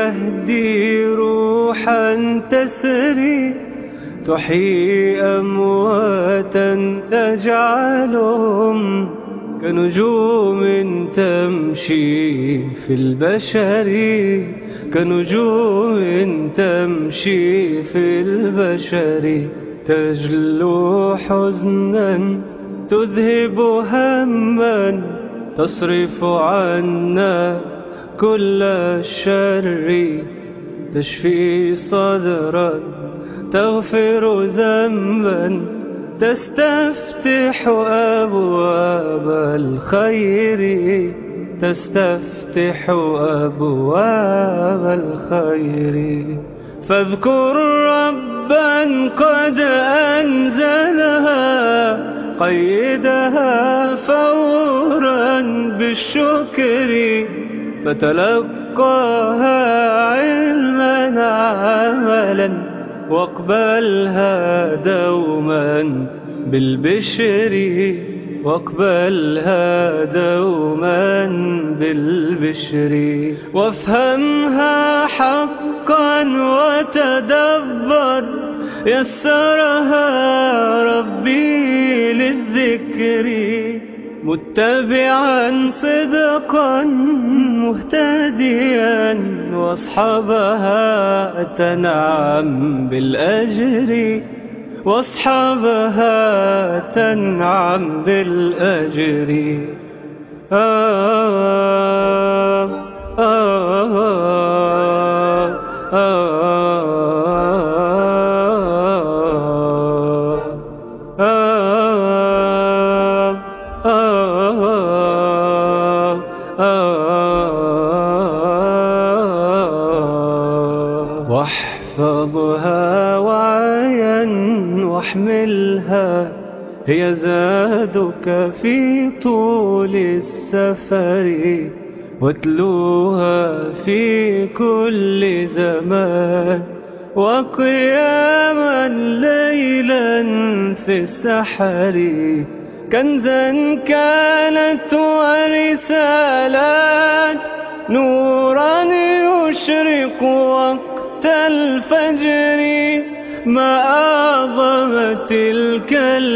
يهدي روحا تسري تحيي أمواتا تجعلهم كنجوم تمشي في البشر كنجوم تمشي في البشر تجلو حزنا تذهب هما تصرف عنا كل الشر تشفي صدرا تغفر ذنبا تستفتح أبواب الخير تستفتح أبواب الخير فاذكر ربا قد أنزلها قيدها فورا بالشكر فتلقاها علما عملا واقبلها دوما بالبشر واقبلها دوما بالبشر وافهمها حقا وتدبر يسرها ربي للذكر متبعا صدقا مهتديا واصحابها تنعم بالأجر واصحابها تنعم بالأجر آه آه آه واحفظها وعيا واحملها هي زادك في طول السفر واتلوها في كل زمان وقياما ليلا في السحر كنزا كانت ورسالات نورا يشرق وقت الفجر ما أعظم تلك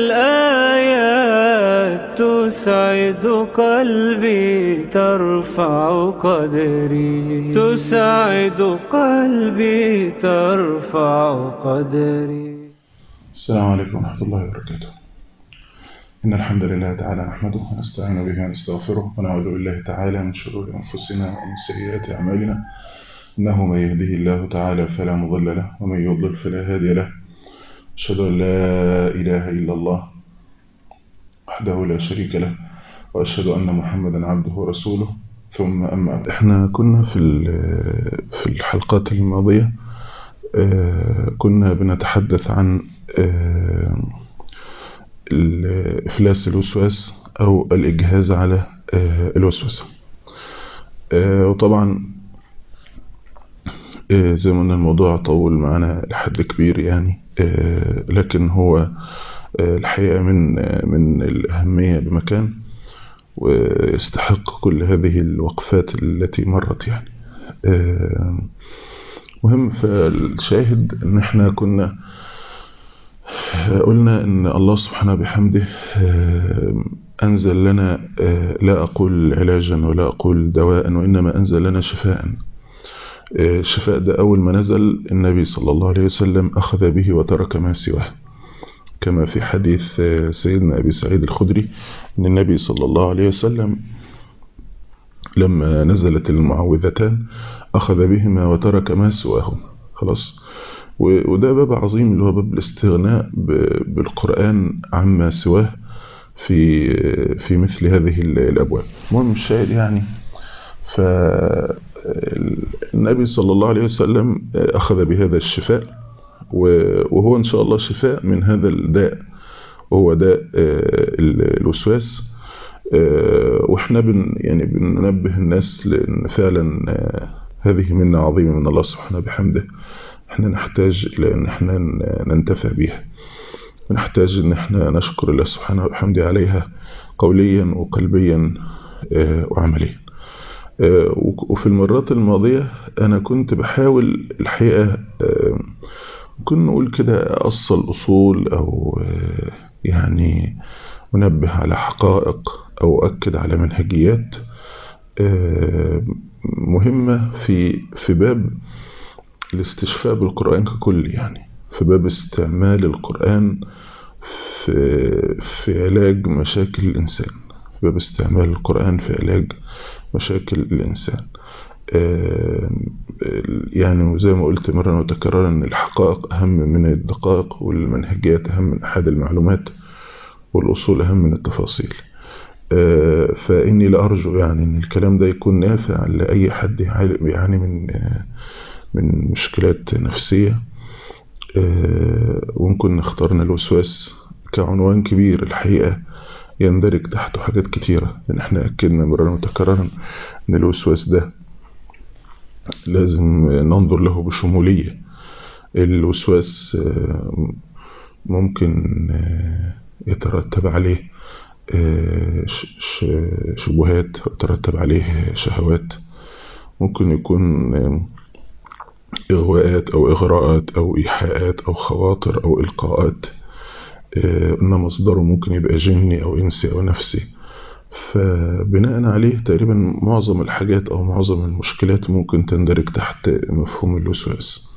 الآيات تسعد قلبي ترفع قدري تسعد قلبي ترفع قدري السلام عليكم ورحمة الله وبركاته إن الحمد لله تعالى نحمده ونستعين به ونستغفره ونعوذ بالله تعالى من شرور أنفسنا ومن سيئات أعمالنا إنه من يهده الله تعالى فلا مضل له ومن يضلل فلا هادي له أشهد أن لا إله إلا الله وحده لا شريك له وأشهد أن محمدا عبده ورسوله ثم أما بعد إحنا كنا في في الحلقات الماضية كنا بنتحدث عن إفلاس الوسواس أو الإجهاز على الوسوسة وطبعا زي ما قلنا الموضوع طول معنا لحد كبير يعني لكن هو الحقيقة من من الأهمية بمكان ويستحق كل هذه الوقفات التي مرت يعني مهم فالشاهد ان احنا كنا قلنا ان الله سبحانه بحمده انزل لنا لا اقول علاجا ولا اقول دواء وانما انزل لنا شفاء الشفاء ده اول ما نزل النبي صلى الله عليه وسلم اخذ به وترك ما سواه كما في حديث سيدنا ابي سعيد الخدري ان النبي صلى الله عليه وسلم لما نزلت المعوذتان اخذ بهما وترك ما سواهم خلاص وده باب عظيم اللي هو باب الاستغناء بالقرآن عما سواه في في مثل هذه الأبواب المهم الشاهد يعني فالنبي صلى الله عليه وسلم أخذ بهذا الشفاء وهو إن شاء الله شفاء من هذا الداء وهو داء الوسواس واحنا بن يعني بننبه الناس لأن فعلا هذه منة عظيمة من الله سبحانه بحمده احنا نحتاج الى ان احنا ننتفع بيها ونحتاج ان احنا نشكر الله سبحانه وبحمده عليها قوليا وقلبيا وعمليا وفي المرات الماضية أنا كنت بحاول الحقيقة ممكن نقول كده أصل أصول أو يعني منبه على حقائق أو أكد على منهجيات مهمة في في باب الاستشفاء بالقرآن ككل يعني في باب استعمال القرآن في في علاج مشاكل الإنسان في باب استعمال القرآن في علاج مشاكل الإنسان يعني زي ما قلت مرة وتكرارا أن الحقائق أهم من الدقائق والمنهجيات أهم من أحد المعلومات والأصول أهم من التفاصيل فإني لأرجو يعني أن الكلام ده يكون نافع لأي حد يعاني من من مشكلات نفسية وممكن اخترنا الوسواس كعنوان كبير الحقيقة يندرج تحته حاجات كتيرة لأن احنا أكدنا مرة متكررا أن الوسواس ده لازم ننظر له بشمولية الوسواس ممكن يترتب عليه شبهات يترتب عليه شهوات ممكن يكون إغواءات أو إغراءات أو إيحاءات أو خواطر أو إلقاءات إن مصدره ممكن يبقى جني أو إنسي أو نفسي فبناء عليه تقريبا معظم الحاجات أو معظم المشكلات ممكن تندرج تحت مفهوم الوسواس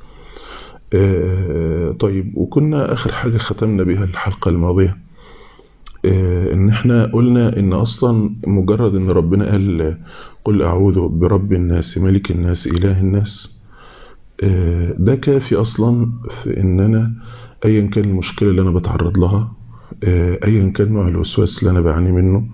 طيب وكنا آخر حاجة ختمنا بها الحلقة الماضية إن إحنا قلنا إن أصلا مجرد إن ربنا قال قل أعوذ برب الناس ملك الناس إله الناس ده كافي أصلا في إن أنا أيا كان المشكلة اللي أنا بتعرض لها أيا كان نوع الوسواس اللي أنا بعاني منه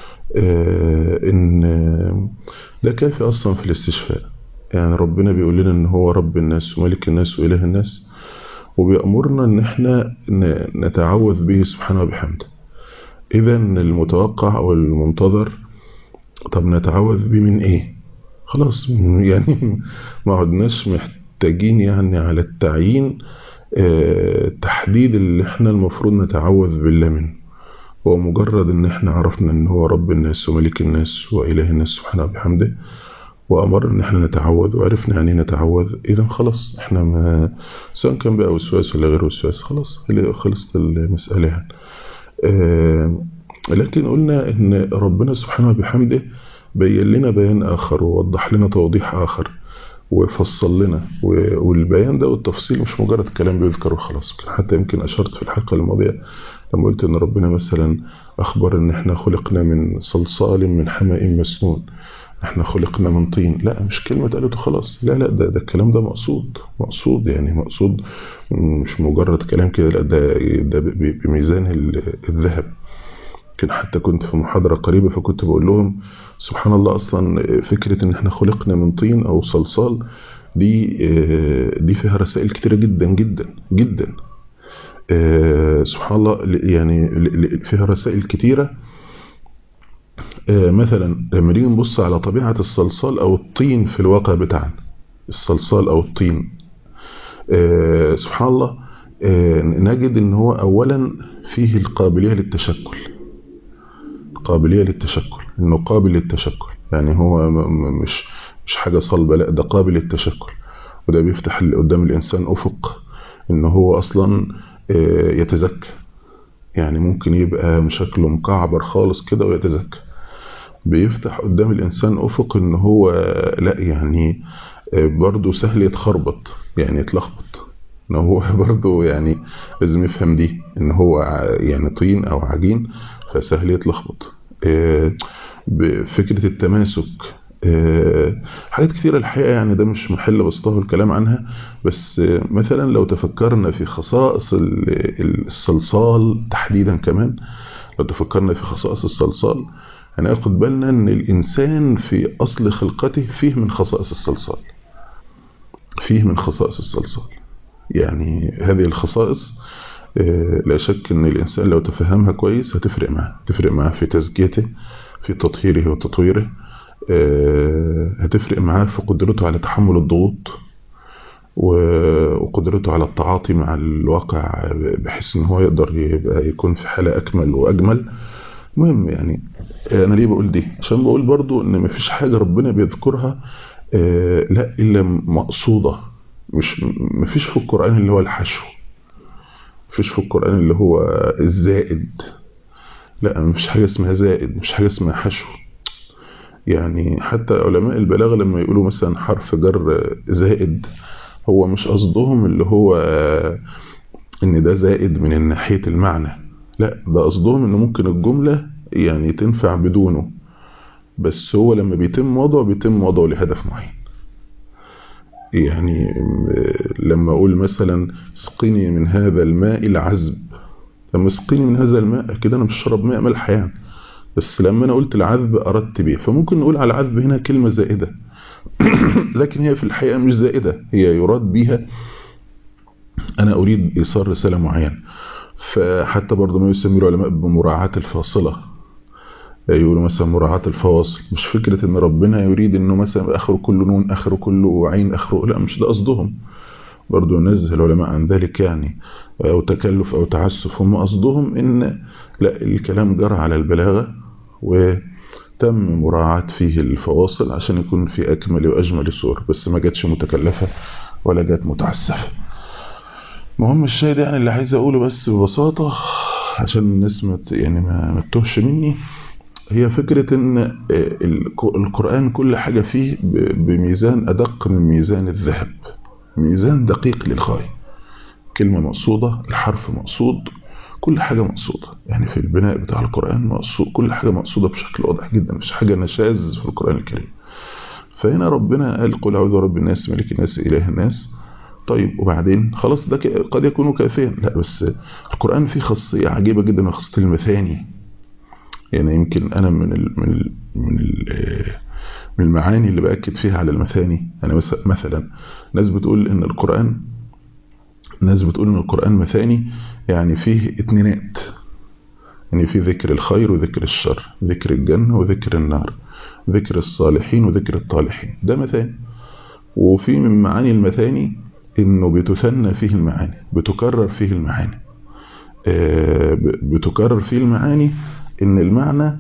إن ده كافي أصلا في الاستشفاء يعني ربنا بيقول لنا إن هو رب الناس وملك الناس وإله الناس وبيأمرنا إن إحنا نتعوذ به سبحانه وبحمده إذا المتوقع أو المنتظر طب نتعوذ به من إيه خلاص يعني ما عدناش محتاجين يعني على التعيين التحديد اللي احنا المفروض نتعوذ بالله منه هو مجرد ان احنا عرفنا ان هو رب الناس وملك الناس واله الناس سبحانه وبحمده وامر ان احنا نتعوذ وعرفنا يعني نتعوذ اذا خلاص احنا ما سواء كان بقى وسواس ولا غير وسواس خلاص خلصت المسألة يعني اه لكن قلنا ان ربنا سبحانه وبحمده بين لنا بيان اخر ووضح لنا توضيح اخر وفصل لنا والبيان ده والتفصيل مش مجرد كلام بيذكر وخلاص حتى يمكن أشرت في الحلقة الماضية لما قلت إن ربنا مثلا أخبر إن إحنا خلقنا من صلصال من حماء مسنون إحنا خلقنا من طين لا مش كلمة قالته خلاص لا لا ده, ده الكلام ده مقصود مقصود يعني مقصود مش مجرد كلام كده لا ده, ده بميزان الذهب يمكن حتى كنت في محاضرة قريبة فكنت بقول لهم سبحان الله أصلا فكرة إن إحنا خلقنا من طين أو صلصال دي دي فيها رسائل كتيرة جدا جدا جدا سبحان الله يعني فيها رسائل كتيرة مثلا لما نيجي نبص على طبيعة الصلصال أو الطين في الواقع بتاعنا الصلصال أو الطين سبحان الله نجد إن هو أولا فيه القابلية للتشكل قابلية للتشكل انه قابل للتشكل يعني هو مش مش حاجة صلبة لا ده قابل للتشكل وده بيفتح قدام الانسان افق ان هو اصلا يتزكى يعني ممكن يبقى شكله مكعبر خالص كده ويتزكى بيفتح قدام الانسان افق ان هو لا يعني برضه سهل يتخربط يعني يتلخبط ان هو برضه يعني لازم يفهم دي ان هو يعني طين او عجين فسهل يتلخبط بفكرة التماسك حاجات كثيرة الحقيقة يعني ده مش محل بسطه الكلام عنها بس مثلا لو تفكرنا في خصائص الصلصال تحديدا كمان لو تفكرنا في خصائص الصلصال هناخد بالنا ان الانسان في اصل خلقته فيه من خصائص الصلصال فيه من خصائص الصلصال يعني هذه الخصائص لا شك ان الانسان لو تفهمها كويس هتفرق معاه تفرق معاه في تزكيته في تطهيره وتطويره هتفرق معاه في قدرته على تحمل الضغوط وقدرته على التعاطي مع الواقع بحيث ان هو يقدر يبقى يكون في حالة اكمل واجمل المهم يعني انا ليه بقول دي عشان بقول برضو ان مفيش حاجة ربنا بيذكرها آه لا الا مقصودة مش مفيش في القرآن اللي هو الحشو مفيش في القرآن اللي هو الزائد لا مفيش حاجة اسمها زائد مفيش حاجة اسمها حشو يعني حتى علماء البلاغة لما يقولوا مثلا حرف جر زائد هو مش قصدهم اللي هو ان ده زائد من ناحية المعنى لا ده قصدهم ان ممكن الجملة يعني تنفع بدونه بس هو لما بيتم وضعه بيتم وضعه لهدف معين يعني لما اقول مثلا اسقني من هذا الماء العذب لما اسقني من هذا الماء كده انا مش شرب ماء ملح يعني بس لما انا قلت العذب اردت بيه فممكن نقول على العذب هنا كلمة زائدة لكن هي في الحقيقة مش زائدة هي يراد بيها انا اريد ايصال رسالة معينة فحتى برضه ما يسمي العلماء بمراعاة الفاصلة يقولوا مثلا مراعاة الفواصل مش فكرة ان ربنا يريد انه مثلا اخره كله نون اخره كله عين اخره لا مش ده قصدهم برضو نزه العلماء عن ذلك يعني او تكلف او تعسف هم قصدهم ان لا الكلام جرى على البلاغة وتم مراعاة فيه الفواصل عشان يكون في اكمل واجمل صور بس ما جاتش متكلفة ولا جات متعسفة مهم الشاهد يعني اللي عايز اقوله بس ببساطة عشان الناس يعني ما تتوهش مني هي فكرة ان القرآن كل حاجة فيه بميزان ادق من ميزان الذهب ميزان دقيق للغاية كلمة مقصودة الحرف مقصود كل حاجة مقصودة يعني في البناء بتاع القرآن مقصود كل حاجة مقصودة بشكل واضح جدا مش حاجة نشاز في القرآن الكريم فهنا ربنا قال قل أعوذ برب الناس ملك الناس إله الناس طيب وبعدين خلاص ده قد يكون كافيا لا بس القرآن فيه خاصية عجيبة جدا خاصية المثاني يعني يمكن أنا من ال من ال من ال من المعاني اللي بأكد فيها على المثاني يعني مثلا ناس بتقول ان القرآن ناس بتقول ان القرآن مثاني يعني فيه اتنينات يعني فيه ذكر الخير وذكر الشر ذكر الجنة وذكر النار ذكر الصالحين وذكر الطالحين ده مثاني وفي من معاني المثاني انه بتثنى فيه المعاني بتكرر فيه المعاني بتكرر فيه المعاني ان المعنى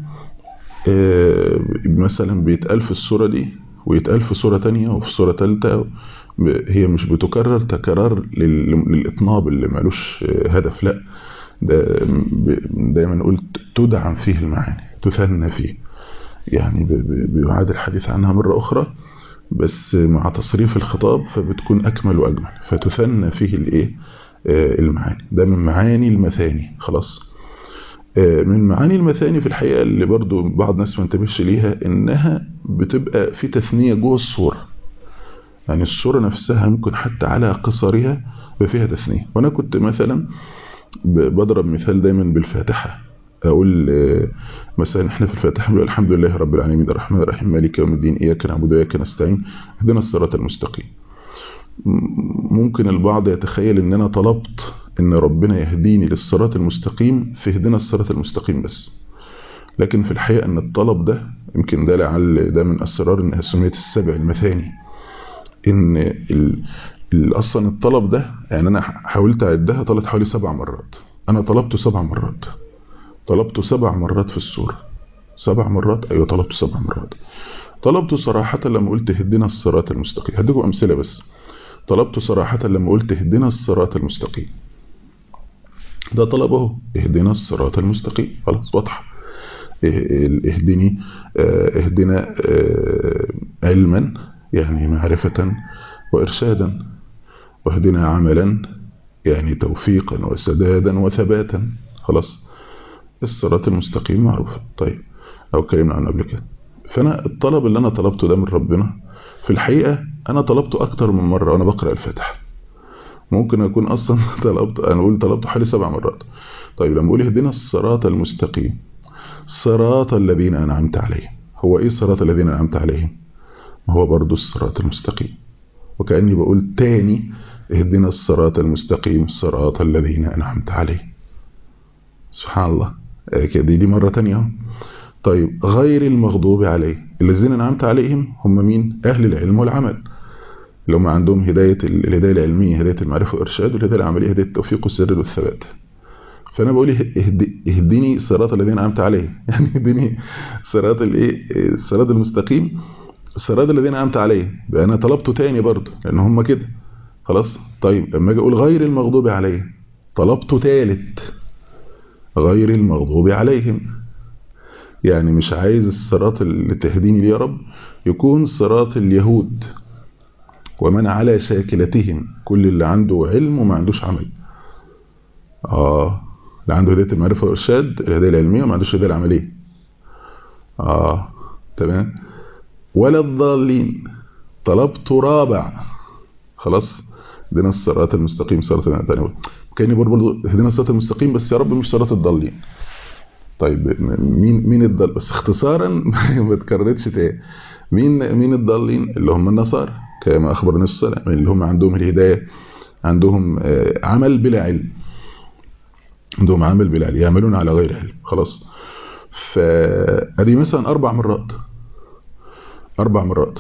مثلا بيتقال في الصورة دي ويتقال في صورة تانية وفي صورة تالتة هي مش بتكرر تكرار للإطناب اللي مالوش هدف لا ده دايما قلت تدعم فيه المعاني تثنى فيه يعني بيعاد الحديث عنها مرة أخرى بس مع تصريف الخطاب فبتكون أكمل وأجمل فتثنى فيه الإيه المعاني ده من معاني المثاني خلاص من معاني المثاني في الحقيقة اللي برضو بعض الناس ما انتبهش ليها انها بتبقى في تثنية جوه الصورة يعني الصورة نفسها ممكن حتى على قصرها فيها تثنية وانا كنت مثلا بضرب مثال دايما بالفاتحة اقول مثلا احنا في الفاتحة بنقول الحمد لله رب العالمين الرحمن الرحيم مالك يوم الدين اياك نعبد واياك نستعين اهدنا الصراط المستقيم ممكن البعض يتخيل ان انا طلبت ان ربنا يهديني للصراط المستقيم في هدنا الصراط المستقيم بس لكن في الحقيقة ان الطلب ده يمكن ده لعل ده من اسرار انها سميت السبع المثاني ان ال... اصلا الطلب ده يعني انا حاولت اعدها طلعت حوالي سبع مرات انا طلبته سبع مرات طلبته سبع مرات في السورة سبع مرات ايوه طلبته سبع مرات طلبته صراحة لما قلت هدنا الصراط المستقيم هديكم امثلة بس طلبته صراحة لما قلت اهدنا الصراط المستقيم ده طلبه اهدنا الصراط المستقيم خلاص واضحة اهدني اهدنا علما يعني معرفة وإرشادا واهدنا عملا يعني توفيقا وسدادا وثباتا خلاص الصراط المستقيم معروف طيب أو كلمنا عنه قبل كده فأنا الطلب اللي أنا طلبته ده من ربنا في الحقيقة أنا طلبته أكتر من مرة وأنا بقرأ الفاتحة ممكن أكون أصلا طلبت أنا أقول طلبته حوالي سبع مرات طيب لما أقول اهدنا الصراط المستقيم صراط الذين أنعمت عليهم هو إيه صراط الذين أنعمت عليهم هو برضو الصراط المستقيم وكأني بقول تاني اهدنا الصراط المستقيم صراط الذين أنعمت عليهم سبحان الله كده دي مرة تانية طيب غير المغضوب عليه الذين أنعمت عليهم هم مين أهل العلم والعمل اللي هم عندهم هداية الهداية العلمية هداية المعرفة والإرشاد والهداية العملية هداية التوفيق والسداد والثبات فانا بقول اهدي اهدني صراط الذين انعمت عليهم يعني اهدني صراط الايه الصراط المستقيم الصراط الذين انعمت عليهم انا طلبته تاني برضه لان هم كده خلاص طيب لما اجي اقول غير المغضوب عليهم طلبته تالت غير المغضوب عليهم يعني مش عايز الصراط اللي تهديني ليه يا رب يكون صراط اليهود ومن على شاكلتهم كل اللي عنده علم وما عندوش عمل اه اللي عنده هدايه المعرفه والارشاد الهدايه العلميه وما عندوش الهدايه العمليه اه تمام ولا الضالين طلبت رابع خلاص هدينا الصراط المستقيم صراط الانعام كاني برضه هدينا الصراط المستقيم بس يا رب مش صراط الضالين طيب مين مين الضال بس اختصارا ما اتكررتش تاني مين مين الضالين اللي هم النصارى كما اخبر النبي صلى الله عليه وسلم اللي هم عندهم الهدايه عندهم عمل بلا علم عندهم عمل بلا علم يعملون على غير علم خلاص فادي مثلا اربع مرات اربع مرات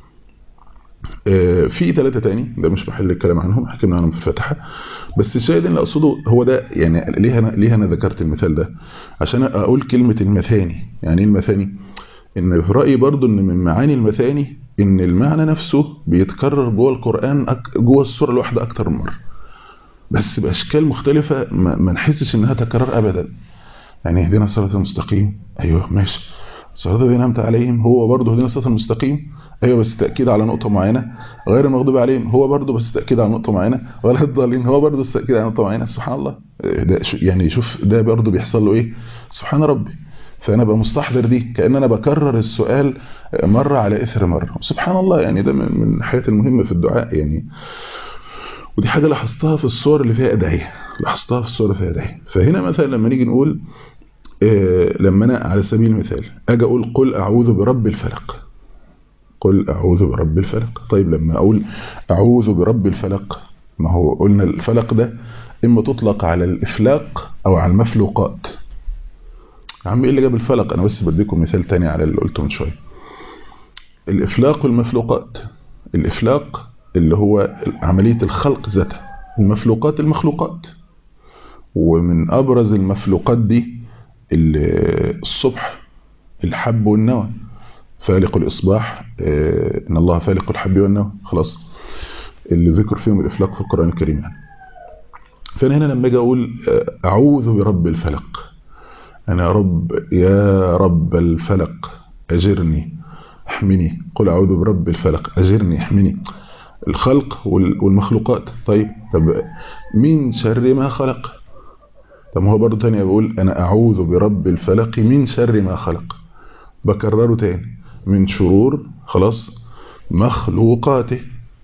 في ثلاثة تاني ده مش محل الكلام عنهم حكينا عنهم في الفاتحة بس الشاهد اللي اقصده هو ده يعني ليه انا ليه انا ذكرت المثال ده عشان اقول كلمة المثاني يعني ايه المثاني ان في رأيي برضو ان من معاني المثاني ان المعنى نفسه بيتكرر جوه القرآن أك... جوه السورة الواحدة اكتر من مرة بس باشكال مختلفة ما, ما نحسش انها تكرر ابدا يعني اهدنا الصراط المستقيم ايوه ماشي الصراط الذين انعمت عليهم هو برضه هدينا الصراط المستقيم ايوه بس تاكيد على نقطه معينه غير المغضوب عليهم هو برضه بس تاكيد على نقطه معينه ولا الضالين هو برضه تاكيد على نقطه معينه سبحان الله ده يعني شوف ده برضه بيحصل له ايه سبحان ربي فانا بقى مستحضر دي كان انا بكرر السؤال مره على اثر مره سبحان الله يعني ده من الحاجات المهمه في الدعاء يعني ودي حاجه لاحظتها في الصور اللي فيها ادعيه لاحظتها في الصور اللي فيها ادعيه فهنا مثلا لما نيجي نقول إيه لما انا على سبيل المثال اجي اقول قل اعوذ برب الفلق قل أعوذ برب الفلق طيب لما أقول أعوذ برب الفلق ما هو قلنا الفلق ده إما تطلق على الإفلاق أو على المفلوقات يا عم إيه اللي جاب الفلق أنا بس بديكم مثال تاني على اللي قلته من شوية الإفلاق والمفلوقات الإفلاق اللي هو عملية الخلق ذاتها المفلوقات المخلوقات ومن أبرز المفلوقات دي الصبح الحب والنوى فالق الإصباح إن الله فالق الحب والنوى خلاص اللي ذكر فيهم الإفلاق في القرآن الكريم يعني. فأنا هنا لما أجي أقول أعوذ برب الفلق أنا يا رب يا رب الفلق أجرني احمني قل أعوذ برب الفلق أجرني احمني الخلق والمخلوقات طيب طب من شر ما خلق طب هو برضه تاني بقول أنا أعوذ برب الفلق من شر ما خلق بكرره تاني من شرور خلاص مخلوقاته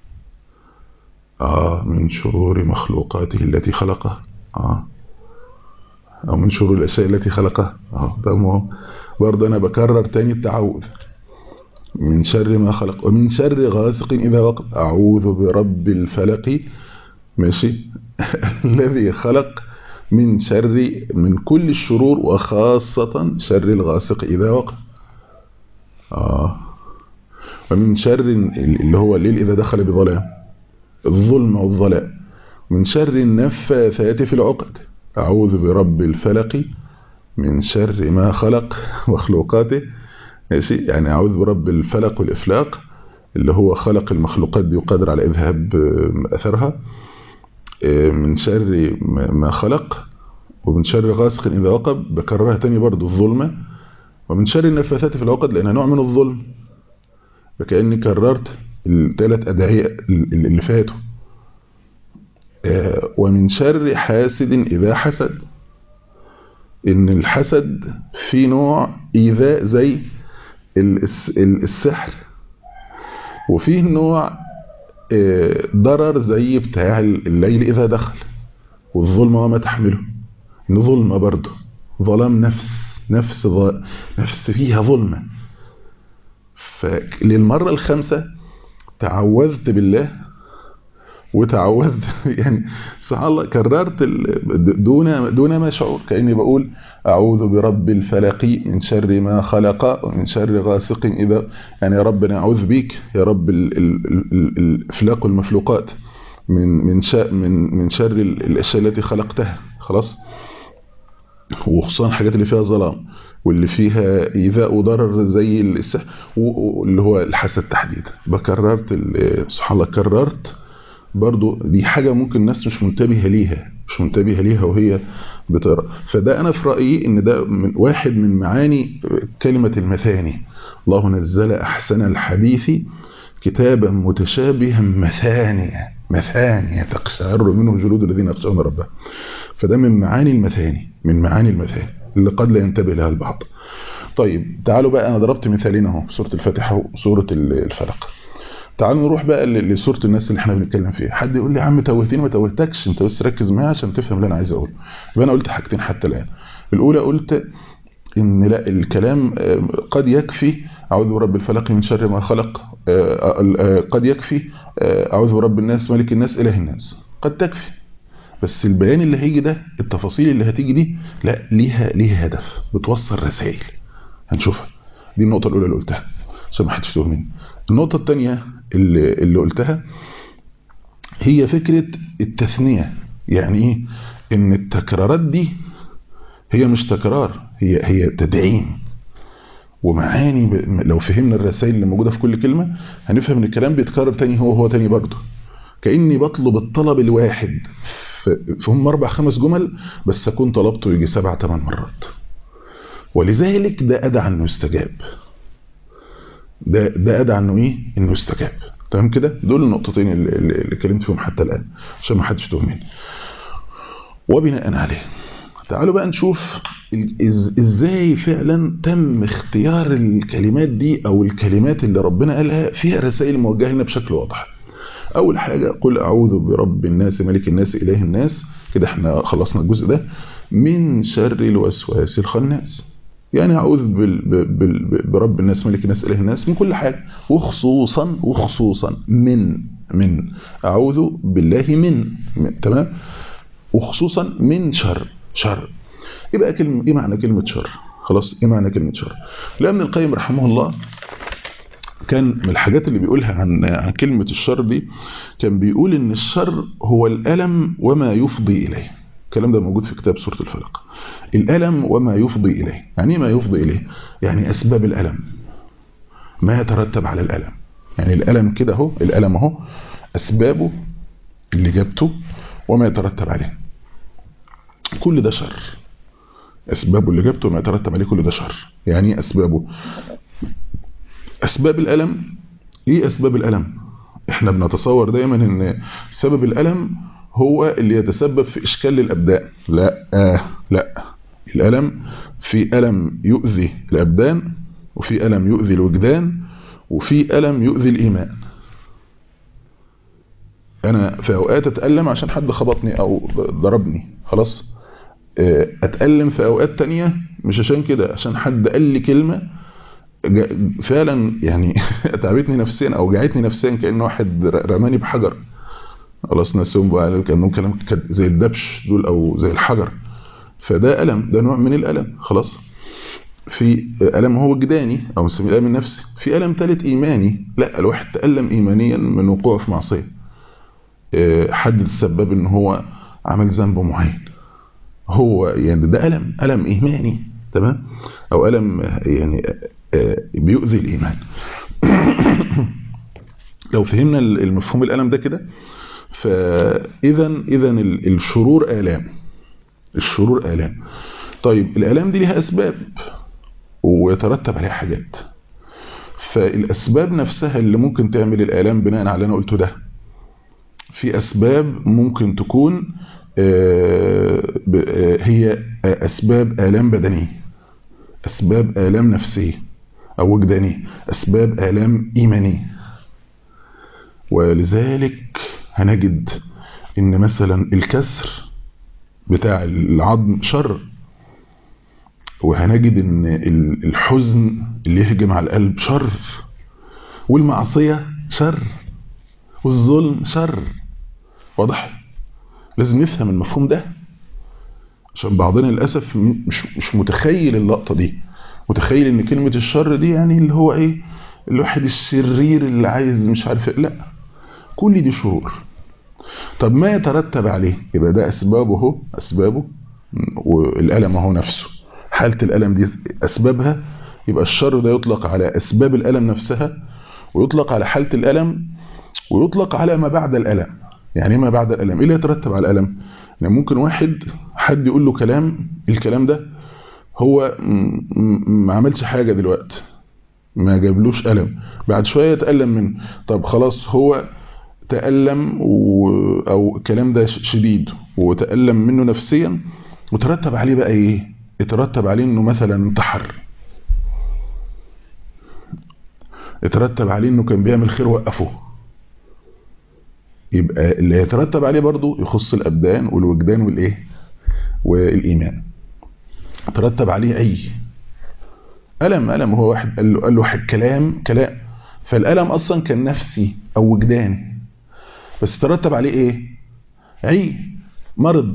آه من شرور مخلوقاته التي خلقها آه أو من شرور الأشياء التي خلقها آه ده برضه أنا بكرر تاني التعوذ من شر ما خلق ومن شر غاسق إذا وقب أعوذ برب الفلق ماشي الذي خلق من شر من كل الشرور وخاصة شر الغاسق إذا وقب آه ومن شر اللي هو الليل إذا دخل بظلام الظلم والظلام من شر النفاثات في العقد أعوذ برب الفلق من شر ما خلق مخلوقاته يعني أعوذ برب الفلق والإفلاق اللي هو خلق المخلوقات دي وقادر على إذهاب أثرها من شر ما خلق ومن شر غاسق إذا وقب بكررها تاني برضو الظلمة ومن شر النفاثات في العقد لأنها نوع من الظلم فكأني كررت الثلاث أدعية اللي فاتوا ومن شر حاسد إذا حسد إن الحسد في نوع إيذاء زي السحر وفيه نوع ضرر زي بتاع الليل إذا دخل والظلمة وما تحمله إن ظلمة برضه ظلام نفس نفس ظ... نفس فيها ظلمة فللمرة الخامسة تعوذت بالله وتعوذت يعني سبحان الله كررت دون دون ما شعور كاني بقول اعوذ برب الفلق من شر ما خلق ومن شر غاسق اذا يعني يا رب انا اعوذ بيك يا رب الافلاق والمخلوقات من من من من شر الاشياء التي خلقتها خلاص وخصوصا الحاجات اللي فيها ظلام واللي فيها ايذاء وضرر زي السحر واللي هو الحسد تحديدا بكررت سبحان الله كررت برضو دي حاجة ممكن الناس مش منتبهة ليها مش منتبهة ليها وهي بتقرا فده انا في رايي ان ده من واحد من معاني كلمة المثاني الله نزل احسن الحديث كتابا متشابها مثانيا مثانيا تقشعر منه جلود الذين يخشون ربهم فده من معاني المثاني من معاني المثاني اللي قد لا ينتبه لها البعض طيب تعالوا بقى انا ضربت مثالين اهو سوره الفاتحه وسوره الفلق تعالوا نروح بقى لسوره الناس اللي احنا بنتكلم فيها حد يقول لي يا عم توهتني ما توهتكش انت بس ركز معايا عشان تفهم اللي انا عايز اقوله يبقى انا قلت حاجتين حتى الان الاولى قلت ان لا الكلام قد يكفي اعوذ برب الفلق من شر ما خلق قد يكفي اعوذ برب الناس ملك الناس اله الناس قد تكفي بس البيان اللي هيجي ده التفاصيل اللي هتيجي دي لا ليها ليها هدف بتوصل رسائل هنشوفها دي النقطه الاولى اللي قلتها عشان ما حدش يتوه مني النقطه الثانيه اللي, اللي قلتها هي فكره التثنيه يعني ايه ان التكرارات دي هي مش تكرار هي هي تدعيم ومعاني لو فهمنا الرسائل اللي موجوده في كل كلمه هنفهم ان الكلام بيتكرر تاني هو هو تاني برضه كاني بطلب الطلب الواحد فهم اربع خمس جمل بس اكون طلبته يجي سبع ثمان مرات ولذلك ده ادعى انه يستجاب ده ده ادعى انه ايه انه يستجاب تمام كده دول النقطتين اللي, اللي اتكلمت فيهم حتى الان عشان ما حدش يتوه مني وبناء عليه تعالوا بقى نشوف ازاي فعلا تم اختيار الكلمات دي او الكلمات اللي ربنا قالها فيها رسائل موجهه لنا بشكل واضح اول حاجه قل اعوذ برب الناس ملك الناس اله الناس كده احنا خلصنا الجزء ده من شر الوسواس الخناس يعني اعوذ بال بال برب الناس ملك الناس اله الناس من كل حاجه وخصوصا وخصوصا من من اعوذ بالله من, من تمام وخصوصا من شر شر يبقى كلمه ايه معنى كلمه شر خلاص ايه معنى كلمه شر لان القيم رحمه الله كان من الحاجات اللي بيقولها عن عن كلمة الشر دي كان بيقول ان الشر هو الألم وما يفضي إليه الكلام ده موجود في كتاب سورة الفلق الألم وما يفضي إليه يعني ما يفضي إليه يعني أسباب الألم ما يترتب على الألم يعني الألم كده اهو الألم اهو أسبابه اللي جابته وما يترتب عليه كل ده شر أسبابه اللي جابته وما يترتب عليه كل ده شر يعني أسبابه أسباب الألم إيه أسباب الألم إحنا بنتصور دايما أن سبب الألم هو اللي يتسبب في إشكال للأبدان لا آه لا الألم في ألم يؤذي الأبدان وفي ألم يؤذي الوجدان وفي ألم يؤذي الإيمان أنا في أوقات أتألم عشان حد خبطني أو ضربني خلاص أتألم في أوقات تانية مش عشان كده عشان حد قال لي كلمة فعلا يعني تعبتني نفسيا او وجعتني نفسيا كان واحد رماني بحجر خلاص ناسهم بقى كانوا كلام زي الدبش دول او زي الحجر فده الم ده نوع من الالم خلاص في الم هو وجداني او نسميه الالم النفسي في الم ثالث ايماني لا الواحد تالم ايمانيا من وقوعه في معصيه حد تسبب ان هو عمل ذنب معين هو يعني ده الم الم ايماني تمام او الم يعني بيؤذي الإيمان لو فهمنا المفهوم الألم ده كده فإذا إذا الشرور آلام الشرور آلام طيب الآلام دي لها أسباب ويترتب عليها حاجات فالأسباب نفسها اللي ممكن تعمل الآلام بناء على اللي أنا قلته ده في أسباب ممكن تكون هي أسباب آلام بدنية أسباب آلام نفسية أو وجدانية أسباب آلام إيمانية ولذلك هنجد إن مثلا الكسر بتاع العظم شر وهنجد إن الحزن اللي يهجم على القلب شر والمعصية شر والظلم شر واضح لازم نفهم المفهوم ده عشان بعضنا للأسف مش مش متخيل اللقطة دي متخيل ان كلمة الشر دي يعني اللي هو ايه الواحد الشرير اللي عايز مش عارف إيه. لا كل دي شرور طب ما يترتب عليه يبقى ده اسبابه هو اسبابه والألم هو نفسه حالة الألم دي أسبابها يبقى الشر ده يطلق على أسباب الألم نفسها ويطلق على حالة الألم ويطلق على ما بعد الألم يعني ما بعد الألم إيه اللي يترتب على الألم يعني ممكن واحد حد يقول له كلام الكلام ده هو ما عملش حاجة دلوقتي ما جابلوش ألم بعد شوية يتألم منه طب خلاص هو تألم و... أو الكلام ده شديد وتألم منه نفسيا وترتب عليه بقى ايه يترتب عليه انه مثلا انتحر يترتب عليه انه كان بيعمل خير وقفه يبقى اللي يترتب عليه برضو يخص الابدان والوجدان والايه والايمان ترتب عليه اي ألم ألم هو واحد قال له قال له كلام كلام فالألم أصلا كان نفسي أو وجداني بس ترتب عليه إيه عي مرض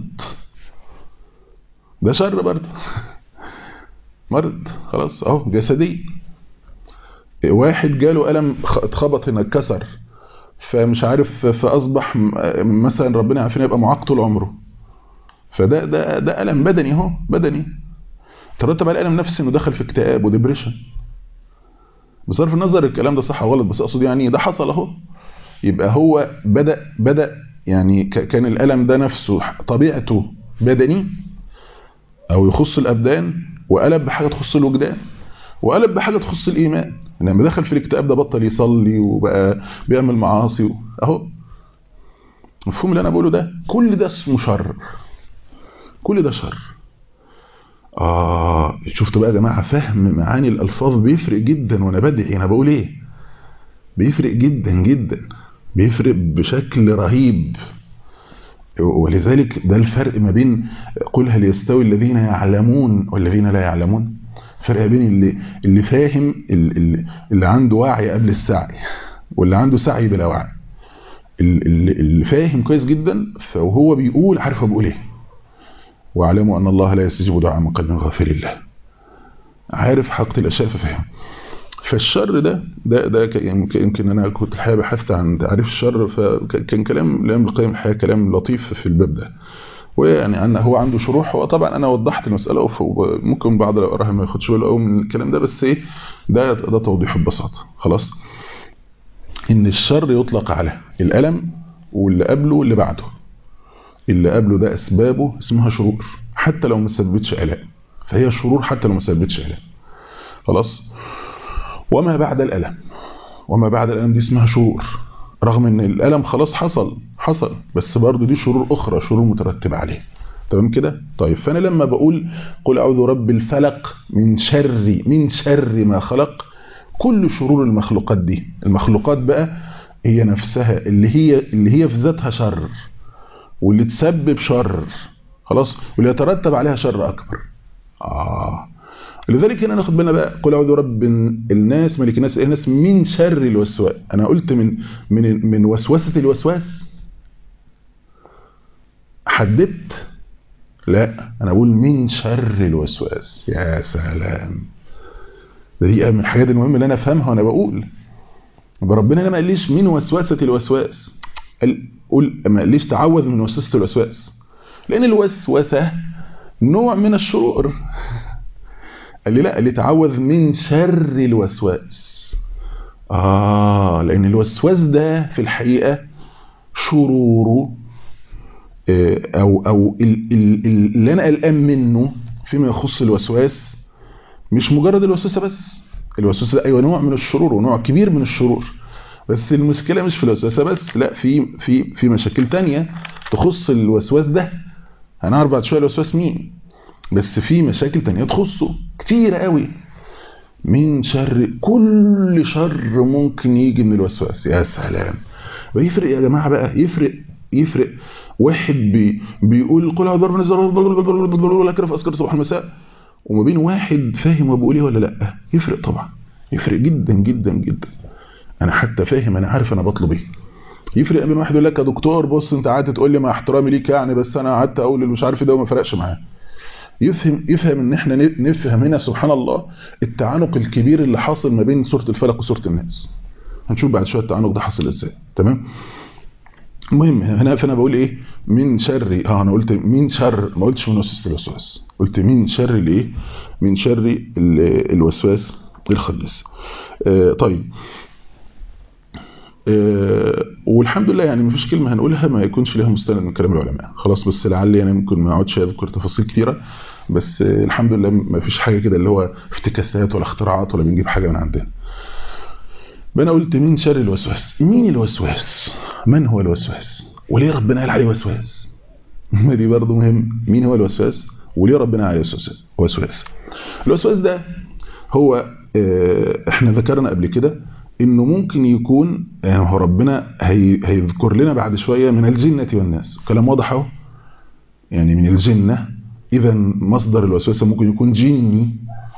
ده شر برضه مرض خلاص اهو جسدي واحد جاله ألم اتخبط هنا اتكسر فمش عارف فأصبح مثلا ربنا عارفين يبقى معاق طول عمره فده ده ده ألم بدني اهو بدني ترتب على الألم نفسي انه دخل في اكتئاب وديبريشن بصرف النظر الكلام ده صح غلط بس اقصد يعني ده حصل اهو يبقى هو بدأ بدأ يعني كان الألم ده نفسه طبيعته بدني او يخص الابدان وقلب بحاجه تخص الوجدان وقلب بحاجه تخص الايمان لما دخل في الاكتئاب ده بطل يصلي وبقى بيعمل معاصي اهو مفهوم اللي انا بقوله ده كل ده اسمه شر كل ده شر اه شفتوا بقى يا جماعه فهم معاني الالفاظ بيفرق جدا وانا بدعي انا بقول ايه بيفرق جدا جدا بيفرق بشكل رهيب ولذلك ده الفرق ما بين قل هل يستوي الذين يعلمون والذين لا يعلمون فرق بين اللي اللي فاهم اللي, اللي عنده وعي قبل السعي واللي عنده سعي بلا وعي اللي, اللي فاهم كويس جدا فهو بيقول عارف هو بيقول ايه واعلموا ان الله لا يستجيب دعاء من قلب غافل الله عارف حقيقه الاشياء ففهم فالشر ده ده ده يمكن انا كنت الحقيقه بحثت عن تعريف الشر فكان كلام الامام القيم الحقيقه كلام لطيف في الباب ده ويعني ان هو عنده شروح هو طبعا انا وضحت المساله وممكن بعض الاقراها ما ياخدش باله قوي من الكلام ده بس ايه ده ده توضيح ببساطه خلاص ان الشر يطلق على الالم واللي قبله واللي بعده اللي قبله ده اسبابه اسمها شرور حتى لو ما سببتش الام فهي شرور حتى لو ما سببتش الام خلاص وما بعد الألم وما بعد الألم دي اسمها شرور رغم ان الألم خلاص حصل حصل بس برضو دي شرور أخرى شرور مترتبة عليه تمام كده طيب فأنا لما بقول قل أعوذ رب الفلق من شر من شر ما خلق كل شرور المخلوقات دي المخلوقات بقى هي نفسها اللي هي اللي هي في ذاتها شر واللي تسبب شر خلاص واللي يترتب عليها شر أكبر آه لذلك هنا ناخد بالنا بقى قل اعوذ برب الناس ملك الناس الناس من شر الوسواس انا قلت من من من وسوسه الوسواس حددت لا انا بقول من شر الوسواس يا سلام دي من الحاجات المهمه اللي انا افهمها وانا بقول ربنا هنا ما قاليش من وسوسه الوسواس قال قول ما قاليش تعوذ من وسوسه الوسواس لان الوسوسه نوع من الشرور قال لي لا قال لي تعوذ من شر الوسواس آه لأن الوسواس ده في الحقيقة شروره أو أو اللي أنا قلقان منه فيما يخص الوسواس مش مجرد الوسوسة بس الوسوسة ده أيوة نوع من الشرور ونوع كبير من الشرور بس المشكلة مش في الوسوسة بس لا في في في مشاكل تانية تخص الوسواس ده هنعرف بعد شوية الوسواس مين بس في مشاكل تانية تخصه كتير قوي من شر كل شر ممكن يجي من الوسواس يا سلام ويفرق يا جماعة بقى يفرق يفرق واحد بي بيقول قل اعوذ برب الناس لك في اذكار الصباح المساء وما بين واحد فاهم وبيقول ايه ولا لا يفرق طبعا يفرق جدا جدا جدا انا حتى فاهم انا عارف انا بطلب ايه يفرق بين واحد يقول لك يا دكتور بص انت قعدت تقول لي مع احترامي ليك يعني بس انا قعدت اقول اللي مش عارف ده وما فرقش معاه يفهم يفهم ان احنا نفهم هنا سبحان الله التعانق الكبير اللي حاصل ما بين سوره الفلق وسوره الناس هنشوف بعد شويه التعانق ده حصل ازاي تمام المهم هنا فانا بقول ايه من شر اه انا قلت من شر ما قلتش من وسوسه الوسواس قلت من شر الايه من شر الوسواس الخناس آه طيب آه والحمد لله يعني مفيش كلمه هنقولها ما يكونش لها مستند من كلام العلماء خلاص بس لعلي يعني ممكن ما اقعدش اذكر تفاصيل كتيره بس آه الحمد لله ما فيش حاجه كده اللي هو افتكاسات ولا اختراعات ولا بنجيب حاجه من عندنا انا قلت من شر الوسواس مين الوسواس من هو الوسواس وليه ربنا قال عليه وسواس دي برضه مهم مين هو الوسواس وليه ربنا قال عليه وسواس الوسواس ده هو احنا ذكرنا قبل كده انه ممكن يكون هو ربنا هي هيذكر لنا بعد شوية من الجنة والناس كلام واضح اهو يعني من الجنة اذا مصدر الوسواس ممكن يكون جني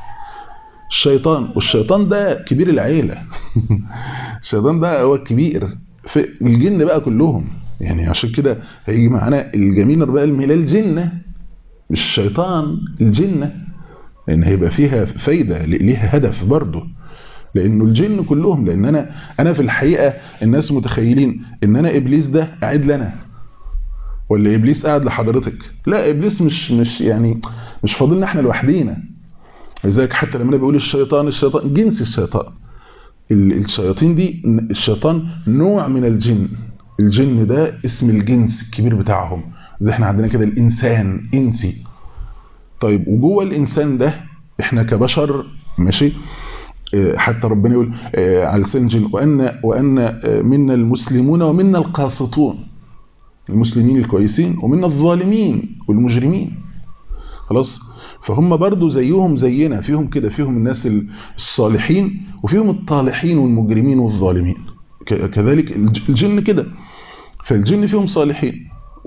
الشيطان والشيطان ده كبير العيلة الشيطان ده هو الكبير في الجن بقى كلهم يعني عشان كده هيجي معانا الجميل بقى الميلاد الجنة مش الشيطان الجنة لان هيبقى فيها فايدة ليها هدف برضه لانه الجن كلهم لان انا انا في الحقيقة الناس متخيلين ان انا ابليس ده قاعد لنا ولا ابليس قاعد لحضرتك لا ابليس مش مش يعني مش فاضلنا احنا لوحدينا لذلك حتى لما بيقول الشيطان الشيطان جنس الشيطان الشياطين دي الشيطان نوع من الجن الجن ده اسم الجنس الكبير بتاعهم زي احنا عندنا كده الانسان انسي طيب وجوه الانسان ده احنا كبشر ماشي حتى ربنا يقول على لسان الجن وان وان منا المسلمون ومنا القاسطون المسلمين الكويسين ومنا الظالمين والمجرمين خلاص فهم برضو زيهم زينا فيهم كده فيهم الناس الصالحين وفيهم الطالحين والمجرمين والظالمين كذلك الجن كده فالجن فيهم صالحين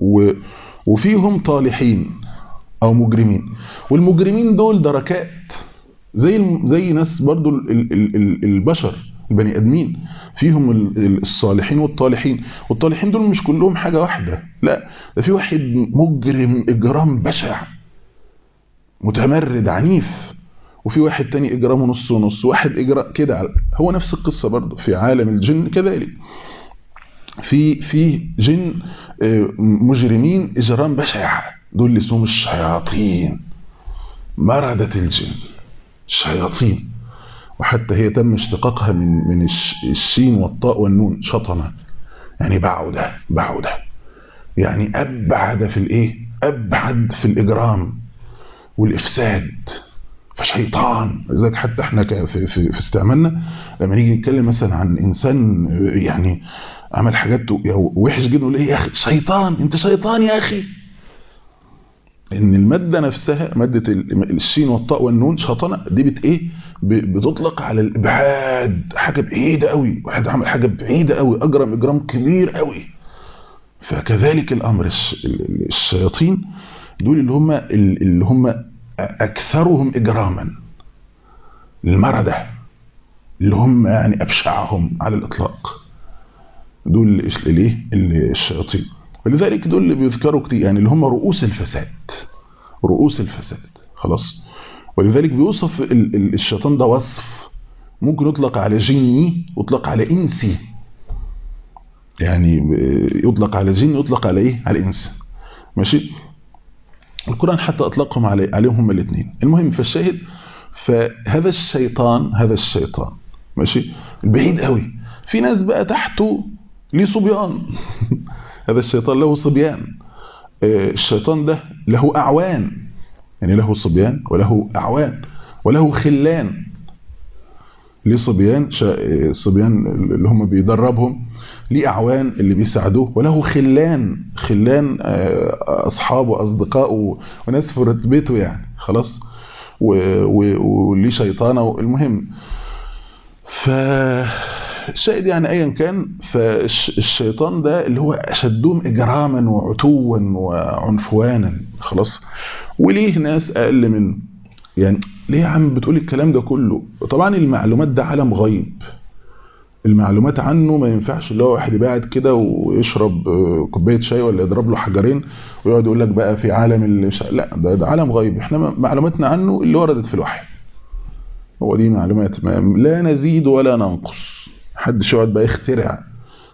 وفيهم طالحين او مجرمين والمجرمين دول دركات زي زي ناس برضو البشر البني ادمين فيهم الصالحين والطالحين والطالحين دول مش كلهم حاجة واحدة لا ده في واحد مجرم اجرام بشع متمرد عنيف وفي واحد تاني اجرامه نص ونص واحد اجراء كده هو نفس القصة برضه في عالم الجن كذلك في في جن مجرمين اجرام بشع دول اللي اسمهم الشياطين مردة الجن الشياطين وحتى هي تم اشتقاقها من من الشين والطاء والنون شطنة يعني بعودة بعودة يعني ابعد في الايه ابعد في الاجرام والإفساد فشيطان لذلك حتى احنا في, في, في استعمالنا لما نيجي نتكلم مثلا عن إنسان يعني عمل حاجات وحش جدا نقول ايه يا أخي شيطان انت شيطان يا أخي ان المادة نفسها مادة الشين والطاء والنون شطنة دي بت ايه بتطلق على الابعاد حاجة بعيدة قوي واحد عمل حاجة بعيدة قوي اجرم اجرام كبير قوي فكذلك الامر الشياطين دول اللي هم اللي هم اكثرهم اجراما المردة اللي هم يعني ابشعهم على الاطلاق دول الايه الشياطين ولذلك دول اللي بيذكروا كتير يعني اللي هم رؤوس الفساد رؤوس الفساد خلاص ولذلك بيوصف الشيطان ده وصف ممكن يطلق على جني يطلق على انسي يعني يطلق على جن يطلق على ايه على انس ماشي القرآن حتى أطلقهم علي عليهم هم الاثنين المهم فالشاهد فهذا الشيطان هذا الشيطان ماشي البعيد قوي في ناس بقى تحته ليه صبيان هذا الشيطان له صبيان الشيطان ده له أعوان يعني له صبيان وله أعوان وله خلان ليه صبيان صبيان اللي هم بيدربهم ليه أعوان اللي بيساعدوه وله خلان خلان أصحابه وأصدقائه وناس في رتبته يعني خلاص وليه شيطانة المهم فالشاهد يعني أيا كان فالشيطان ده اللي هو أشدهم إجراما وعتوا وعنفوانا خلاص وليه ناس أقل منه يعني ليه يا عم بتقول الكلام ده كله طبعا المعلومات ده عالم غيب المعلومات عنه ما ينفعش اللي هو واحد قاعد كده ويشرب كوبايه شاي ولا يضرب له حجرين ويقعد يقول لك بقى في عالم اللي مش لا ده, ده عالم غيب احنا معلوماتنا عنه اللي وردت في الوحي هو دي معلومات ما لا نزيد ولا ننقص محدش يقعد بقى يخترع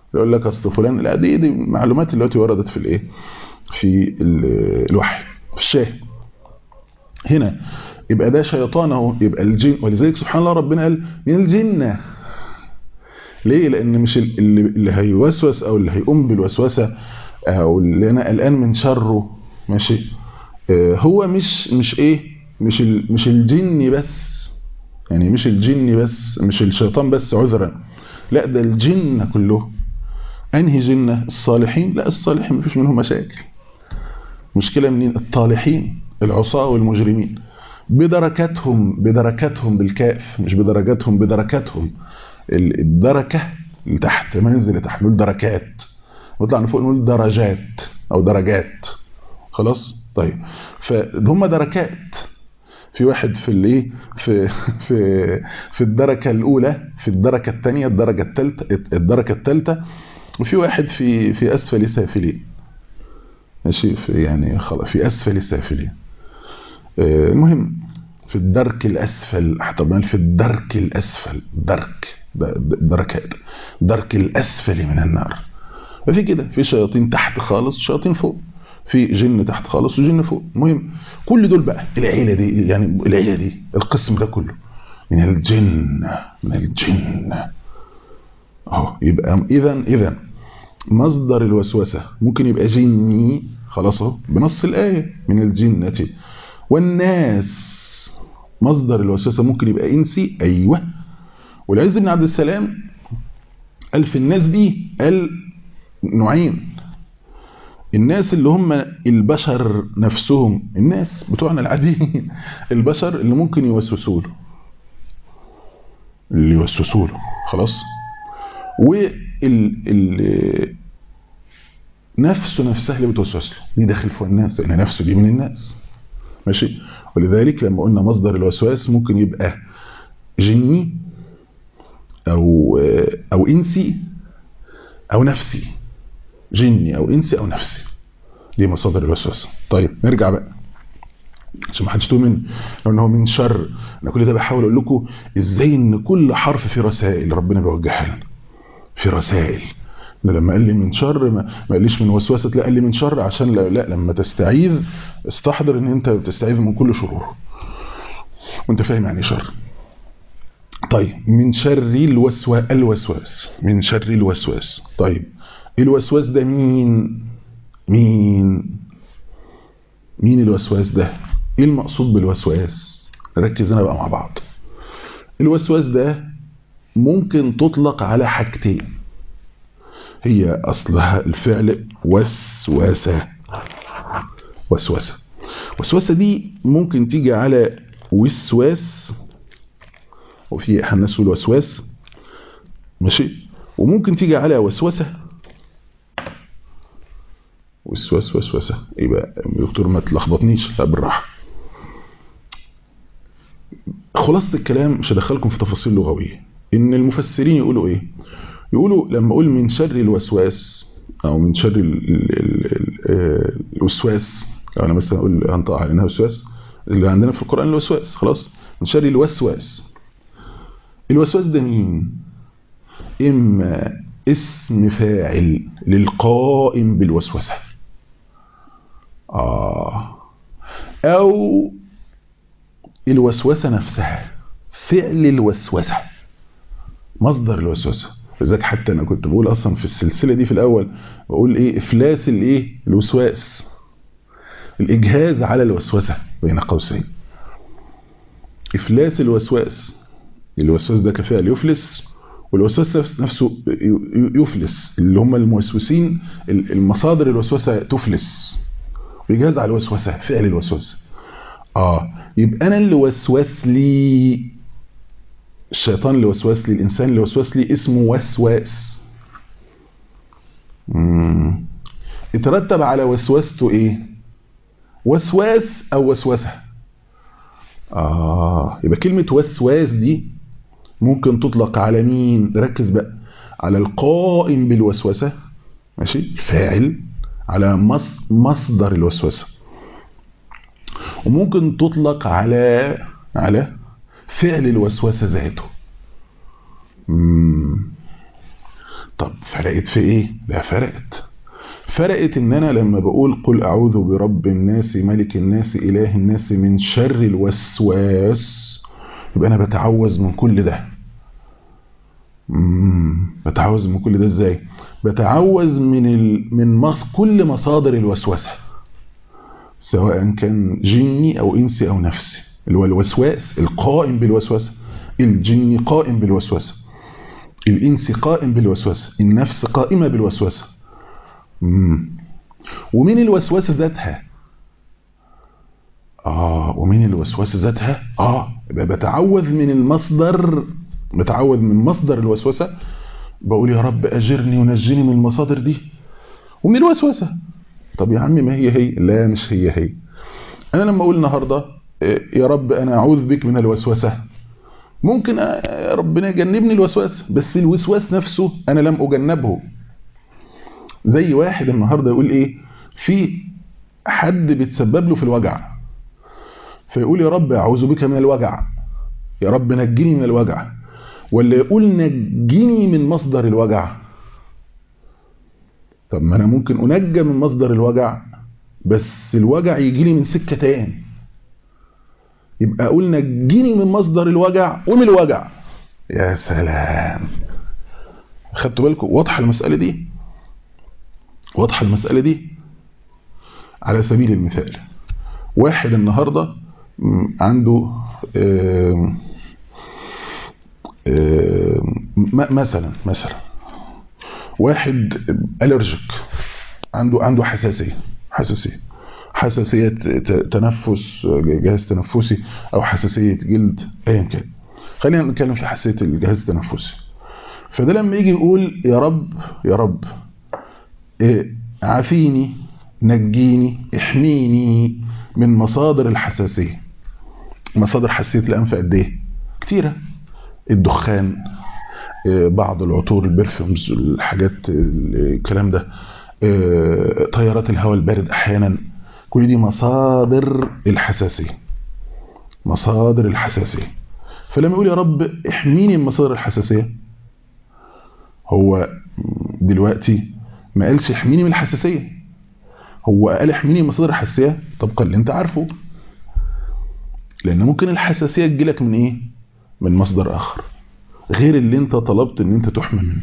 يقول لك اصل فلان لا دي دي معلومات دلوقتي وردت في الايه في الوحي في الشاهد هنا يبقى ده شيطان اهو يبقى الجن ولذلك سبحان الله ربنا قال من الجنه ليه لان مش اللي, اللي هيوسوس او اللي هيقوم بالوسوسه او اللي انا قلقان من شره ماشي هو مش مش ايه مش ال مش الجن بس يعني مش الجن بس مش الشيطان بس عذرا لا ده الجن كله انهي جنه الصالحين لا الصالحين مفيش منهم مشاكل مشكله منين الطالحين العصاه والمجرمين بدركاتهم بدركاتهم بالكاف مش بدرجاتهم بدركاتهم الدركه اللي تحت منزل اللي تحت نقول دركات ونطلع لفوق نقول درجات او درجات خلاص طيب فهم دركات في واحد في الايه في في في الدركه الاولى في الدركه الثانيه الدرجه الثالثه الدرجه الثالثه وفي واحد في في اسفل سافلين ماشي في يعني خلاص في اسفل سافلين المهم في الدرك الاسفل طبعا في الدرك الاسفل درك دركات درك الاسفل من النار ففي كده في شياطين تحت خالص وشياطين فوق في جن تحت خالص وجن فوق المهم كل دول بقى العيله دي يعني العيله دي القسم ده كله من الجن من الجن اهو يبقى اذا اذا مصدر الوسوسه ممكن يبقى جني خلاص اهو بنص الايه من الجنه والناس مصدر الوسوسه ممكن يبقى انسي ايوه والعز بن عبد السلام قال في الناس دي قال نوعين الناس اللي هم البشر نفسهم الناس بتوعنا العاديين البشر اللي ممكن يوسوسوا له اللي يوسوسوا له خلاص وال ال نفسه نفسها اللي بتوسوس له دي داخل فوق الناس لان نفسه دي من الناس ماشي ولذلك لما قلنا مصدر الوسواس ممكن يبقى جني او او انسي او نفسي جني او انسي او نفسي دي مصادر الوسوسه طيب نرجع بقى عشان ما حدش تؤمن ان هو من شر انا كل ده بحاول اقول لكم ازاي ان كل حرف فيه رسائل ربنا بيوجهها لنا في رسائل لما قال لي من شر ما قاليش من وسوسه لا قال لي من شر عشان لا, لا لما تستعيذ استحضر ان انت بتستعيذ من كل شرور وانت فاهم يعني شر طيب من شر الوسواس الوسواس من شر الوسواس طيب الوسواس ده مين مين مين الوسواس ده ايه المقصود بالوسواس ركز هنا بقى مع بعض الوسواس ده ممكن تطلق على حاجتين هي اصلها الفعل وسوسه وسوسه وسوسه دي ممكن تيجي على وسواس وفي الناس الوسواس ماشي وممكن تيجي على وسوسه وسواس وسوسه يبقى دكتور ما تلخبطنيش لا بالراحه خلاصة الكلام مش هدخلكم في تفاصيل لغوية ان المفسرين يقولوا ايه يقولوا لما اقول من شر الوسواس او من شر ال ال ال الوسواس لو انا مثلا اقول هنطق على انها وسواس اللي عندنا في القرآن الوسواس خلاص من شر الوسواس الوسواس ده مين اما اسم فاعل للقائم بالوسوسة آه أو الوسوسة نفسها فعل الوسوسة مصدر الوسوسة لذلك حتى أنا كنت بقول أصلا في السلسلة دي في الأول بقول إيه إفلاس الإيه الوسواس الإجهاز على الوسوسة بين قوسين إفلاس الوسواس الوسواس ده كفعل يفلس والوسواس نفسه يفلس اللي هم الموسوسين المصادر الوسوسة تفلس ويجهز على الوسوسة فعل الوسوسة اه يبقى انا اللي وسوس لي الشيطان اللي وسوس لي الانسان اللي وسوس لي اسمه وسواس امم اترتب على وسوسته ايه وسواس او وسوسه اه يبقى كلمه وسواس دي ممكن تطلق على مين ركز بقى على القائم بالوسوسه ماشي الفاعل على مص مصدر الوسوسه وممكن تطلق على على فعل الوسوسه ذاته مم. طب فرقت في ايه لا فرقت فرقت ان انا لما بقول قل اعوذ برب الناس ملك الناس اله الناس من شر الوسواس يبقى انا بتعوذ من كل ده مم. بتعوذ من كل ده ازاي بتعوذ من ال... من مص... كل مصادر الوسوسه سواء كان جني او انسي او نفسي اللي هو الوسواس القائم بالوسوسه الجني قائم بالوسوسه الانس قائم بالوسوسه النفس قائمه بالوسوسه مم. ومن الوسوسه ذاتها اه ومن الوسوسه ذاتها اه يبقى بتعوذ من المصدر بتعوذ من مصدر الوسوسه بقول يا رب اجرني ونجني من المصادر دي ومن الوسوسه طب يا عمي ما هي هي لا مش هي هي انا لما اقول النهارده يا رب انا اعوذ بك من الوسوسه ممكن ربنا يجنبني الوسواس بس الوسواس نفسه انا لم اجنبه زي واحد النهارده يقول ايه في حد بيتسبب له في الوجع فيقول يا رب اعوذ بك من الوجع يا رب نجني من الوجع ولا يقول نجني من مصدر الوجع طب ما انا ممكن انجى من مصدر الوجع بس الوجع يجي لي من سكه تاني يبقى اقول نجيني من مصدر الوجع ومن الوجع يا سلام خدتوا بالكم واضحه المساله دي واضحه المساله دي على سبيل المثال واحد النهارده عنده آم آم مثلا مثلا واحد الرجيك عنده عنده حساسيه حساسيه حساسيه تنفس جهاز تنفسي او حساسيه جلد ايا كان خلينا نتكلم في حساسيه الجهاز التنفسي فده لما يجي يقول يا رب يا رب إيه عافيني نجيني احميني من مصادر الحساسيه مصادر حساسيه الانف قد ايه كتيره الدخان بعض العطور البرفيومز الحاجات الكلام ده طيارات الهواء البارد احيانا كل دي مصادر الحساسيه مصادر الحساسيه فلما يقول يا رب احميني من مصادر الحساسيه هو دلوقتي ما قالش احميني من الحساسيه هو قال احميني من مصادر الحساسيه طبقا اللي انت عارفه لان ممكن الحساسيه تجيلك من ايه من مصدر اخر غير اللي انت طلبت ان انت تحمى منه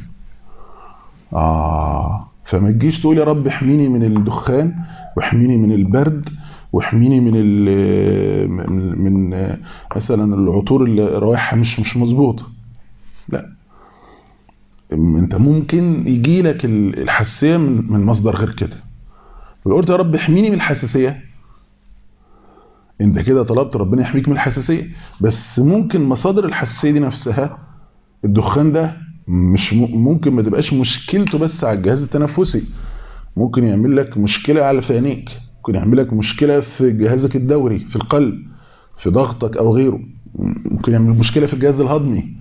اه فما تجيش تقول يا رب احميني من الدخان واحميني من البرد واحميني من من, من مثلا العطور اللي روايحها مش مش مظبوطه لا انت ممكن يجي لك الحساسيه من, من مصدر غير كده لو قلت يا رب احميني من الحساسيه انت كده طلبت ربنا يحميك من الحساسيه بس ممكن مصادر الحساسيه دي نفسها الدخان ده مش ممكن ما تبقاش مشكلته بس على الجهاز التنفسي ممكن يعمل لك مشكله على في عينيك ممكن يعمل لك مشكله في جهازك الدوري في القلب في ضغطك او غيره ممكن يعمل مشكله في الجهاز الهضمي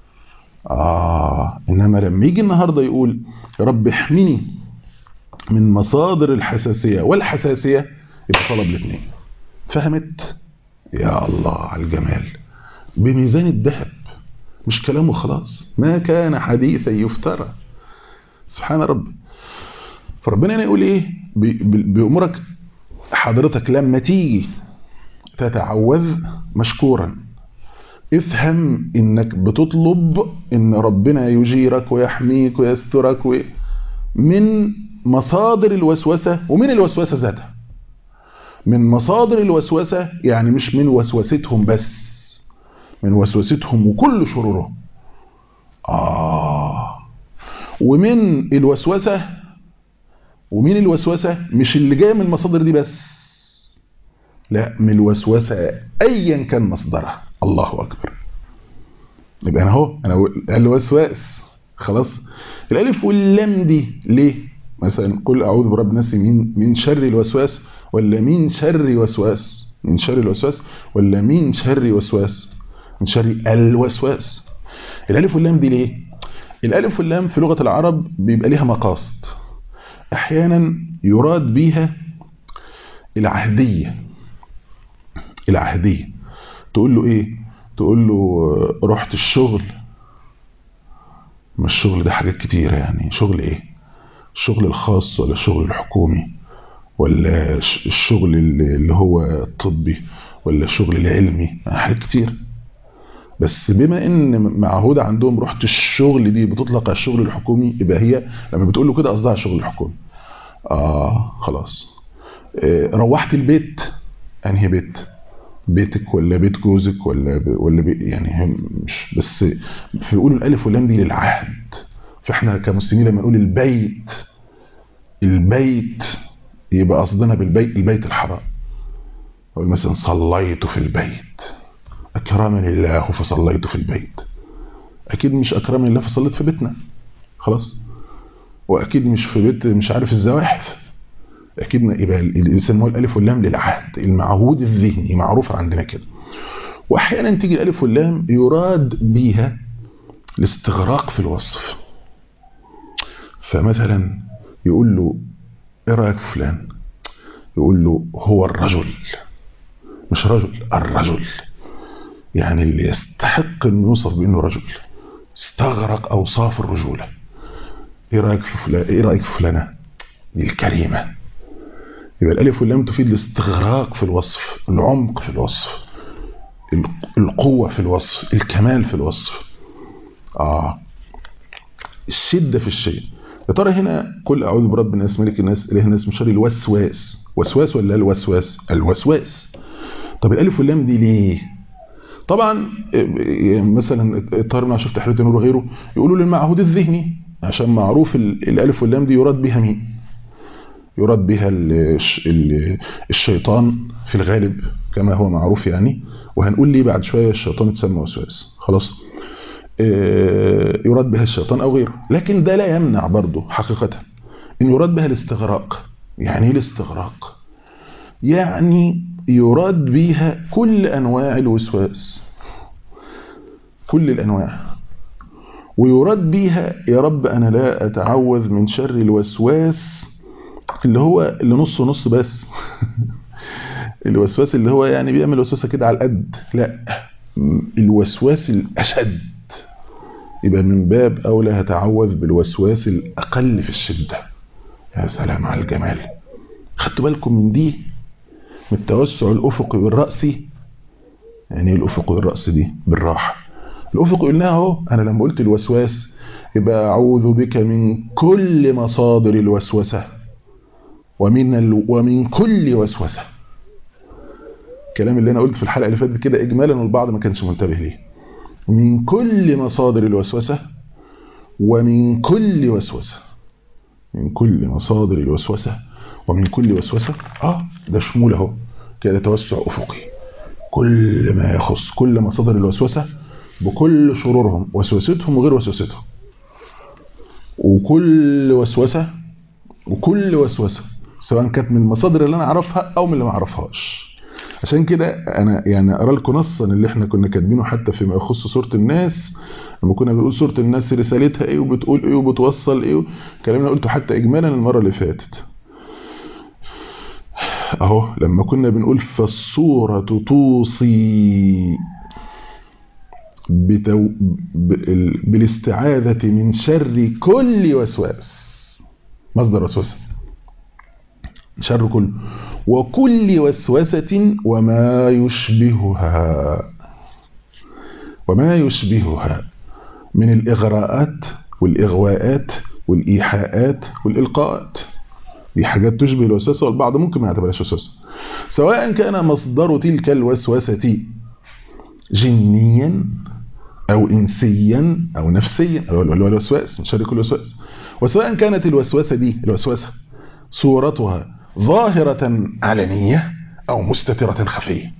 اه انما لما يجي النهارده يقول يا رب احميني من مصادر الحساسيه والحساسيه يبقى طلب الاثنين فهمت يا الله على الجمال بميزان الذهب مش كلامه خلاص ما كان حديثا يفترى سبحان ربي فربنا هنا يقول ايه بأمرك حضرتك لما تيجي تتعوذ مشكورا افهم انك بتطلب ان ربنا يجيرك ويحميك ويسترك و... من مصادر الوسوسة ومن الوسوسة ذاتها من مصادر الوسوسة يعني مش من وسوستهم بس من وسوستهم وكل شرورهم آه ومن الوسوسة ومن الوسوسة مش اللي جاي من المصادر دي بس لا من الوسوسة أيا كان مصدرها الله أكبر يبقى أنا أهو أنا الوسواس خلاص الألف واللام دي ليه مثلا قل أعوذ برب الناس من من شر الوسواس ولا من شر وسواس من شر الوسواس ولا من شر وسواس من شر الوسواس الالف واللام دي ليه الالف واللام في لغه العرب بيبقى ليها مقاصد احيانا يراد بيها العهديه العهديه تقول له ايه تقول له رحت الشغل ما الشغل ده حاجات كتيرة يعني شغل ايه الشغل الخاص ولا الشغل الحكومي ولا الشغل اللي هو الطبي ولا الشغل العلمي حاجات كتير بس بما ان معهود عندهم روحة الشغل دي بتطلق على الشغل الحكومي يبقى هي لما بتقول له كده قصدها الشغل الحكومي اه خلاص آه روحت البيت انهي بيت بيتك ولا بيت جوزك ولا ب... ولا بي... يعني مش بس في يقولوا الالف واللام دي للعهد فاحنا كمسلمين لما نقول البيت البيت يبقى قصدنا بالبيت البيت الحرام أقول مثلا صليت في البيت أكرمني الله فصليت في البيت أكيد مش أكرمني الله فصليت في بيتنا خلاص وأكيد مش في بيت مش عارف الزواحف أكيد يبقى الإنسان هو الألف واللام للعهد المعهود الذهني معروف عندنا كده وأحيانا تيجي الألف واللام يراد بيها الاستغراق في الوصف فمثلا يقول له ايه رايك في فلان يقول له هو الرجل مش رجل الرجل يعني اللي يستحق انه يوصف بانه رجل استغرق اوصاف الرجوله ايه رايك في فلان ايه رايك في فلانه دي الكريمه يبقى الالف واللام تفيد الاستغراق في الوصف العمق في الوصف القوه في الوصف الكمال في الوصف اه الشده في الشيء يا ترى هنا قل اعوذ برب الناس ملك الناس اله الناس من شر الوسواس وسواس ولا الوسواس الوسواس طب الالف واللام دي ليه طبعا مثلا الطاهر بن عاشور تحرير النور وغيره يقولوا للمعهود الذهني عشان معروف الالف واللام دي يراد بها مين يراد بها الشيطان في الغالب كما هو معروف يعني وهنقول ليه بعد شويه الشيطان اتسمى وسواس خلاص يراد بها الشيطان او غيره لكن ده لا يمنع برضه حقيقه ان يراد بها الاستغراق يعني ايه الاستغراق يعني يراد بها كل انواع الوسواس كل الانواع ويراد بها يا رب انا لا اتعوذ من شر الوسواس اللي هو اللي نص نص بس الوسواس اللي هو يعني بيعمل وسوسه كده على القد لا الوسواس الاشد يبقى من باب اولى هتعوذ بالوسواس الاقل في الشده يا سلام على الجمال خدتوا بالكم من دي من التوسع الافقي والراسي يعني الافق والراس دي بالراحه الافق قلناها اهو انا لما قلت الوسواس يبقى اعوذ بك من كل مصادر الوسوسه ومن ال... ومن كل وسوسه الكلام اللي انا قلت في الحلقه اللي فاتت كده اجمالا والبعض ما كانش منتبه ليه من كل مصادر الوسوسه ومن كل وسوسه من كل مصادر الوسوسه ومن كل وسوسه اه ده شمول اهو كده توسع افقي كل ما يخص كل مصادر الوسوسه بكل شرورهم وسوستهم وغير وسوستهم وكل وسوسه وكل وسوسه سواء كانت من المصادر اللي انا اعرفها او من اللي ما اعرفهاش عشان كده انا يعني ارى لكم نصا اللي احنا كنا كاتبينه حتى فيما يخص سوره الناس لما كنا بنقول سوره الناس رسالتها ايه وبتقول ايه وبتوصل ايه الكلام اللي قلته حتى اجمالا المره اللي فاتت اهو لما كنا بنقول فالصوره توصي بتو... بالاستعاذة من شر كل وسواس مصدر وسوسة شر كل وكل وسوسة وما يشبهها وما يشبهها من الإغراءات والإغواءات والإيحاءات والإلقاءات دي حاجات تشبه الوسوسة والبعض ممكن ما يعتبرهاش وسوسة سواء كان مصدر تلك الوسوسة جنيا أو إنسيا أو نفسيا اللي هو الوسواس من شر كل وسواس وسواء كانت الوسوسة دي الوسوسة صورتها ظاهرة علنية أو مستترة خفية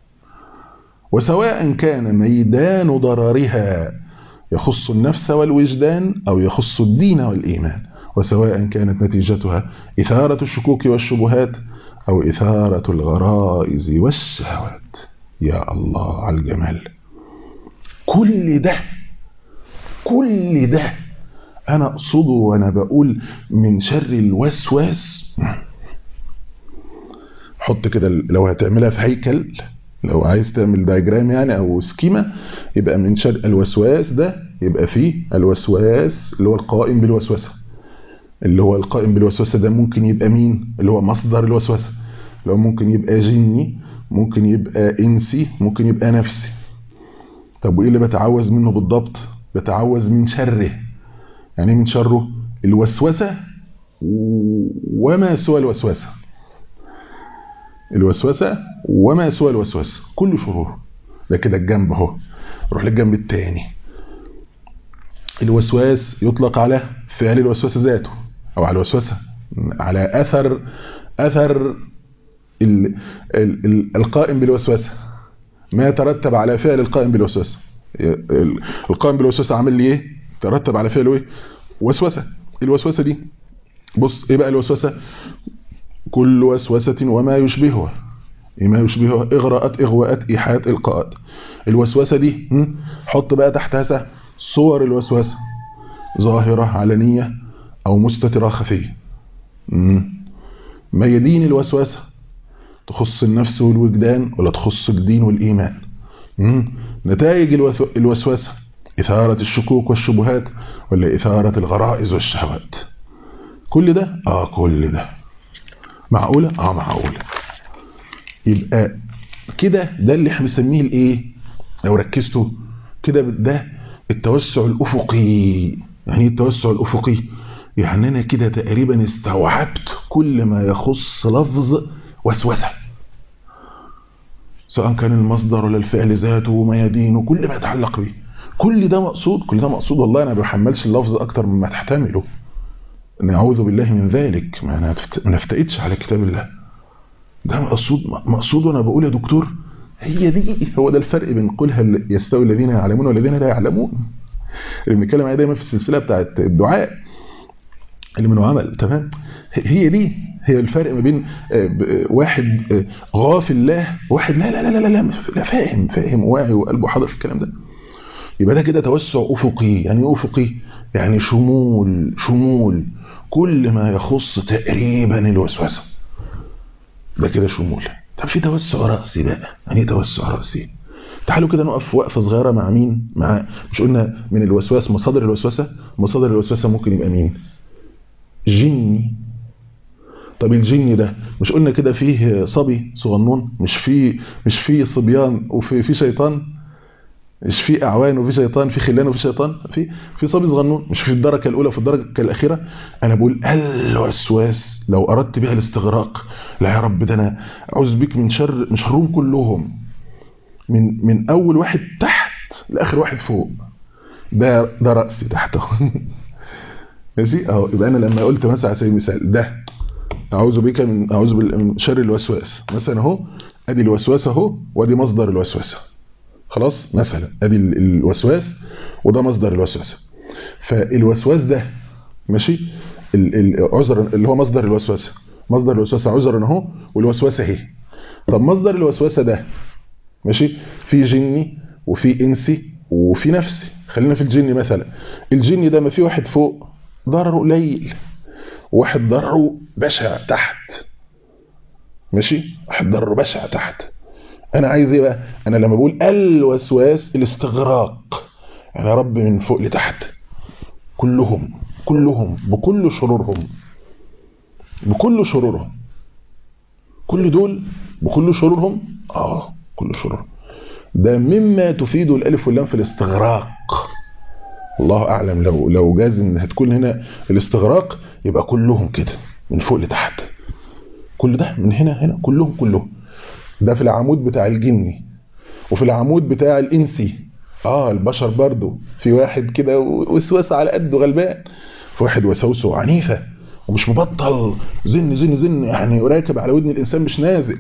وسواء كان ميدان ضررها يخص النفس والوجدان أو يخص الدين والإيمان وسواء كانت نتيجتها إثارة الشكوك والشبهات أو إثارة الغرائز والشهوات يا الله على الجمال كل ده كل ده انا اقصده وانا بقول من شر الوسواس حط كده لو هتعملها في هيكل لو عايز تعمل دايجرام يعني او سكيما يبقى من شر الوسواس ده يبقى فيه الوسواس اللي هو القائم بالوسوسه اللي هو القائم بالوسوسه ده ممكن يبقى مين اللي هو مصدر الوسوسه لو ممكن يبقى جني ممكن يبقى انسي ممكن يبقى نفسي طب وايه اللي بتعوذ منه بالضبط بتعوذ من شره يعني ايه من شره الوسوسه وما سوى الوسوسه الوسوسه وما سوى الوسوسه كل شرور ده كده الجنب اهو نروح للجنب الثاني الوسواس يطلق على فعل الوسوسه ذاته او على الوسوسه على اثر اثر ال ال ال القائم بالوسوسه ما يترتب على فعل القائم بالوسوسه القائم بالوسوسه عامل لي ايه ترتب على فعله ايه وسوسه الوسوسه دي بص ايه بقى الوسوسه كل وسوسه وما يشبهها ما يشبهها اغراءات اغواءات ايحاءات القاءات الوسوسه دي حط بقى تحتها صور الوسوسه ظاهره علنيه او مستتره خفيه ميادين الوسوسه تخص النفس والوجدان ولا تخص الدين والايمان نتائج الوسوسه اثاره الشكوك والشبهات ولا اثاره الغرائز والشهوات كل ده اه كل ده معقوله اه معقوله يبقى كده ده اللي احنا بنسميه الايه لو ركزتوا كده ده التوسع الافقي يعني ايه التوسع الافقي يعني انا كده تقريبا استوعبت كل ما يخص لفظ وسوسه سواء كان المصدر ولا الفعل ذاته وميادينه كل ما يتعلق به كل ده مقصود كل ده مقصود والله انا ما بحملش اللفظ اكتر مما تحتمله نعوذ بالله من ذلك ما نفتئتش على كتاب الله ده مقصود مقصود وانا بقول يا دكتور هي دي هو ده الفرق بين قولها يستوي الذين يعلمون والذين لا يعلمون اللي بنتكلم عليها دايما في السلسله بتاعت الدعاء اللي منه عمل تمام هي دي هي الفرق ما بين واحد غافل الله وواحد لا لا لا لا لا, لا فاهم فاهم واعي وقلبه حاضر في الكلام ده يبقى ده كده توسع افقي يعني افقي يعني شمول شمول كل ما يخص تقريبا الوسوسه ده كده شمول طب في توسع راسي بقى يعني ايه توسع راسي تعالوا كده نقف وقفه صغيره مع مين مع مش قلنا من الوسواس مصادر الوسوسه مصادر الوسوسه ممكن يبقى مين جني طب الجن ده مش قلنا كده فيه صبي صغنون مش فيه مش فيه صبيان وفي في شيطان مش في اعوان وفي شيطان في خلان وفي شيطان في في صبي صغنون مش في الدرجه الاولى وفي الدرجه الاخيره انا بقول الوسواس لو اردت بها الاستغراق لا يا رب ده انا اعوذ بك من شر من شرهم كلهم من من اول واحد تحت لاخر واحد فوق ده ده راسي تحته ماشي اهو يبقى انا لما قلت مثلا على سبيل المثال ده اعوذ بك من اعوذ من شر الوسواس مثلا اهو ادي الوسواس اهو وادي مصدر الوسوسه خلاص مثلا ادي الوسواس وده مصدر الوسوسه فالوسواس ده ماشي العذر اللي هو مصدر الوسوسه مصدر الوسوسه عذرا اهو والوسوسه اهي طب مصدر الوسوسه ده ماشي في جني وفي انسي وفي نفسي خلينا في الجني مثلا الجني ده ما في واحد فوق ضرره قليل واحد ضرره بشع تحت ماشي واحد ضرره بشع تحت انا عايز ايه بقى انا لما بقول الوسواس الاستغراق يعني يا رب من فوق لتحت كلهم كلهم بكل شرورهم بكل شرورهم كل دول بكل شرورهم اه كل شرورهم ده مما تفيد الالف واللام في الاستغراق الله اعلم لو لو جاز ان هتكون هنا الاستغراق يبقى كلهم كده من فوق لتحت كل ده من هنا هنا كلهم كلهم ده في العمود بتاع الجني وفي العمود بتاع الانسي اه البشر برضو في واحد كده وسوسه على قده غلبان في واحد وسوسه عنيفه ومش مبطل زن زن زن يعني راكب على ودن الانسان مش نازل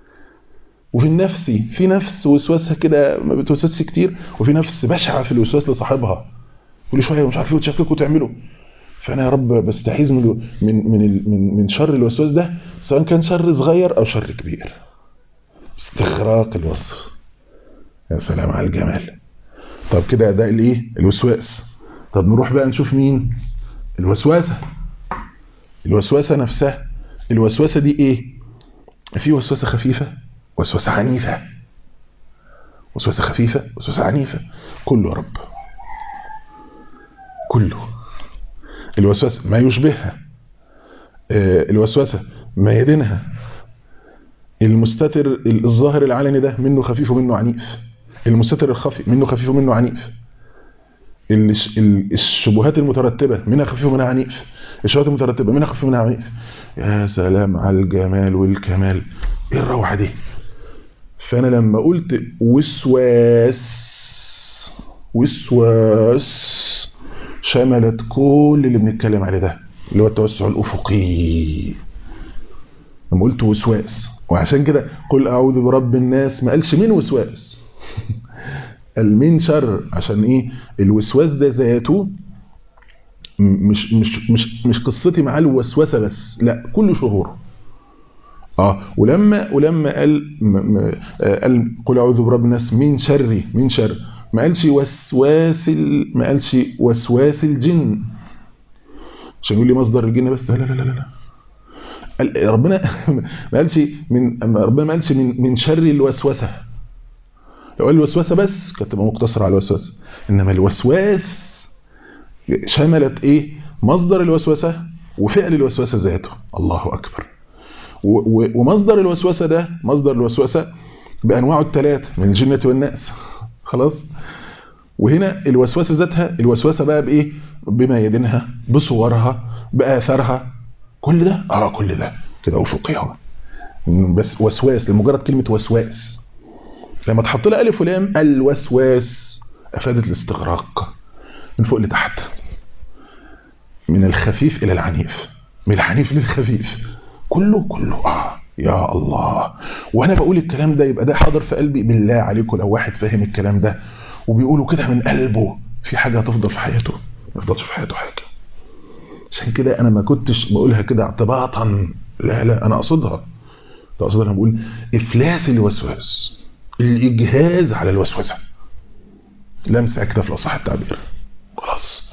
وفي النفسي في نفس وسوسها كده ما بتوسوسش كتير وفي نفس بشعه في الوسواس لصاحبها كل شويه مش عارفين تشككوا تعملوا فانا يا رب بستعيذ من من من من, من شر الوسواس ده سواء كان شر صغير او شر كبير استغراق الوصف يا سلام على الجمال طب كده ده الايه الوسواس طب نروح بقى نشوف مين الوسواسه الوسواسه نفسها الوسوسه دي ايه في وسوسه خفيفه وسوسه عنيفه وسوسه خفيفه وسوسه عنيفه كله يا رب كله الوسوسة ما يشبهها الوسوسة ما يدينها المستتر الظاهر العلني ده منه خفيف ومنه عنيف المستتر الخفي منه خفيف ومنه عنيف الشبهات المترتبة منها خفيف ومنها عنيف الشبهات المترتبة منها خفيف ومنها عنيف يا سلام على الجمال والكمال ايه الروعة دي فانا لما قلت وسواس وسواس شملت كل اللي بنتكلم عليه ده اللي هو التوسع الافقي لما قلت وسواس وعشان كده قل اعوذ برب الناس ما قالش مين وسواس قال مين شر عشان ايه الوسواس ده ذاته مش مش مش مش قصتي مع الوسوسه بس لا كل شهور اه ولما ولما قال قال قل اعوذ برب الناس من شر من شر ما قالش وسواس ما قالش وسواس الجن عشان يقول لي مصدر الجن بس لا لا لا لا قال ربنا ما قالش من ربنا ما قالش من من شر الوسوسه لو قال الوسوسه بس كانت تبقى مقتصره على الوسوسه انما الوسواس شملت ايه مصدر الوسوسه وفعل الوسوسه ذاته الله اكبر ومصدر الوسوسه ده مصدر الوسوسه بانواعه الثلاثه من الجنه والناس خلاص وهنا الوسوسه ذاتها الوسوسه بقى بايه بما يدينها بصورها باثارها كل ده اه كل ده كده افقيها بس وسواس لمجرد كلمه وسواس لما تحط لها الف ولام الوسواس افادت الاستغراق من فوق لتحت من الخفيف الى العنيف من العنيف للخفيف كله كله اه يا الله وانا بقول الكلام ده يبقى ده حاضر في قلبي بالله عليكم لو واحد فاهم الكلام ده وبيقوله كده من قلبه في حاجه هتفضل في حياته ما يفضلش في حياته حاجه عشان كده انا ما كنتش بقولها كده اعتباطا لا لا انا اقصدها اقصدها انا بقول افلاس الوسواس الاجهاز على الوسوسه لمسه كده في الاصح التعبير خلاص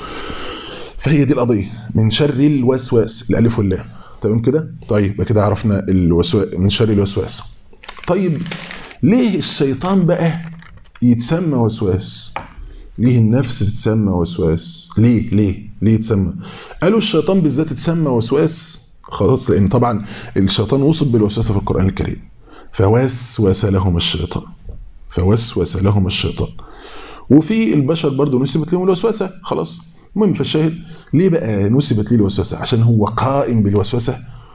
فهي دي القضيه من شر الوسواس الالف واللام تمام كده طيب يبقى كده عرفنا الوسواس من شر الوسواس طيب ليه الشيطان بقى يتسمى وسواس ليه النفس تتسمى وسواس ليه ليه ليه يتسمى قالوا الشيطان بالذات تتسمى وسواس خلاص لان طبعا الشيطان وصف بالوسوسه في القران الكريم فوسوس لهم الشيطان فوسوس لهم الشيطان وفي البشر برضه نسبت لهم الوسوسه خلاص المهم فالشاهد ليه بقى نسبت ليه الوسوسه عشان هو قائم بالوسوسه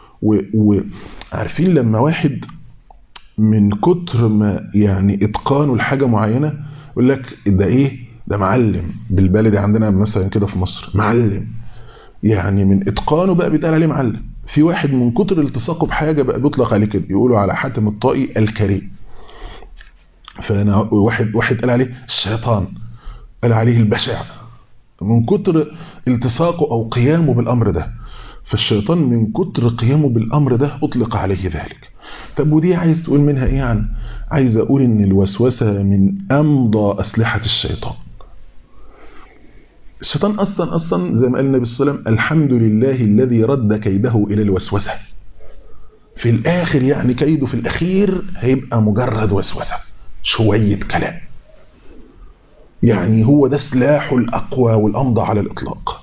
وعارفين لما واحد من كتر ما يعني اتقانه لحاجه معينه يقول لك ده ايه ده معلم بالبلدي عندنا مثلا كده في مصر معلم يعني من اتقانه بقى بيتقال عليه معلم في واحد من كتر التصاقه بحاجه بقى بيطلق عليه كده يقولوا على حاتم الطائي الكريم فانا واحد واحد قال عليه الشيطان قال عليه البشع من كتر التصاقه او قيامه بالامر ده فالشيطان من كتر قيامه بالامر ده اطلق عليه ذلك طب ودي عايز تقول منها ايه يعني عايز اقول ان الوسوسه من امضى اسلحه الشيطان الشيطان اصلا اصلا زي ما قال النبي صلى الله عليه وسلم الحمد لله الذي رد كيده الى الوسوسه في الاخر يعني كيده في الاخير هيبقى مجرد وسوسه شويه كلام يعني هو ده سلاحه الاقوى والامضى على الاطلاق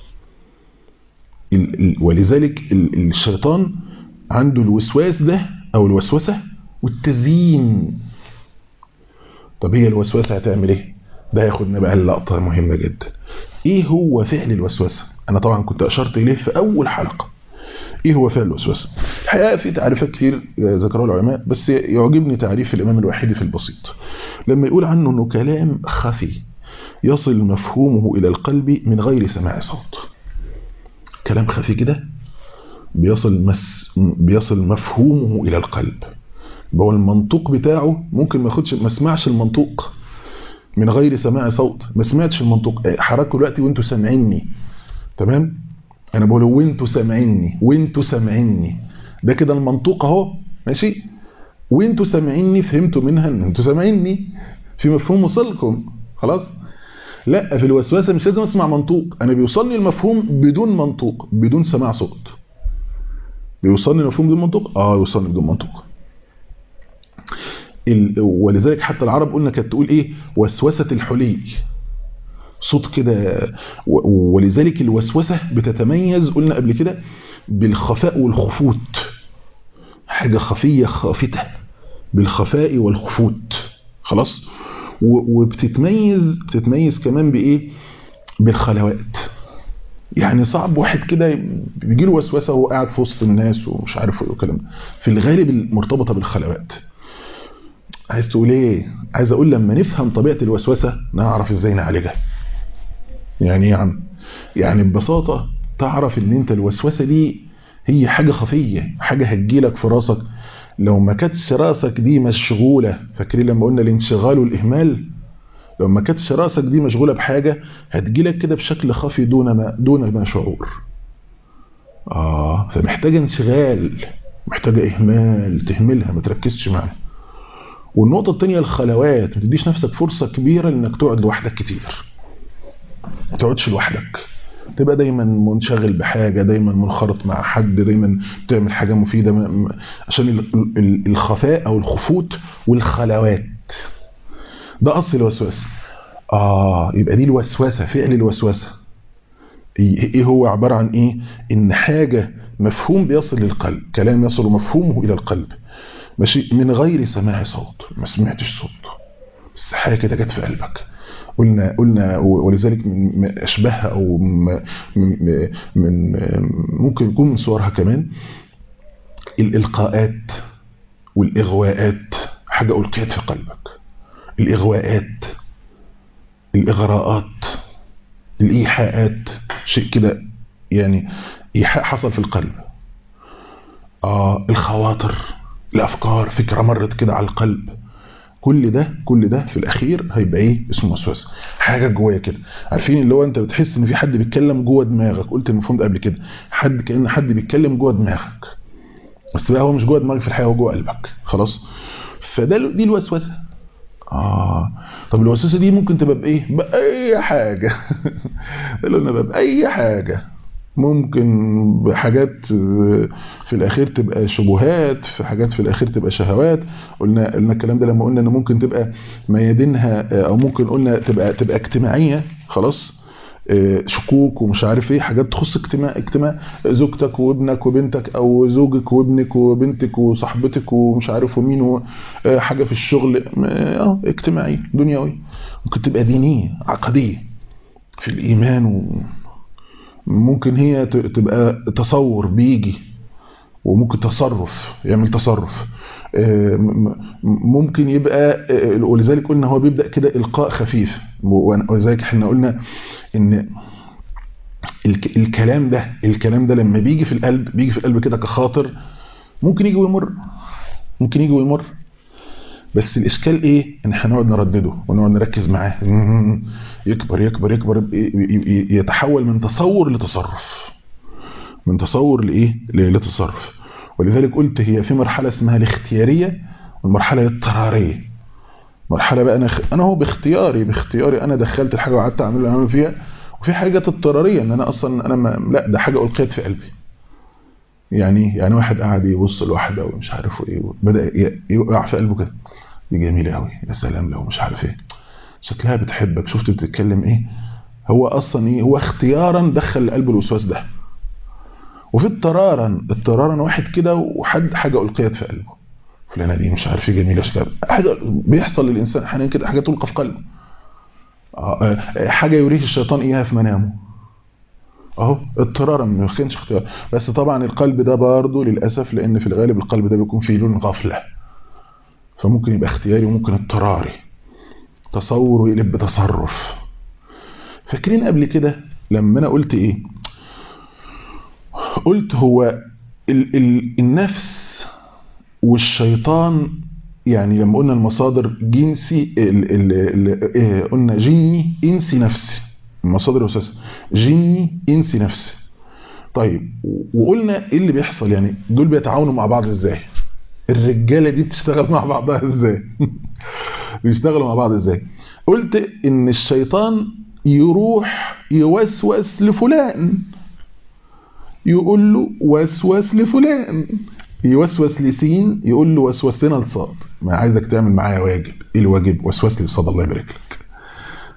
ولذلك الشيطان عنده الوسواس ده او الوسوسه والتزيين طب هي الوسوسه هتعمل ايه ده ياخدنا بقى اللقطه مهمه جدا ايه هو فعل الوسوسه انا طبعا كنت اشرت اليه في اول حلقه ايه هو فعل الوسوسه الحقيقه في تعريفات كتير ذكرها العلماء بس يعجبني تعريف الامام الوحيدي في البسيط لما يقول عنه انه كلام خفي يصل مفهومه الى القلب من غير سماع صوت كلام خفي كده بيصل مس بيصل مفهومه الى القلب هو المنطوق بتاعه ممكن ما ياخدش ما اسمعش المنطوق من غير سماع صوت ما سمعتش المنطوق حركوا دلوقتي وانتوا سامعيني تمام انا بقول وانتوا سامعيني وانتوا سامعيني ده كده المنطوق اهو ماشي وانتوا سامعيني فهمتوا منها ان انتوا سامعيني في مفهوم وصلكم خلاص لا في الوسوسه مش لازم اسمع منطوق انا بيوصلني المفهوم بدون منطوق بدون سماع صوت بيوصلني المفهوم بدون منطوق اه يوصلني بدون منطوق ولذلك حتى العرب قلنا كانت تقول ايه وسوسه الحلي صوت كده ولذلك الوسوسة بتتميز قلنا قبل كده بالخفاء والخفوت حاجة خفية خافتة بالخفاء والخفوت خلاص وبتتميز بتتميز كمان بايه بالخلوات يعني صعب واحد كده بيجي له وسوسه وهو قاعد في وسط الناس ومش عارف ايه والكلام في الغالب مرتبطه بالخلوات عايز تقول ايه عايز اقول لما نفهم طبيعه الوسوسه نعرف ازاي نعالجها يعني ايه يا عم يعني ببساطه تعرف ان انت الوسوسه دي هي حاجه خفيه حاجه هتجيلك في راسك لو ما كانتش راسك دي مشغوله فاكرين لما قلنا الانشغال والاهمال لو ما كانتش راسك دي مشغوله بحاجه هتجيلك كده بشكل خفي دون ما دون ما شعور اه فمحتاجه انشغال محتاجه اهمال تهملها ما تركزش معاها والنقطه الثانيه الخلوات ما تديش نفسك فرصه كبيره انك تقعد لوحدك كتير ما تقعدش لوحدك تبقى دايما منشغل بحاجة دايما منخرط مع حد دايما بتعمل حاجة مفيدة عشان الخفاء أو الخفوت والخلوات ده أصل الوسوسة آه يبقى دي الوسوسة فعل الوسوسة إيه هو عبارة عن إيه إن حاجة مفهوم بيصل للقلب كلام يصل مفهومه إلى القلب ماشي من غير سماع صوت ما سمعتش صوت بس حاجة كده جت في قلبك قلنا قلنا ولذلك من اشباهها او من, من ممكن يكون من صورها كمان الالقاءات والاغواءات حاجه القيت في قلبك الاغواءات الاغراءات الايحاءات شيء كده يعني ايحاء حصل في القلب اه الخواطر الافكار فكره مرت كده على القلب كل ده كل ده في الاخير هيبقى ايه اسمه وسوسه حاجه جوايا كده عارفين اللي هو انت بتحس ان في حد بيتكلم جوه دماغك قلت المفهوم ده قبل كده حد كان حد بيتكلم جوه دماغك بس بقى هو مش جوه دماغك في الحقيقه هو جوه قلبك خلاص فده دي الوسوسه اه طب الوسوسه دي ممكن تبقى بايه باي حاجه قلنا بقى باي حاجه ممكن بحاجات في الاخير تبقى شبهات في حاجات في الاخير تبقى شهوات قلنا قلنا الكلام ده لما قلنا ان ممكن تبقى ميادينها او ممكن قلنا تبقى تبقى اجتماعيه خلاص شكوك ومش عارف ايه حاجات تخص اجتماع اجتماع زوجتك وابنك وبنتك او زوجك وابنك وبنتك وصاحبتك ومش عارف ومين حاجه في الشغل اه اجتماعيه دنيويه ممكن تبقى دينيه عقديه في الايمان و ممكن هي تبقى تصور بيجي وممكن تصرف يعمل تصرف ممكن يبقى ولذلك قلنا هو بيبدأ كده إلقاء خفيف ولذلك احنا قلنا ان الكلام ده الكلام ده لما بيجي في القلب بيجي في القلب كده كخاطر ممكن يجي ويمر ممكن يجي ويمر بس الاشكال ايه ان احنا نقعد نردده ونقعد نركز معاه يكبر يكبر يكبر يتحول من تصور لتصرف من تصور لايه لتصرف ولذلك قلت هي في مرحله اسمها الاختياريه والمرحله الاضطراريه مرحله بقى انا انا هو باختياري باختياري انا دخلت الحاجه وقعدت اعمل اللي اعمل فيها وفي حاجات اضطراريه ان انا اصلا انا ما لا ده حاجه القيت في قلبي يعني يعني واحد قاعد يبص لواحده ومش عارف ايه بدا يوقع في قلبه كده دي جميله قوي يا سلام لو مش عارف ايه شكلها بتحبك شفت بتتكلم ايه هو اصلا ايه هو اختيارا دخل قلبه الوسواس ده وفي اضطرارا اضطرارا واحد كده وحد حاجه القيت في قلبه فلانه دي مش عارف ايه جميله شكلها حاجه بيحصل للانسان احيانا كده حاجه تلقى في قلبه حاجه يريه الشيطان اياها في منامه اهو اضطرارا ما كانش اختيار بس طبعا القلب ده برضه للاسف لان في الغالب القلب ده بيكون فيه لون غفله فممكن يبقى اختياري وممكن اضطراري تصور ويقلب بتصرف فاكرين قبل كده لما انا قلت ايه قلت هو ال ال النفس والشيطان يعني لما قلنا المصادر جنسي ال ال ال إيه قلنا جني انسي نفسي المصادر الاساسيه جني انسي نفسي طيب وقلنا ايه اللي بيحصل يعني دول بيتعاونوا مع بعض ازاي الرجاله دي بتشتغل مع بعضها ازاي بيشتغلوا مع بعض ازاي قلت ان الشيطان يروح يوسوس لفلان يقول له وسوس لفلان يوسوس لسين يقول له وسوس لنا لصاد ما عايزك تعمل معايا واجب ايه الواجب وسوس لي صاد الله يبارك لك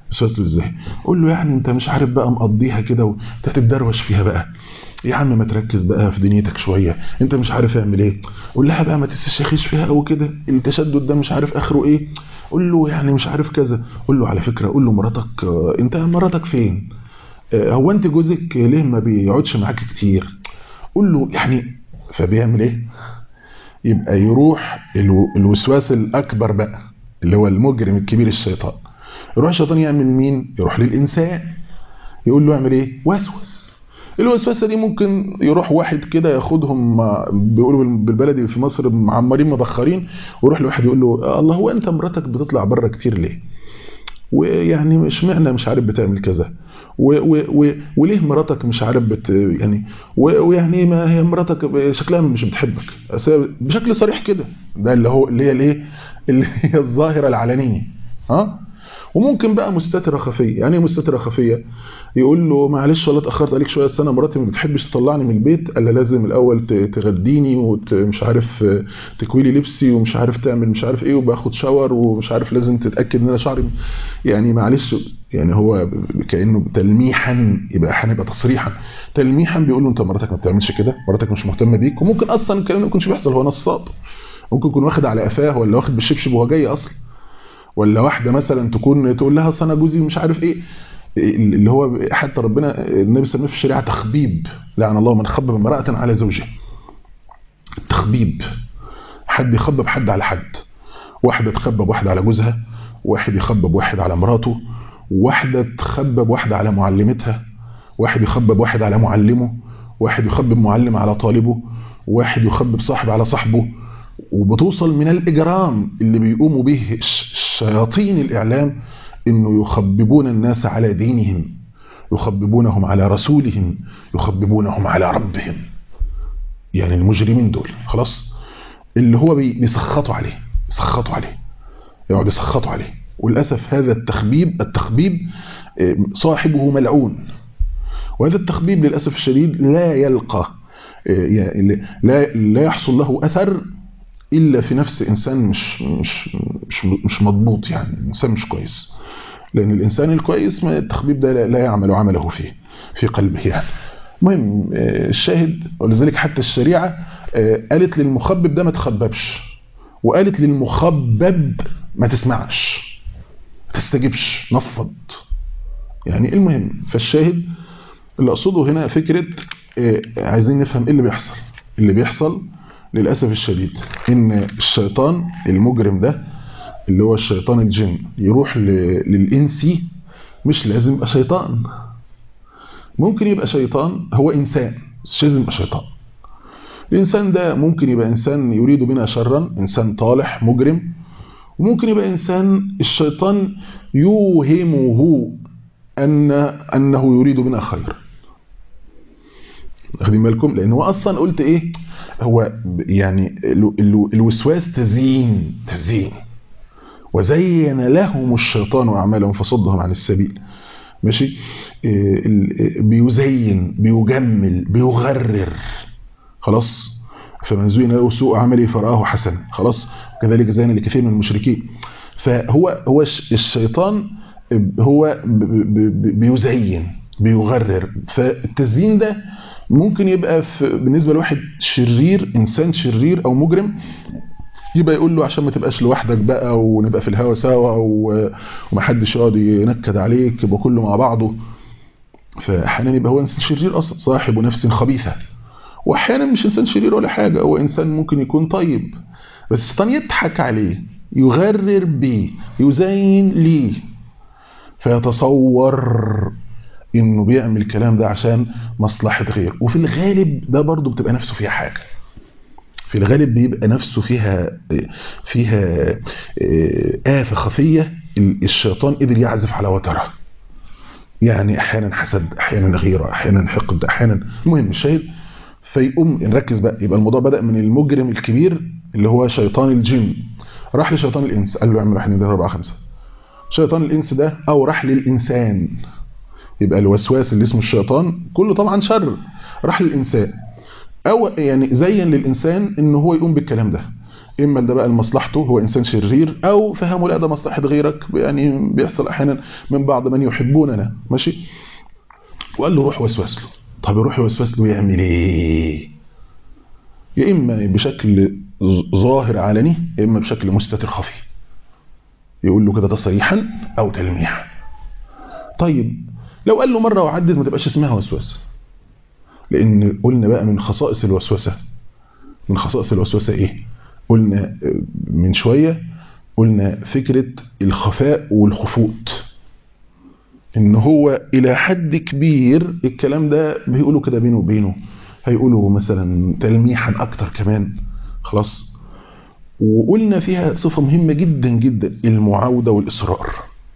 وسوس له ازاي قول له يعني انت مش عارف بقى مقضيها كده وانت تتدروش فيها بقى يا عم ما تركز بقى في دنيتك شويه انت مش عارف اعمل ايه قول لها بقى ما تستشخيش فيها قوي كده التشدد ده مش عارف اخره ايه قول له يعني مش عارف كذا قول له على فكره قول له مراتك آه، انت مراتك فين آه، هو انت جوزك ليه ما بيقعدش معاك كتير قول له يعني فبيعمل ايه يبقى يروح الو- الوسواس الاكبر بقى اللي هو المجرم الكبير الشيطان يروح الشيطان يعمل مين يروح للانسان يقول له اعمل ايه وسوس الوسوسه دي ممكن يروح واحد كده ياخدهم مع- بيقولوا بال- بالبلدي في مصر معمرين مبخرين ويروح لواحد يقول له الله هو انت مراتك بتطلع بره كتير ليه ويعني مش معنى مش عارف بتعمل كذا و و و وليه مراتك مش عارف بت يعني و- ويعني ما هي مراتك شكلها مش بتحبك أصل هي بشكل صريح كده ده اللي هو اللي هي الايه اللي هي الظاهره العلنيه ها وممكن بقى مستتره خفيه يعني ايه مستتره خفيه يقول له معلش والله اتاخرت عليك شويه السنه مراتي ما بتحبش تطلعني من البيت قال لها لازم الاول ت- تغديني ومش عارف آه، تكوي لي لبسي ومش عارف تعمل مش عارف ايه وباخد شاور ومش عارف لازم تتاكد ان انا شعري يعني معلش يعني هو ب- كانه تلميحا يبقى هنبقى تصريحا تلميحا بيقول له انت مراتك ما بتعملش كده مراتك مش مهتمه بيك وممكن اصلا الكلام ده ما يكونش بيحصل هو نصاب ممكن يكون واخد على قفاه ولا واخد بالشبشب وهو جاي اصلا ولا واحده مثلا تكون تقول لها اصل انا جوزي مش عارف ايه اللي هو حتى ربنا النبي صلى الله عليه وسلم في الشريعه تخبيب لعن الله من خبب امراه على زوجها تخبيب حد يخبب حد على حد واحده تخبب واحده على جوزها واحد يخبب واحد على مراته واحده تخبب واحده على معلمتها واحد يخبب واحد على معلمه واحد يخبب معلم على طالبه واحد يخبب صاحب على صاحبه وبتوصل من الإجرام اللي بيقوموا به الش- شياطين الإعلام إنه يخببون الناس على دينهم يخببونهم على رسولهم يخببونهم على ربهم يعني المجرمين دول خلاص اللي هو بي- بيسخطوا عليه يسخطوا عليه يقعد يسخطوا عليه وللأسف هذا التخبيب التخبيب آه، صاحبه ملعون وهذا التخبيب للأسف الشديد لا يلقى آه، يعني لا لا يحصل له أثر إلا في نفس إنسان مش مش مش مش مضبوط يعني إنسان مش كويس لأن الإنسان الكويس ما التخبيب ده لا- لا يعمل عمله فيه في قلبه يعني المهم آه، الشاهد ولذلك حتى الشريعة آه، قالت للمخبب ده ما تخببش وقالت للمخبب ما تسمعش ما تستجبش نفض يعني المهم فالشاهد اللي أقصده هنا فكرة آه، عايزين نفهم إيه اللي بيحصل اللي بيحصل للأسف الشديد إن الشيطان المجرم ده اللي هو الشيطان الجن يروح ل- للإنسي مش لازم يبقى شيطان ممكن يبقى شيطان هو إنسان بس مش لازم يبقى شيطان الإنسان ده ممكن يبقى إنسان يريد بنا شرا إنسان طالح مجرم وممكن يبقى إنسان الشيطان يوهمه أن أنه يريد بنا خير واخدين بالكم لأن هو أصلا قلت إيه هو ب- يعني ال- ال- الوسواس تزيين تزيين وزين لهم الشيطان أعمالهم فصدهم عن السبيل ماشي إيه، ال- إيه، بيزين بيجمل بيغرر خلاص فمن زين له سوء عمله فرآه حسنا خلاص كذلك زين لكثير من المشركين فهو هو الش- الشيطان هو ب- ب- ب- بيزين بيغرر فالتزيين ده ممكن يبقى في بالنسبه لواحد شرير انسان شرير او مجرم يبقى يقول له عشان ما تبقاش لوحدك بقى ونبقى في الهوا سوا و- ومحدش يقعد ينكد عليك يبقى كله مع بعضه فاحيانا يبقى هو انسان شرير اصلا صاحب نفس خبيثه واحيانا مش انسان شرير ولا حاجه هو انسان ممكن يكون طيب بس الشيطان يضحك عليه يغرر بيه يزين ليه فيتصور انه بيعمل الكلام ده عشان مصلحه غيره وفي الغالب ده برضه بتبقى نفسه فيها حاجه في الغالب بيبقى نفسه فيها فيها آفة خفية الشيطان قدر يعزف على وترها يعني احيانا حسد احيانا غيره احيانا حقد احيانا المهم الشاهد فيقوم نركز بقى يبقى الموضوع بدأ من المجرم الكبير اللي هو شيطان الجن راح لشيطان الانس قال له اعمل واحد اثنين ثلاثه اربعه خمسه شيطان الانس ده او راح للانسان يبقى الوسواس اللي اسمه الشيطان كله طبعا شر راح للانسان او يعني زين للانسان ان هو يقوم بالكلام ده اما ده بقى لمصلحته هو انسان شرير او فهمه لا ده مصلحه غيرك يعني بيحصل احيانا من بعض من يحبوننا ماشي وقال له روح وسوس له طب يروح يوسوس له يعمل ايه يا اما بشكل ظاهر علني يا اما بشكل مستتر خفي يقول له كده تصريحا او تلميحا طيب لو قال له مره وعدت ما تبقاش اسمها وسوسه لان قلنا بقى من خصائص الوسوسه من خصائص الوسوسه ايه قلنا من شويه قلنا فكره الخفاء والخفوت ان هو الى حد كبير الكلام ده بيقولوا كده بينه وبينه هيقولوا مثلا تلميحا اكتر كمان خلاص وقلنا فيها صفه مهمه جدا جدا المعاوده والاصرار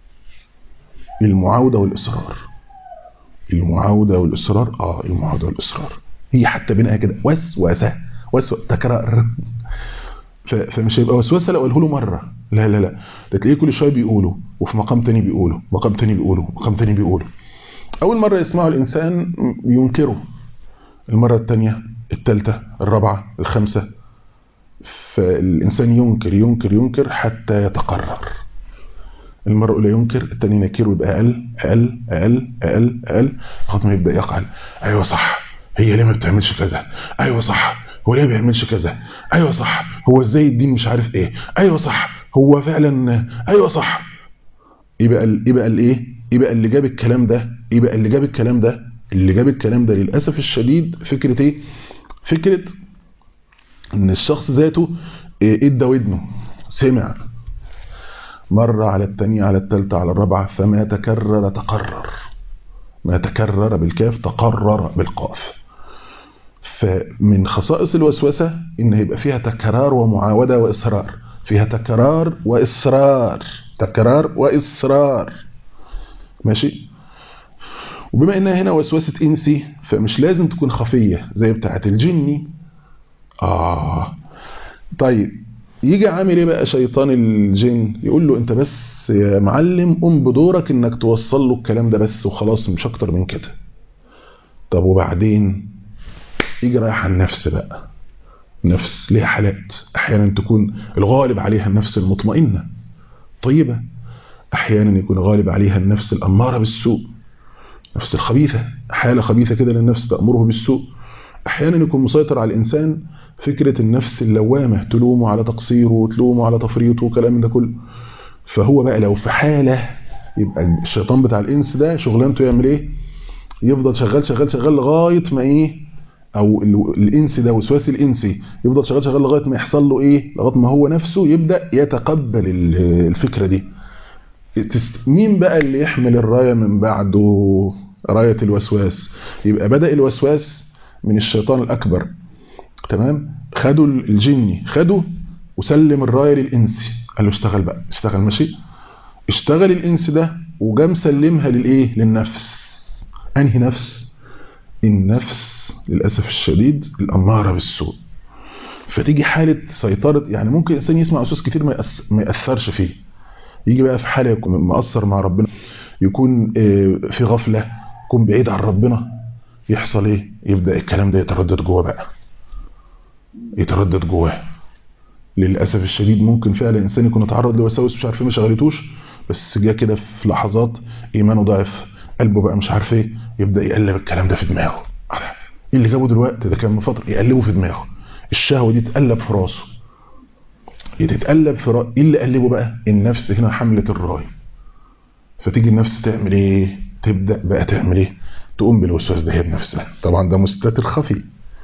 المعاوده والاصرار المعاوده والاصرار اه المعاوده والاصرار هي حتى بينها كده وسوسه وسوسه تكرار فمش هيبقى وسوسه لو قاله له مره لا لا لا ده تلاقيه كل شويه بيقوله وفي مقام تاني بيقوله مقام تاني بيقوله مقام تاني بيقوله اول مره يسمعه الانسان ينكره المره الثانيه الثالثه الرابعه الخامسه فالانسان ينكر ينكر ينكر حتى يتقرر المرء لا ينكر الثاني ينكر ويبقى اقل اقل اقل اقل اقل لغايه ما يبدا يقعل ايوه صح هي ليه ما بتعملش كذا ايوه صح هو ليه ما بيعملش كذا ايوه صح هو ازاي الدين مش عارف ايه ايوه صح هو فعلا ايوه صح يبقى ال... يبقى الايه يبقى اللي جاب الكلام ده يبقى اللي جاب الكلام ده اللي جاب الكلام ده للاسف الشديد فكره ايه فكره ان الشخص ذاته ادى ودنه سمع مرة على الثانية على الثالثة على الرابعة فما تكرر تقرر ما تكرر بالكاف تقرر بالقاف فمن خصائص الوسوسة إن هيبقى فيها تكرار ومعاودة وإصرار فيها تكرار وإصرار تكرار وإصرار ماشي وبما إنها هنا وسوسة إنسي فمش لازم تكون خفية زي بتاعة الجني آه طيب يجي عامل ايه بقى شيطان الجن يقول له انت بس يا معلم قم بدورك انك توصل له الكلام ده بس وخلاص مش اكتر من كده طب وبعدين يجي رايح على النفس بقى نفس ليها حالات احيانا تكون الغالب عليها النفس المطمئنه طيبه احيانا يكون غالب عليها النفس الاماره بالسوء نفس الخبيثه حاله خبيثه كده للنفس تامره بالسوء احيانا يكون مسيطر على الانسان فكرة النفس اللوامة تلومه على تقصيره وتلومه على تفريطه وكلام ده كله فهو بقى لو في حالة يبقى الشيطان بتاع الإنس ده شغلانته يعمل إيه يفضل شغال شغال شغال لغاية ما إيه أو الإنس ده وسواسي الإنسي يفضل شغال شغال لغاية ما يحصل له إيه لغاية ما هو نفسه يبدأ يتقبل الفكرة دي مين بقى اللي يحمل الراية من بعده راية الوسواس يبقى بدأ الوسواس من الشيطان الأكبر تمام خدوا الجني خدوا وسلم الرايه للانسي قال له اشتغل بقى اشتغل ماشي اشتغل الانس ده وجا مسلمها للايه للنفس انهي نفس النفس للاسف الشديد الاماره بالسوء فتيجي حاله سيطره يعني ممكن الانسان يسمع اساس كتير ما, يأث... ما ياثرش فيه يجي بقى في حاله يكون مقصر مع ربنا يكون في غفله يكون بعيد عن ربنا يحصل ايه يبدا الكلام ده يتردد جوه بقى يتردد جواه للاسف الشديد ممكن فعلا الانسان يكون اتعرض لوساوس مش عارف ما شغلتوش بس جه كده في لحظات ايمانه ضعف قلبه بقى مش عارف ايه يبدا يقلب الكلام ده في دماغه ايه اللي جابه دلوقتي ده كان من فتره يقلبه في دماغه الشهوه دي تقلب في راسه تتقلب في راسه ايه اللي قلبه بقى النفس هنا حمله الراي فتيجي النفس تعمل ايه تبدا بقى تعمل ايه تقوم بالوسواس ده هي بنفسها طبعا ده مستتر خفي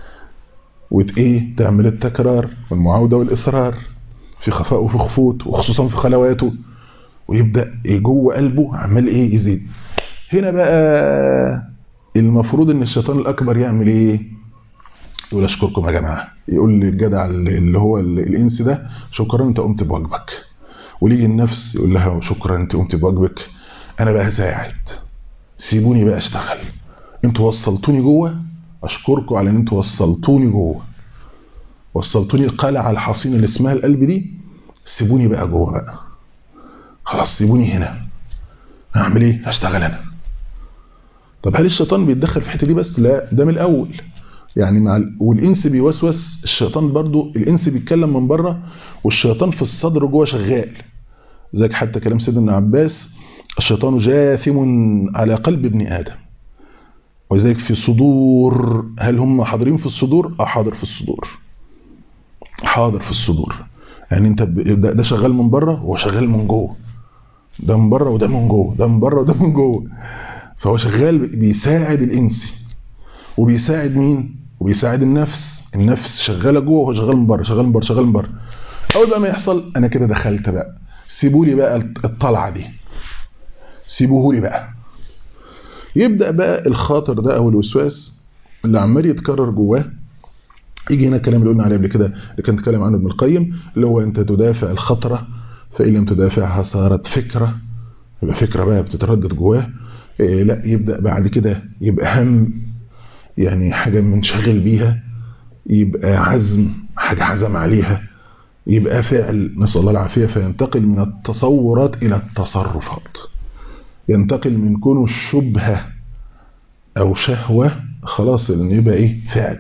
وت ايه تعمل التكرار والمعاودة والإصرار في خفاء وفي خفوت وخصوصا في خلواته ويبدأ جوه قلبه عمال ايه يزيد هنا بقى المفروض ان الشيطان الأكبر يعمل ايه يقول اشكركم يا جماعة يقول للجدع اللي هو الانس ده شكرا انت قمت بواجبك وليجي النفس يقول لها شكرا انت قمت بواجبك انا بقى ساعد سيبوني بقى اشتغل انتوا وصلتوني جوه اشكركم على ان انتوا وصلتوني جوه وصلتوني القلعه الحصينه اللي اسمها القلب دي سيبوني بقى جوه بقى خلاص سيبوني هنا هعمل ايه هشتغل انا طب هل الشيطان بيتدخل في الحته دي بس لا ده من الاول يعني مع ال... والانس بيوسوس الشيطان برضو الانس بيتكلم من بره والشيطان في الصدر جوه شغال زيك حتى كلام سيدنا عباس الشيطان جاثم على قلب ابن ادم وذلك في صدور هل هم حاضرين في الصدور اه حاضر في الصدور حاضر في الصدور يعني انت ب... ده, ده شغال من بره وهو شغال من جوه ده من بره وده من جوه ده من بره وده من جوه فهو شغال بيساعد الانسي وبيساعد مين وبيساعد النفس النفس شغاله جوه وهو شغال من بره شغال من بره شغال من بره اول بقى ما يحصل انا كده دخلت بقى سيبوا لي بقى الطلعه دي سيبوه لي بقى يبدا بقى الخاطر ده او الوسواس اللي عمال يتكرر جواه يجي هنا الكلام اللي قلنا عليه قبل كده اللي كان اتكلم عنه ابن القيم اللي هو انت تدافع الخطره فان لم تدافعها صارت فكره يبقى فكره بقى بتتردد جواه إيه لا يبدا بعد كده يبقى هم يعني حاجه منشغل بيها يبقى عزم حاجه عزم عليها يبقى فعل نسال الله العافيه فينتقل من التصورات الى التصرفات ينتقل من كونه الشبهه او شهوه خلاص ان يبقى ايه فعل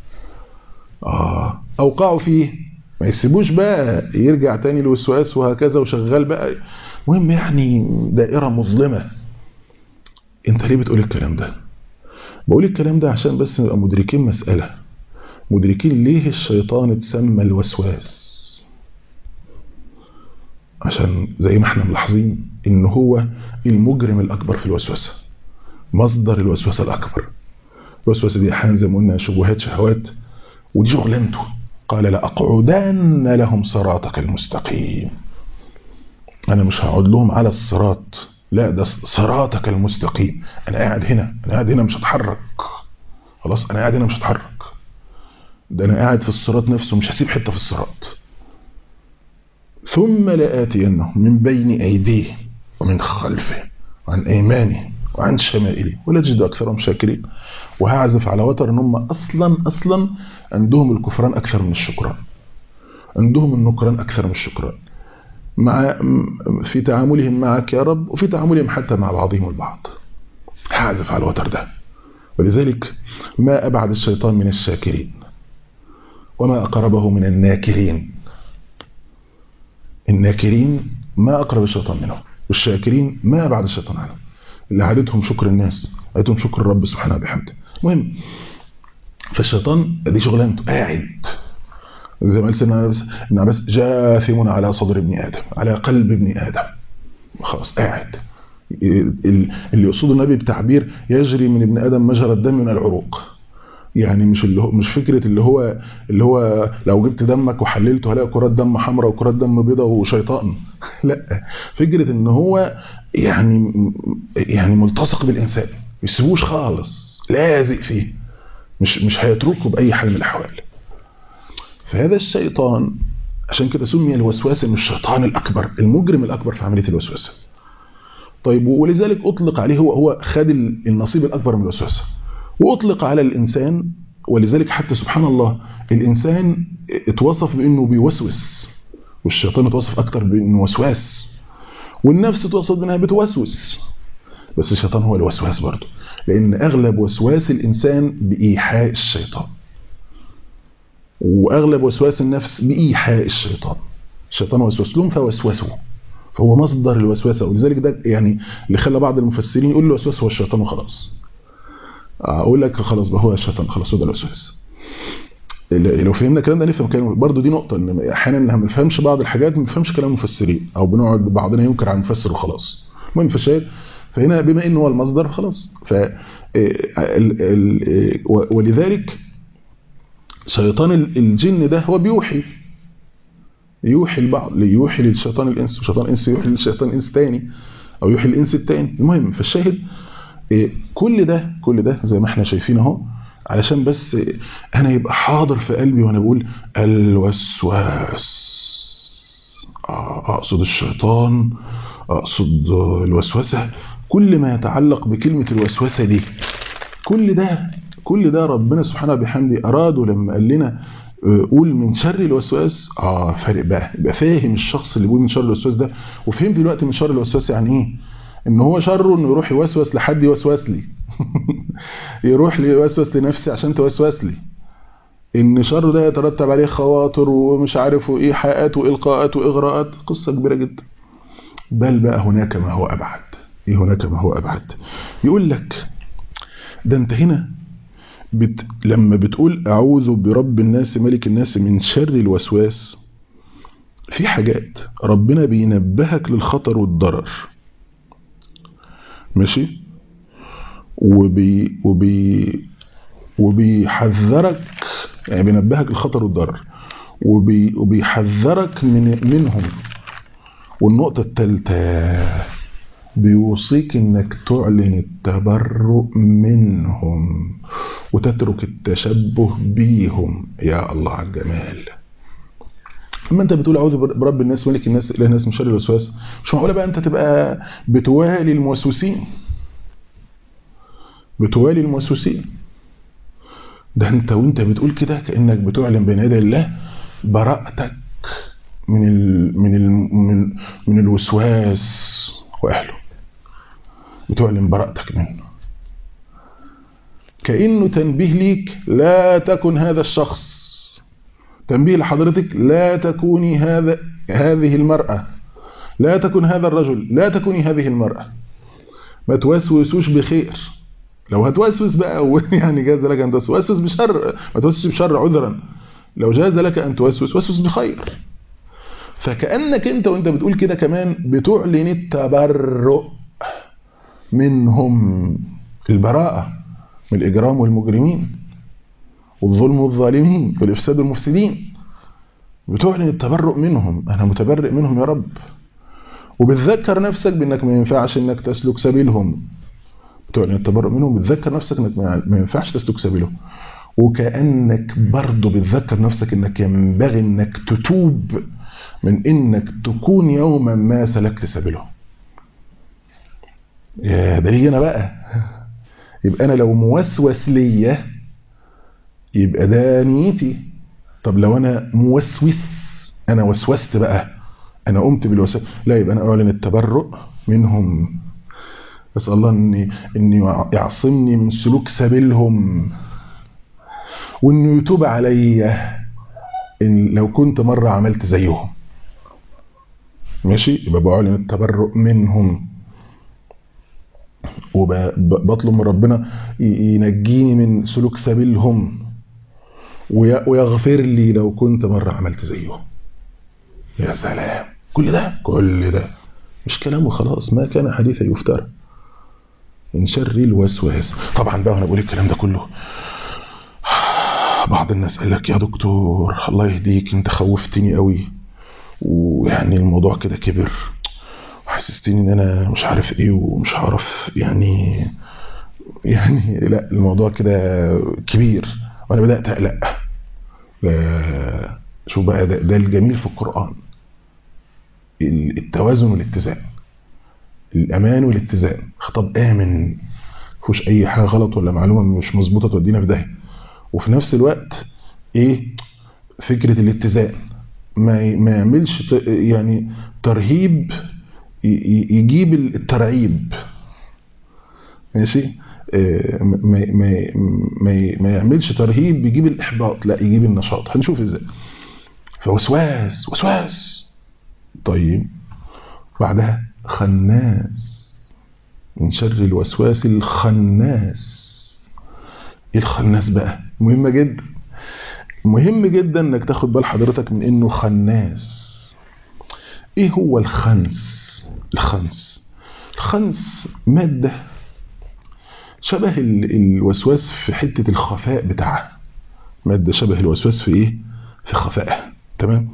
اه اوقعوا فيه ما يسيبوش بقى يرجع تاني الوسواس وهكذا وشغال بقى مهم يعني دائره مظلمه انت ليه بتقول الكلام ده بقول الكلام ده عشان بس نبقى مدركين مسألة مدركين ليه الشيطان اتسمى الوسواس عشان زي ما احنا ملاحظين ان هو المجرم الاكبر في الوسوسة مصدر الوسوسة الاكبر الوسوسة دي احيانا زي ما قلنا شبهات شهوات ودي شغلانته قال لأقعدن لهم صراطك المستقيم انا مش هقعد لهم على الصراط لا ده صراطك المستقيم انا قاعد هنا انا قاعد هنا مش هتحرك خلاص انا قاعد هنا مش هتحرك ده انا قاعد في الصراط نفسه مش هسيب حته في الصراط ثم لآتينهم من بين ايديه ومن خلفه وعن ايمانه وعن شمائله ولا تجد اكثرهم شاكرين وهعزف على وتر ان هم اصلا اصلا عندهم الكفران اكثر من الشكران عندهم النكران اكثر من الشكران مع في تعاملهم معك يا رب وفي تعاملهم حتى مع بعضهم البعض هعزف على الوتر ده ولذلك ما أبعد الشيطان من الشاكرين وما أقربه من الناكرين الناكرين ما أقرب الشيطان منهم والشاكرين ما أبعد الشيطان عنهم اللي عادتهم شكر الناس عادتهم شكر الرب سبحانه وبحمده المهم فالشيطان دي شغلانته قاعد زي ما قال سيدنا ابن عباس جاثم على صدر ابن ادم على قلب ابن ادم خلاص قاعد اللي يقصده النبي بتعبير يجري من ابن ادم مجرى الدم من العروق يعني مش اللي هو مش فكره اللي هو اللي هو لو جبت دمك وحللته هلاقي كرات دم حمراء وكرات دم بيضاء وشيطان لا فكره ان هو يعني يعني ملتصق بالانسان ما يسيبوش خالص لازق فيه مش مش هيتركه باي حال من الاحوال فهذا الشيطان عشان كده سمي الوسواس انه الشيطان الاكبر المجرم الاكبر في عمليه الوسوسه طيب ولذلك اطلق عليه هو هو خد النصيب الاكبر من الوسوسه واطلق على الانسان ولذلك حتى سبحان الله الانسان اتوصف بانه بيوسوس والشيطان اتوصف اكتر بانه وسواس والنفس اتوصف بانها بتوسوس بس الشيطان هو الوسواس برضه لان اغلب وسواس الانسان بايحاء الشيطان واغلب وسواس النفس بايحاء الشيطان الشيطان وسوس لهم فوسوسوا فهو مصدر الوسوسه ولذلك ده يعني اللي خلى بعض المفسرين يقول الوسواس هو الشيطان وخلاص اقول لك خلاص بقى هو الشيطان خلاص هو ده الوسواس لو فهمنا الكلام ده نفهم كلام برضه دي نقطه ان احيانا ما بنفهمش بعض الحاجات ما بنفهمش كلام المفسرين او بنقعد بعضنا ينكر على المفسر وخلاص المهم في الشاهد فهنا بما انه هو المصدر خلاص ف ولذلك شيطان الجن ده هو بيوحي يوحي البعض يوحي للشيطان الانس وشيطان الانس يوحي للشيطان الانس تاني او يوحي الانس التاني المهم فالشاهد كل ده كل ده زي ما احنا شايفين اهو علشان بس انا يبقى حاضر في قلبي وانا بقول الوسواس اقصد الشيطان اقصد الوسوسه كل ما يتعلق بكلمه الوسوسه دي كل ده كل ده ربنا سبحانه بحمده أراده لما قال لنا قول من شر الوسواس اه فارق بقى يبقى فاهم الشخص اللي بيقول من شر الوسواس ده وفهمت دلوقتي من شر الوسواس يعني ايه ان هو شره انه يروح يوسوس لحد يوسوس لي يروح لي يوسوس لنفسي عشان توسوس لي ان شر ده يترتب عليه خواطر ومش عارف ايه حقات والقاءات واغراءات قصه كبيره جدا بل بقى هناك ما هو ابعد ايه هناك ما هو ابعد يقول لك ده انت هنا بت... لما بتقول اعوذ برب الناس ملك الناس من شر الوسواس في حاجات ربنا بينبهك للخطر والضرر ماشي وبي وبي وبيحذرك يعني بينبهك للخطر والضرر وبي وبيحذرك من منهم والنقطة الثالثة بيوصيك انك تعلن التبرؤ منهم وتترك التشبه بيهم يا الله على الجمال اما انت بتقول اعوذ برب الناس ملك الناس اله الناس من شر الوسواس مش معقوله بقى انت تبقى بتوالي الموسوسين بتوالي الموسوسين ده انت وانت بتقول كده كانك بتعلن بين يدي الله براءتك من ال من ال من, من الوسواس واهله بتعلن براءتك منه كانه تنبيه ليك لا تكن هذا الشخص تنبيه لحضرتك لا تكوني هذا هذه المرأة لا تكن هذا الرجل لا تكوني هذه المرأة ما توسوسوش بخير لو هتوسوس بقى يعني جاز لك ان توسوس بشر ما توسوسش بشر عذرا لو جاز لك ان توسوس وسوس بخير فكأنك انت وانت بتقول كده كمان بتعلن التبرؤ منهم البراءة من الإجرام والمجرمين والظلم والظالمين والإفساد والمفسدين بتعلن التبرؤ منهم أنا متبرئ منهم يا رب وبتذكر نفسك بأنك ما ينفعش أنك تسلك سبيلهم بتعلن التبرؤ منهم بتذكر نفسك أنك ما ينفعش تسلك سبيلهم وكأنك برضه بتذكر نفسك أنك ينبغي أنك تتوب من أنك تكون يوما ما سلكت سبيلهم يا ده لي أنا بقى يبقى أنا لو موسوس ليا يبقى ده نيتي طب لو انا موسوس انا وسوست بقى انا قمت بالوسواس لا يبقى انا اعلن التبرؤ منهم اسال الله اني اني يعصمني من سلوك سبيلهم وانه يتوب عليا إن لو كنت مره عملت زيهم ماشي يبقى بعلن التبرؤ منهم وبطلب من ربنا ينجيني من سلوك سبيلهم ويغفر لي لو كنت مرة عملت زيهم يا سلام كل ده كل ده مش كلام وخلاص ما كان حديثا يفترى من شر الوسواس طبعا بقى وانا بقول الكلام ده كله بعض الناس قال لك يا دكتور الله يهديك انت خوفتني قوي ويعني الموضوع كده كبر وحسستني ان انا مش عارف ايه ومش هعرف يعني يعني لا الموضوع كده كبير وانا بدات اقلق شوف بقى ده, ده الجميل في القران التوازن والاتزان الامان والاتزان خطاب امن مفيهوش اي حاجه غلط ولا معلومه مش مظبوطه تودينا في داهيه وفي نفس الوقت ايه فكره الاتزان ما ما يعملش يعني ترهيب يجيب الترعيب ماشي ما ما ما ما يعملش ترهيب يجيب الاحباط لا يجيب النشاط هنشوف ازاي فوسواس وسواس طيب بعدها خناس من شر الوسواس الخناس ايه الخناس بقى مهمه جدا مهم جدا انك تاخد بال حضرتك من انه خناس ايه هو الخنس الخنس الخنس ماده شبه الوسواس في حتة الخفاء بتاعها مادة شبه الوسواس في ايه في خفائها تمام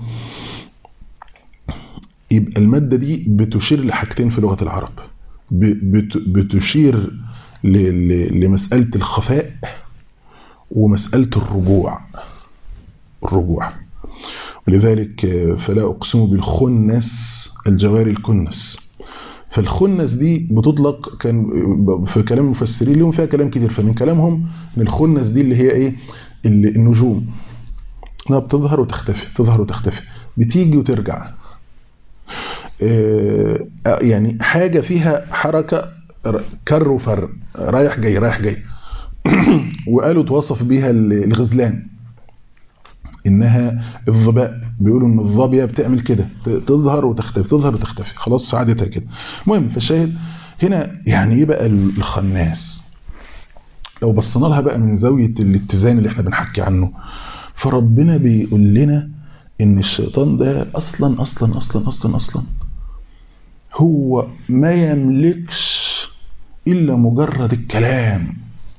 يبقى المادة دي بتشير لحاجتين في لغة العرب بتشير لمسألة الخفاء ومسألة الرجوع الرجوع ولذلك فلا أقسم بالخنس الجواري الكنس فالخنس دي بتطلق كان في كلام المفسرين لهم فيها كلام كتير فمن كلامهم ان الخنس دي اللي هي ايه اللي النجوم انها بتظهر وتختفي تظهر وتختفي بتيجي وترجع يعني حاجة فيها حركة كر وفر رايح جاي رايح جاي وقالوا توصف بيها الغزلان انها الظباء بيقولوا ان الظابيه بتعمل كده تظهر وتختفي تظهر وتختفي خلاص عادتها كده المهم فالشاهد هنا يعني ايه بقى الخناس لو بصينا لها بقى من زاويه الاتزان اللي احنا بنحكي عنه فربنا بيقول لنا ان الشيطان ده اصلا اصلا اصلا اصلا اصلا هو ما يملكش الا مجرد الكلام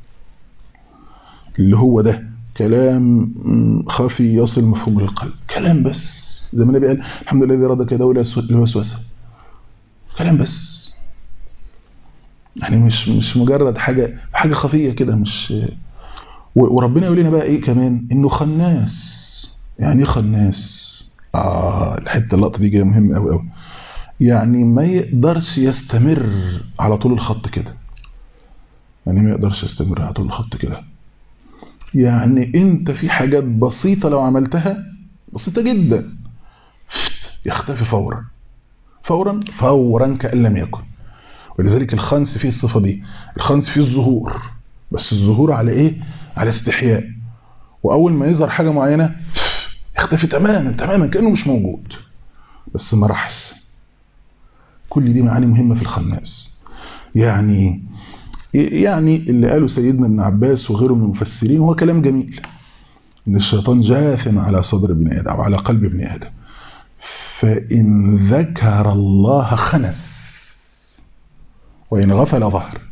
اللي هو ده كلام خفي يصل مفهوم للقلب كلام بس زي ما النبي قال الحمد لله الذي رد كيده الوسوسه كلام بس يعني مش مش مجرد حاجه حاجه خفيه كده مش وربنا يقول لنا بقى ايه كمان انه خناس يعني ايه خناس اه الحته اللقطه دي جايه مهمه قوي قوي يعني ما يقدرش يستمر على طول الخط كده يعني ما يقدرش يستمر على طول الخط كده يعني انت في حاجات بسيطة لو عملتها بسيطة جدا يختفي فورا فورا فورا كأن لم يكن ولذلك الخنس فيه الصفة دي الخنس فيه الظهور بس الظهور على ايه على استحياء واول ما يظهر حاجة معينة يختفي تماما تماما كأنه مش موجود بس مرحس كل دي معاني مهمة في الخناس يعني يعني اللي قاله سيدنا ابن عباس وغيره من المفسرين هو كلام جميل ان الشيطان جاثم على صدر ابن ادم او على قلب ابن ادم فان ذكر الله خنس وان غفل ظهر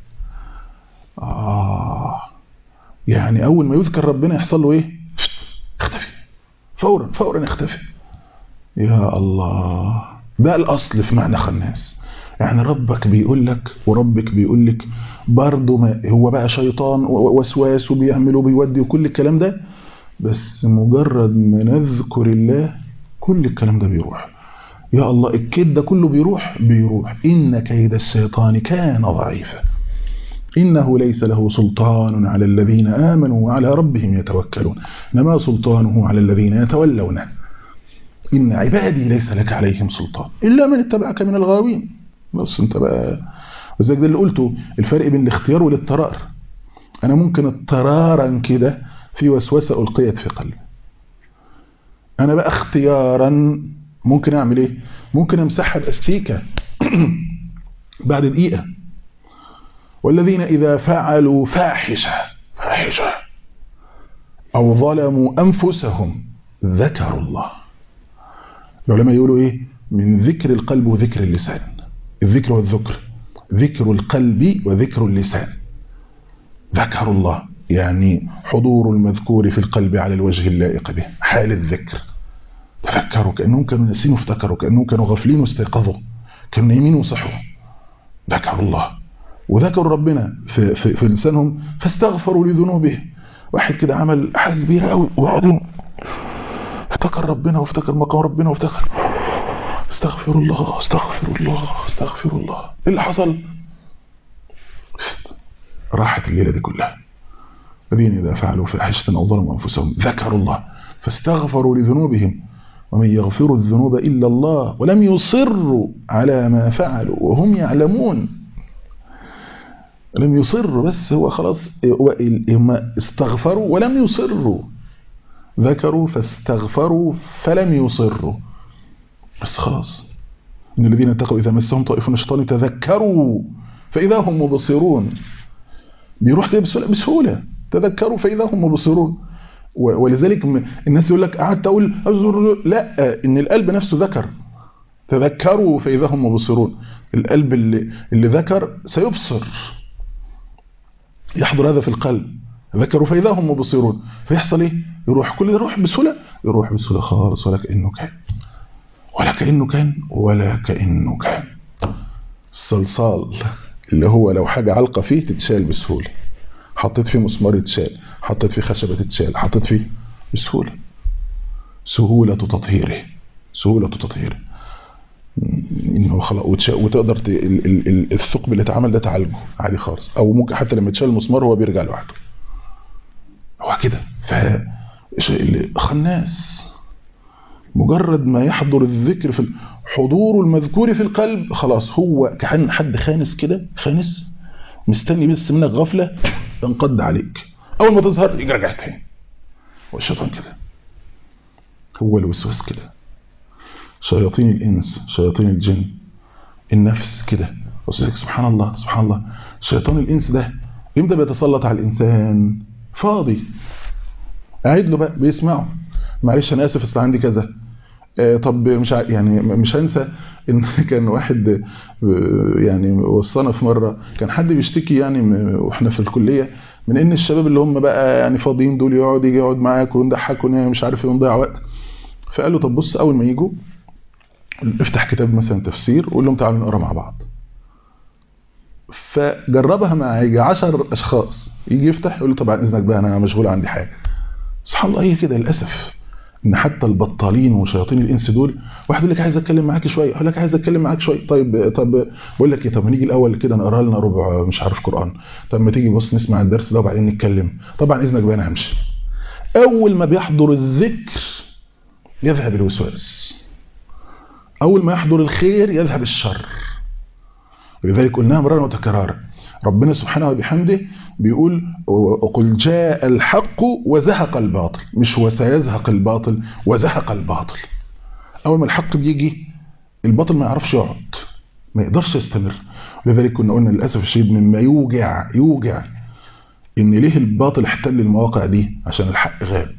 آه يعني اول ما يذكر ربنا يحصل له ايه اختفي فورا فورا اختفي يا الله ده الاصل في معنى خناس يعني ربك بيقول لك وربك بيقول لك برضه ما هو بقى شيطان ووسواس وبيعمل وبيودي وكل الكلام ده بس مجرد ما نذكر الله كل الكلام ده بيروح يا الله الكيد ده كله بيروح بيروح إن كيد الشيطان كان ضعيفا إنه ليس له سلطان على الذين آمنوا وعلى ربهم يتوكلون إنما سلطانه على الذين يتولونه إن عبادي ليس لك عليهم سلطان إلا من اتبعك من الغاوين بس انت بقى وزيك ده اللي قلته الفرق بين الاختيار والاضطرار انا ممكن اضطرارا كده في وسوسه القيت في قلبي انا بقى اختيارا ممكن اعمل ايه ممكن امسحها باستيكه بعد دقيقه والذين اذا فعلوا فاحشه فاحشه او ظلموا انفسهم ذكروا الله العلماء يقولوا ايه من ذكر القلب وذكر اللسان الذكر والذكر ذكر القلب وذكر اللسان ذكر الله يعني حضور المذكور في القلب على الوجه اللائق به حال الذكر تفكروا كأنهم كانوا ناسين وافتكروا كأنهم كانوا غافلين واستيقظوا كانوا نايمين وصحوا ذكروا الله وذكروا ربنا في, في, في لسانهم فاستغفروا لذنوبه واحد كده عمل حاجة كبيرة قوي وبعدين افتكر ربنا وافتكر مقام ربنا وافتكر استغفر الله استغفر الله استغفر الله ايه اللي حصل راحت الليلة دي كلها الذين إذا فعلوا فاحشة أو ظلموا أنفسهم ذكروا الله فاستغفروا لذنوبهم ومن يغفر الذنوب إلا الله ولم يصروا على ما فعلوا وهم يعلمون لم يصروا بس هو خلاص هم استغفروا ولم يصروا ذكروا فاستغفروا فلم يصروا بس خلاص إن الذين اتقوا إذا مسهم طائف من الشيطان تذكروا فإذا هم مبصرون بيروح كده بسهولة, بسهولة تذكروا فإذا هم مبصرون ولذلك الناس يقول لك قعدت أقول أزر لا إن القلب نفسه ذكر تذكروا فإذا هم مبصرون القلب اللي, اللي ذكر سيبصر يحضر هذا في القلب ذكروا فإذا هم مبصرون فيحصل إيه يروح كل ده يروح بسهولة يروح بسهولة خالص ولا كأنه كان ولا كأنه كان ولا كأنه كان الصلصال اللي هو لو حاجة علقة فيه تتشال بسهولة حطيت فيه مسمار يتشال حطيت فيه خشبة تتشال حطيت فيه بسهولة سهولة تطهيره سهولة تطهيره انه خلاص وتقدر ت... ال... ال... الثقب اللي اتعمل ده تعالجه عادي خالص او ممكن حتى لما يتشال المسمار هو بيرجع لوحده هو كده ف خناس مجرد ما يحضر الذكر في حضور المذكور في القلب خلاص هو كأن حد خانس كده خانس مستني بس منك غفله ينقض عليك اول ما تظهر يجي راجع تاني والشيطان كده هو الوسواس كده شياطين الانس شياطين الجن النفس كده وسيدك سبحان الله سبحان الله شيطان الانس ده امتى بيتسلط على الانسان فاضي قاعد له بقى بيسمعه معلش انا اسف اصل عندي كذا آه طب مش ع... يعني مش هنسى ان كان واحد يعني وصانا في مره كان حد بيشتكي يعني واحنا في الكليه من ان الشباب اللي هم بقى يعني فاضيين دول يقعد يجي يقعد معاك ونضحك مش عارف ايه ونضيع وقت فقال له طب بص اول ما يجوا افتح كتاب مثلا تفسير وقول لهم تعالوا نقرا مع بعض فجربها مع يجي 10 اشخاص يجي يفتح يقول له طبعا اذنك بقى انا مشغول عندي حاجه سبحان الله هي كده للاسف ان حتى البطالين وشياطين الانس دول واحد يقول لك عايز اتكلم معاك شويه يقول لك عايز اتكلم معاك شويه طيب طب بقول لك ايه طب نيجي الاول كده نقرا لنا ربع مش عارف قران طب ما تيجي بص نسمع الدرس ده وبعدين نتكلم طبعا اذنك بقى انا همشي اول ما بيحضر الذكر يذهب الوسواس اول ما يحضر الخير يذهب الشر ولذلك قلناها مرارا وتكرارا ربنا سبحانه وبحمده بيقول قل جاء الحق وزهق الباطل مش وسيزهق الباطل وزهق الباطل اول ما الحق بيجي الباطل ما يعرفش يقعد ما يقدرش يستمر ولذلك كنا قلنا للاسف الشديد مما يوجع يوجع ان ليه الباطل احتل المواقع دي عشان الحق غاب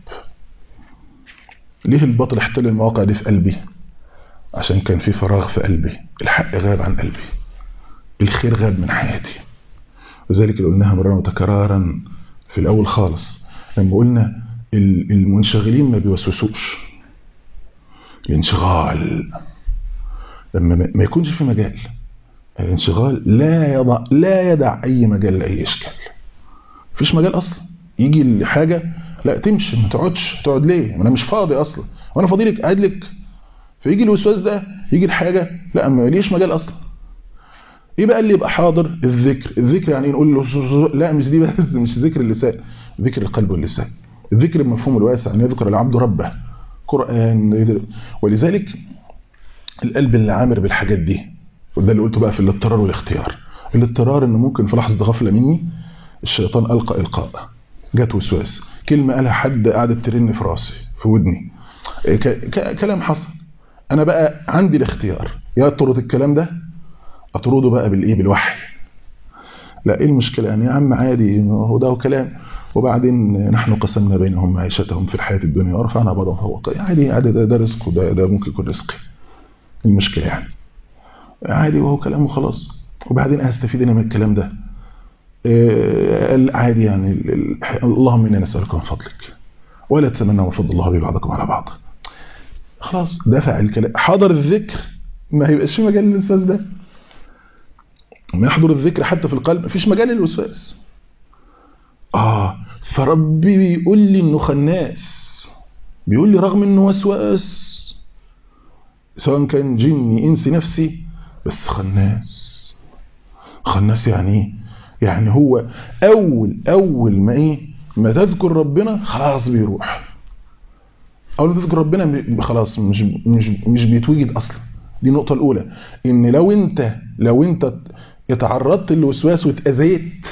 ليه الباطل احتل المواقع دي في قلبي عشان كان في فراغ في قلبي الحق غاب عن قلبي الخير غاب من حياتي وذلك اللي قلناها مرة وتكرارا في الأول خالص لما قلنا المنشغلين ما بيوسوسوش الانشغال لما ما يكونش في مجال الانشغال لا يضع لا يدع أي مجال لأي إشكال مفيش مجال أصلا يجي الحاجة لا تمشي ما تقعدش تقعد ليه ما أنا مش فاضي أصلا وأنا فاضي لك قاعد لك فيجي الوسواس ده يجي الحاجة لا ما ليش مجال أصلا ايه بقى اللي يبقى حاضر الذكر الذكر يعني نقول له لا مش دي بس مش ذكر اللسان ذكر القلب واللسان الذكر بمفهوم الواسع ان يذكر العبد ربه قران ولذلك القلب اللي عامر بالحاجات دي وده اللي قلته بقى في الاضطرار والاختيار الاضطرار ان ممكن في لحظه غفله مني الشيطان القى القاء جت وسواس كلمه قالها حد قعدت ترن في راسي في ودني كلام حصل انا بقى عندي الاختيار يا اطرد الكلام ده اطرده بقى بالايه بالوحي لا ايه المشكله يعني يا عم عادي هو ده كلام وبعدين نحن قسمنا بينهم معيشتهم في الحياه الدنيا ورفعنا بعضهم فوق عادي عادي ده, ده رزق وده ده ممكن يكون رزقي المشكله يعني عادي وهو كلام وخلاص وبعدين هستفيد انا من الكلام ده عادي يعني اللهم انا نسالك من فضلك ولا تتمنوا من فضل الله ببعضكم على بعض خلاص دفع الكلام حضر الذكر ما هيبقاش في مجال للوسواس ده لما يحضر الذكر حتى في القلب مفيش مجال للوسواس اه فربي بيقول لي انه خناس بيقول لي رغم انه وسواس سواء كان جني انسي نفسي بس خناس خناس يعني ايه يعني هو اول اول ما ايه ما تذكر ربنا خلاص بيروح اول ما تذكر ربنا خلاص مش مش مش بيتوجد اصلا دي النقطه الاولى ان لو انت لو انت اتعرضت للوسواس واتاذيت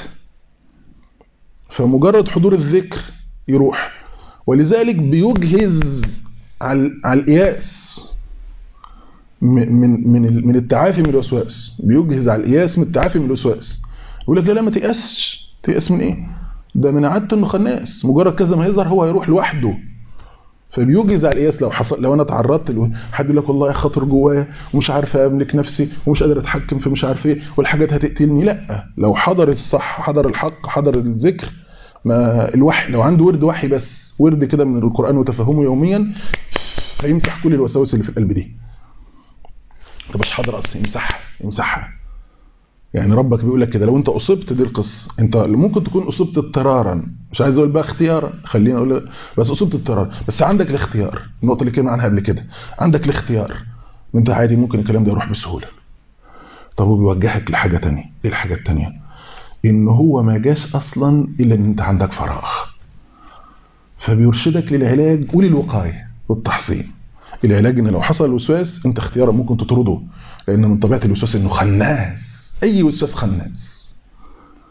فمجرد حضور الذكر يروح ولذلك بيجهز على على القياس من من من التعافي من الوسواس بيجهز على القياس من التعافي من الوسواس يقول لك لا لا ما تيأسش تيأس من ايه ده من عادته انه خناس مجرد كذا ما يظهر هو هيروح لوحده فبيوجز على القياس لو حصل لو انا اتعرضت له حد يقول لك والله خاطر جوايا ومش عارف املك نفسي ومش قادر اتحكم في مش عارف ايه والحاجات هتقتلني لا لو حضر الصح حضر الحق حضر الذكر ما الوحي لو عنده ورد وحي بس ورد كده من القران وتفهمه يوميا هيمسح كل الوساوس اللي في القلب دي طب مش حاضر اصلا يمسحها يمسحها يعني ربك بيقول لك كده لو انت اصبت دي القصه انت ممكن تكون اصبت اضطرارا مش عايز اقول بقى اختيارا خلينا اقول بس اصبت اضطرارا بس عندك الاختيار النقطه اللي كنا عنها قبل كده عندك الاختيار انت عادي ممكن الكلام ده يروح بسهوله طب وبيوجهك لحاجه ثانيه ايه الحاجه الثانيه ان هو ما جاش اصلا الا ان انت عندك فراغ فبيرشدك للعلاج وللوقايه والتحصين العلاج ان لو حصل وسواس انت اختيارا ممكن تطرده لان من طبيعه الوسواس انه خناس اي وسواس خناس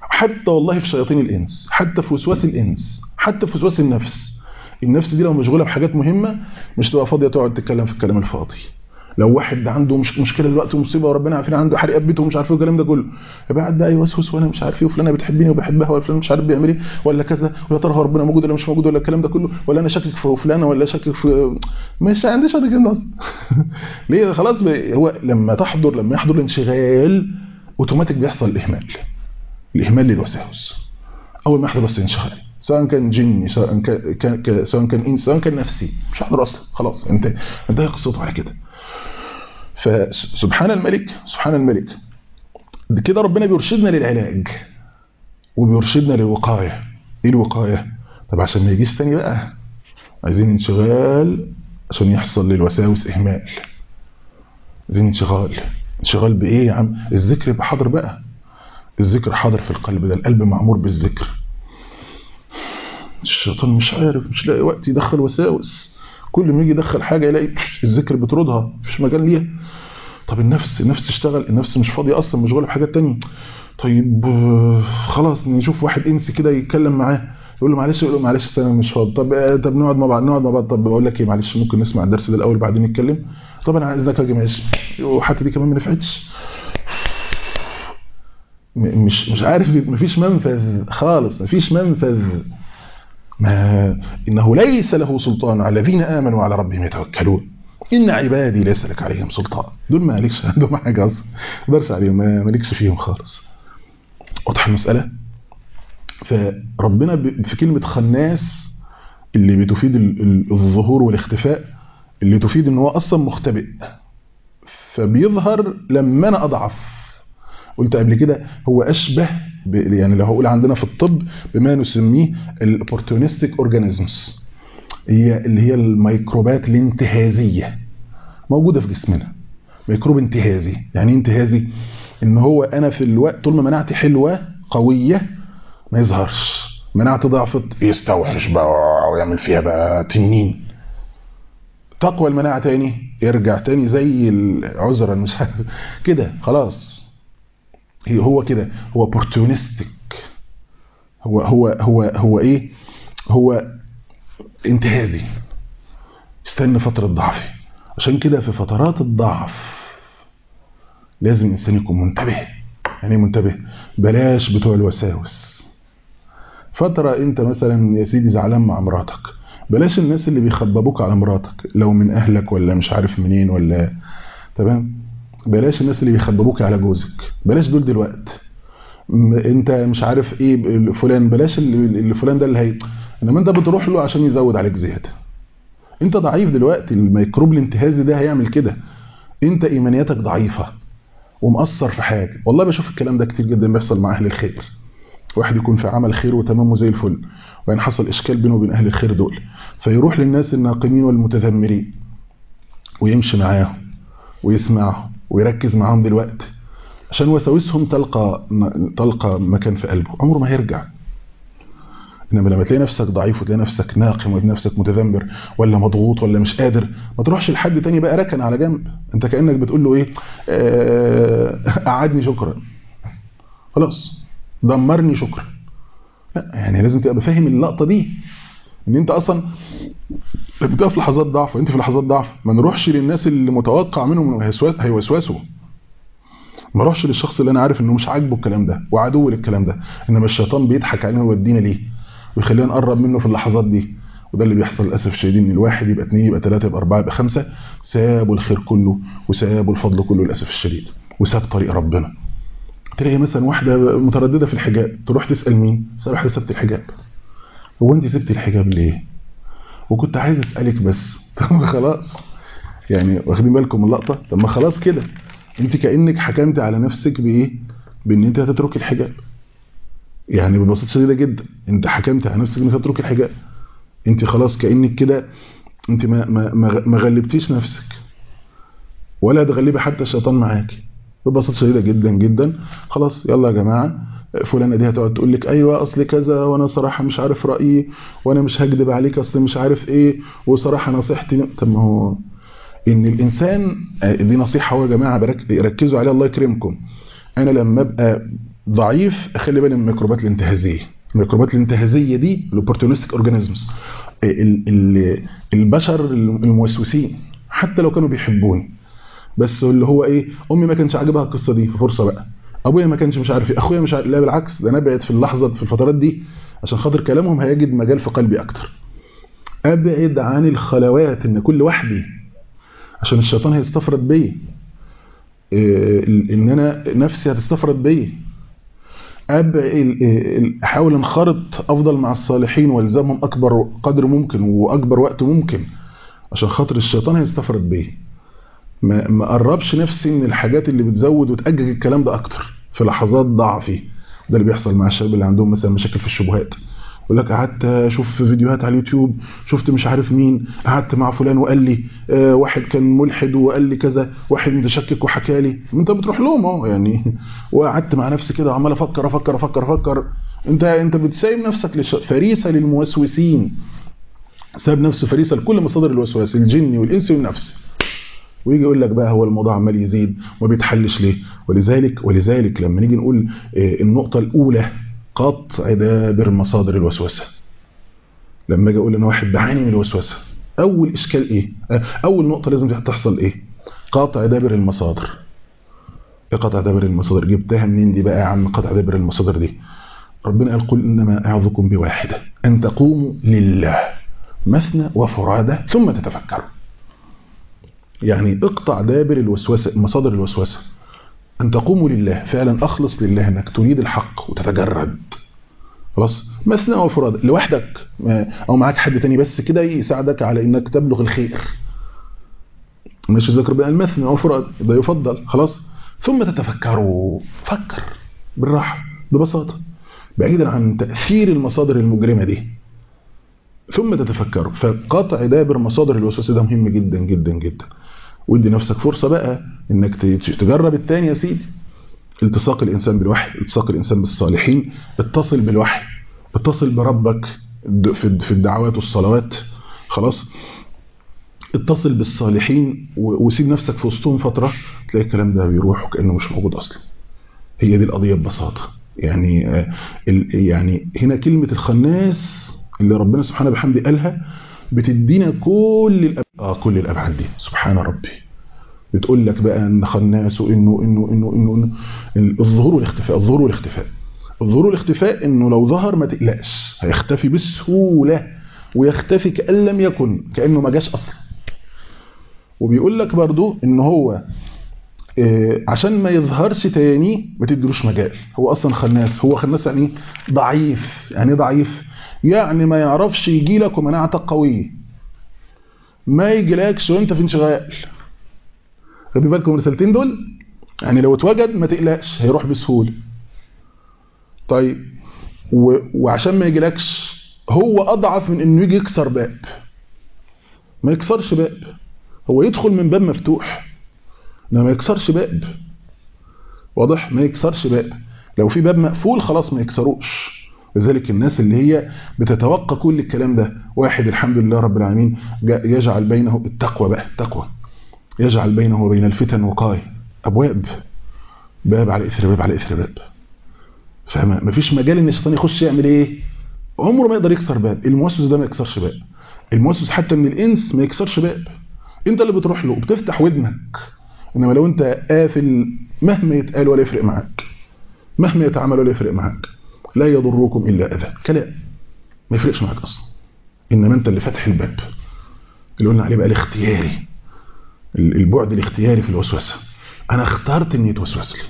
حتى والله في شياطين الانس حتى في وسواس الانس حتى في وسواس النفس النفس دي لو مشغوله بحاجات مهمه مش تبقى فاضيه تقعد تتكلم في الكلام الفاضي لو واحد عنده مش مشكله دلوقتي مصيبه وربنا عارفين عنده حريقه بيته ومش عارف ايه والكلام ده كله يبقى قاعد بقى يوسوس وانا مش عارف ايه وفلانه بتحبني وبحبها ولا فلان مش عارف بيعمل ايه ولا كذا ويا ترى هو ربنا موجود ولا مش موجود ولا الكلام ده كله ولا انا شاكك في فلانه ولا شاكك في مش عنديش هذا الكلام ده اصلا ليه خلاص هو لما تحضر لما يحضر الانشغال اوتوماتيك بيحصل الاهمال الاهمال للوساوس اول ما يحضر بس انشغال سواء كان جني سواء كان كان سواء كان انس سواء كان نفسي مش هحضر اصلا خلاص انت انتهى قصته على كده فسبحان الملك سبحان الملك كده ربنا بيرشدنا للعلاج وبيرشدنا للوقايه ايه الوقايه طب عشان ما يجيش تاني بقى عايزين انشغال عشان يحصل للوساوس اهمال عايزين انشغال انشغال بايه يا عم الذكر يبقى حاضر بقى الذكر حاضر في القلب ده القلب معمور بالذكر الشيطان مش عارف مش لاقي وقت يدخل وساوس كل ما يجي يدخل حاجه يلاقي الذكر بتردها مفيش مجال ليها طب النفس النفس تشتغل النفس مش فاضيه اصلا مشغوله بحاجات تانية طيب خلاص نشوف واحد انسي كده يتكلم معاه يقول له معلش يقول له معلش انا مش فاضي طب طب نقعد مع بعض نقعد مع بعض طب بقول لك ايه معلش ممكن نسمع الدرس ده الاول بعدين نتكلم طب انا عايزك اجي ماشي وحتى دي كمان ما نفعتش مش مش عارف مفيش منفذ خالص مفيش منفذ ما إنه ليس له سلطان على الذين آمنوا على ربهم يتوكلون إن عبادي ليس لك عليهم سلطان دول ما لكش عندهم حاجة أصلا درس عليهم ما مالكش فيهم خالص واضح المسألة فربنا في كلمة خناس اللي بتفيد الظهور والاختفاء اللي تفيد ان هو اصلا مختبئ فبيظهر لما انا اضعف قلت قبل كده هو اشبه يعني لو هقول عندنا في الطب بما نسميه الاوبورتونستيك اورجانيزمز هي اللي هي الميكروبات الانتهازيه موجوده في جسمنا ميكروب انتهازي يعني ايه انتهازي ان هو انا في الوقت طول ما مناعتي حلوه قويه ما يظهرش مناعتي ضعفت يستوحش بقى ويعمل فيها بقى تنين تقوى المناعه تاني يرجع تاني زي العذرا مش عارف كده خلاص هو كده هو اوبورتونستيك هو هو هو هو ايه هو انتهازي استنى فترة ضعفي عشان كده في فترات الضعف لازم الانسان يكون منتبه يعني منتبه بلاش بتوع الوساوس فترة انت مثلا يا سيدي زعلان مع مراتك بلاش الناس اللي بيخببوك على مراتك لو من اهلك ولا مش عارف منين ولا تمام بلاش الناس اللي بيخببوك على جوزك بلاش دول دلوقتي انت مش عارف ايه فلان بلاش اللي فلان ده اللي هي انما انت بتروح له عشان يزود عليك زياده انت ضعيف دلوقتي الميكروب الانتهازي ده هيعمل كده انت ايمانياتك ضعيفه ومأثر في حاجه والله بشوف الكلام ده كتير جدا بيحصل مع اهل الخير واحد يكون في عمل خير وتمامه زي الفل وبعدين حصل اشكال بينه وبين اهل الخير دول فيروح للناس الناقمين والمتذمرين ويمشي معاهم ويسمعهم ويركز معاهم دلوقتي عشان وساوسهم تلقى تلقى مكان في قلبه عمره ما هيرجع انما لما تلاقي نفسك ضعيف وتلاقي نفسك ناقم وتلاقي نفسك متذمر ولا مضغوط ولا مش قادر ما تروحش لحد تاني بقى ركن على جنب انت كانك بتقول له ايه قعدني شكرا خلاص دمرني شكرا لا يعني لازم تبقى فاهم اللقطه دي ان انت اصلا بتبقى في لحظات ضعف وانت في لحظات ضعف ما نروحش للناس اللي متوقع منهم هيوسوسوا ما اروحش للشخص اللي انا عارف انه مش عاجبه الكلام ده وعدو للكلام ده انما الشيطان بيضحك علينا ويودينا ليه ويخلينا نقرب منه في اللحظات دي وده اللي بيحصل للاسف الشديد ان الواحد يبقى اثنين يبقى ثلاثه يبقى اربعه يبقى خمسه سابوا الخير كله وسابوا الفضل كله للاسف الشديد وساب طريق ربنا تلاقي مثلا واحده متردده في الحجاب تروح تسال مين؟ تسال واحده سبت الحجاب هو انت سبتي الحجاب ليه؟ وكنت عايز اسالك بس طب خلاص يعني واخدين بالكم من اللقطه طب ما خلاص كده انت كانك حكمت على نفسك بايه بان انت هتترك الحجاب يعني ببساطه شديده جدا انت حكمت على نفسك انك هتترك الحجاب انت خلاص كانك كده انت ما ما ما غلبتيش نفسك ولا تغلبي حتى الشيطان معاكي ببساطه شديده جدا جدا خلاص يلا يا جماعه فلانه دي هتقعد تقول لك ايوه اصل كذا وانا صراحه مش عارف رايي وانا مش هكذب عليك اصل مش عارف ايه وصراحه نصيحتي طب ما هو ان الانسان دي نصيحه هو يا جماعه ركزوا عليها الله يكرمكم انا لما ابقى ضعيف اخلي بالي من الميكروبات الانتهازيه الميكروبات الانتهازيه دي الاوبورتونستيك اورجانيزمز البشر الموسوسين حتى لو كانوا بيحبوني بس اللي هو ايه امي ما كانش عاجبها القصه دي ففرصه بقى ابويا ما كانش مش عارف ايه اخويا مش عارف لا بالعكس ده انا ابعد في اللحظه في الفترات دي عشان خاطر كلامهم هيجد مجال في قلبي اكتر ابعد عن الخلوات ان كل وحدي عشان الشيطان هيستفرد بيا إيه ان انا نفسي هتستفرد بيا احاول انخرط افضل مع الصالحين والزمهم اكبر قدر ممكن واكبر وقت ممكن عشان خاطر الشيطان هيستفرد بيا ما ما قربش نفسي من الحاجات اللي بتزود وتأجج الكلام ده اكتر في لحظات ضعفي ده اللي بيحصل مع الشباب اللي عندهم مثلا مشاكل في الشبهات يقول لك قعدت اشوف فيديوهات على اليوتيوب شفت مش عارف مين قعدت مع فلان وقال لي آه واحد كان ملحد وقال لي كذا واحد متشكك وحكى لي انت بتروح لهم اهو يعني وقعدت مع نفسي كده وعمال افكر افكر افكر افكر انت انت بتسايب نفسك لش... فريسه للموسوسين ساب نفسه فريسه لكل مصادر الوسواس الجني والانسي والنفسي ويجي يقول لك بقى هو الموضوع عمال يزيد وما بيتحلش ليه ولذلك ولذلك لما نيجي نقول النقطه الاولى قطع دابر مصادر الوسوسه لما اجي اقول انا واحد بعاني من الوسوسه اول اشكال ايه اول نقطه لازم تحصل ايه قطع دابر المصادر ايه قطع دابر المصادر جبتها منين دي بقى يا عم قطع دابر المصادر دي ربنا قال قل انما اعظكم بواحده ان تقوموا لله مثنى وفرادى ثم تتفكروا يعني اقطع دابر الوسوسه مصادر الوسوسه أن تقوموا لله فعلا أخلص لله أنك تريد الحق وتتجرد خلاص مثنى وفراد لوحدك أو معاك حد تاني بس كده يساعدك على أنك تبلغ الخير مش ذكر بقى المثنى وفراد ده يفضل خلاص ثم تتفكروا فكر بالراحة ببساطة بعيدا عن تأثير المصادر المجرمة دي ثم تتفكروا فقطع دابر مصادر الوسوسة ده مهم جدا جدا جدا وادي نفسك فرصة بقى انك تجرب التاني يا سيدي التصاق الانسان بالوحي التصاق الانسان بالصالحين اتصل بالوحي اتصل بربك في الدعوات والصلوات خلاص اتصل بالصالحين وسيب نفسك في وسطهم فترة تلاقي الكلام ده بيروح وكأنه مش موجود اصلا هي دي القضية ببساطة يعني يعني هنا كلمة الخناس اللي ربنا سبحانه بحمده قالها بتدينا كل الأب... آه كل الابعاد دي سبحان ربي بتقول لك بقى ان خناس وانه انه انه انه, إنه الظهور والاختفاء الظهور والاختفاء الظهور والاختفاء انه لو ظهر ما تقلقش هيختفي بسهوله ويختفي كان لم يكن كانه ما جاش اصلا وبيقول لك برضو ان هو إيه عشان ما يظهرش تاني ما تديلوش مجال هو اصلا خناس هو خناس يعني ضعيف يعني ضعيف يعني ما يعرفش يجي لك ومناعتك قويه ما يجيلكش وانت في انشغال خدوا بالكم الرسالتين دول يعني لو اتوجد ما تقلقش هيروح بسهوله طيب و... وعشان ما يجيلكش هو اضعف من انه يجي يكسر باب ما يكسرش باب هو يدخل من باب مفتوح انما ما يكسرش باب واضح ما يكسرش باب لو في باب مقفول خلاص ما يكسروش لذلك الناس اللي هي بتتوقع كل الكلام ده واحد الحمد لله رب العالمين يجعل بينه التقوى بقى التقوى يجعل بينه وبين الفتن وقاية أبواب باب على إثر باب على إثر باب فما فيش مجال ان الشيطان يخش يعمل ايه عمره ما يقدر يكسر باب الموسوس ده ما يكسرش باب الموسوس حتى من الانس ما يكسرش باب انت اللي بتروح له وبتفتح ودنك انما لو انت قافل مهما يتقال ولا يفرق معاك مهما يتعامل ولا يفرق معاك لا يضركم الا اذى كلام ما يفرقش معاك اصلا انما انت اللي فاتح الباب اللي قلنا عليه بقى الاختياري البعد الاختياري في الوسوسه انا اخترت اني يتوسوس لي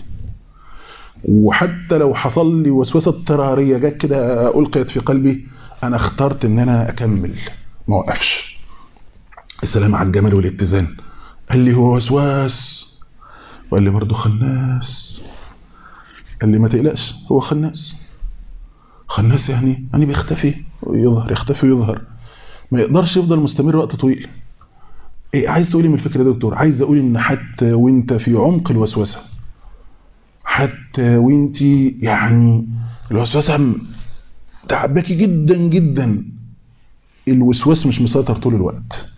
وحتى لو حصل لي وسوسه اضطراريه جت كده القيت في قلبي انا اخترت ان انا اكمل ما اوقفش السلام على الجمال والاتزان قال لي هو وسواس وقال لي برضه خناس قال لي ما تقلقش هو خناس خناس يعني يعني بيختفي ويظهر يختفي ويظهر ما يقدرش يفضل مستمر وقت طويل ايه عايز تقولي من الفكره ده دكتور عايز اقول ان حتى وانت في عمق الوسوسه حتى وانت يعني الوسوسه تعباكي جدا جدا الوسواس مش مسيطر طول الوقت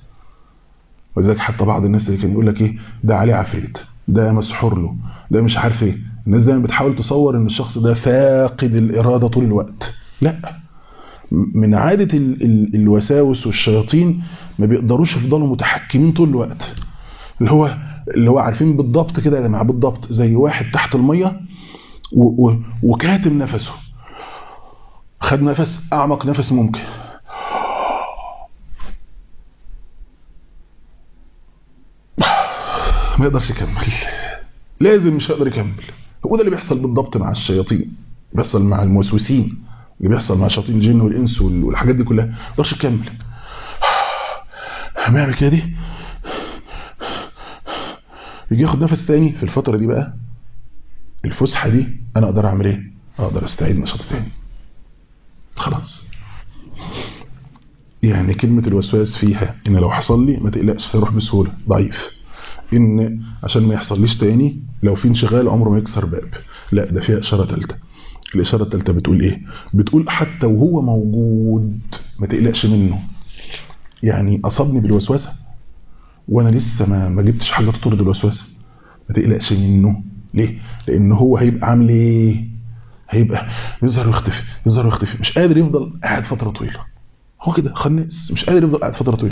ولذلك حتى بعض الناس اللي كان يقول لك ايه ده عليه عفريت ده مسحور له ده مش عارف ايه الناس دايما بتحاول تصور ان الشخص ده فاقد الاراده طول الوقت لا من عاده ال ال الوساوس والشياطين ما بيقدروش يفضلوا متحكمين طول الوقت اللي هو اللي هو عارفين بالضبط كده يا جماعه بالضبط زي واحد تحت الميه وكاتم نفسه خد نفس اعمق نفس ممكن ما يقدرش يكمل لازم مش هيقدر يكمل هو ده اللي بيحصل بالضبط مع الشياطين بيحصل مع الموسوسين اللي بيحصل مع شياطين الجن والانس والحاجات دي كلها ما يقدرش يكمل هيعمل كده دي يجي ياخد نفس تاني في الفتره دي بقى الفسحه دي انا اقدر اعمل ايه اقدر استعيد نشاط تاني خلاص يعني كلمة الوسواس فيها ان لو حصل لي ما تقلقش هيروح بسهولة ضعيف ان عشان ما يحصليش تاني لو في انشغال عمره ما يكسر باب لا ده فيها اشارة ثالثه الاشارة الثالثه بتقول ايه بتقول حتى وهو موجود ما تقلقش منه يعني اصابني بالوسوسة وانا لسه ما ما جبتش حاجة تطرد الوسوسة ما تقلقش منه ليه لان هو هيبقى عامل ايه هيبقى يظهر ويختفي يظهر ويختفي مش قادر يفضل قاعد فتره طويله هو كده خناس مش قادر يفضل قاعد فتره طويله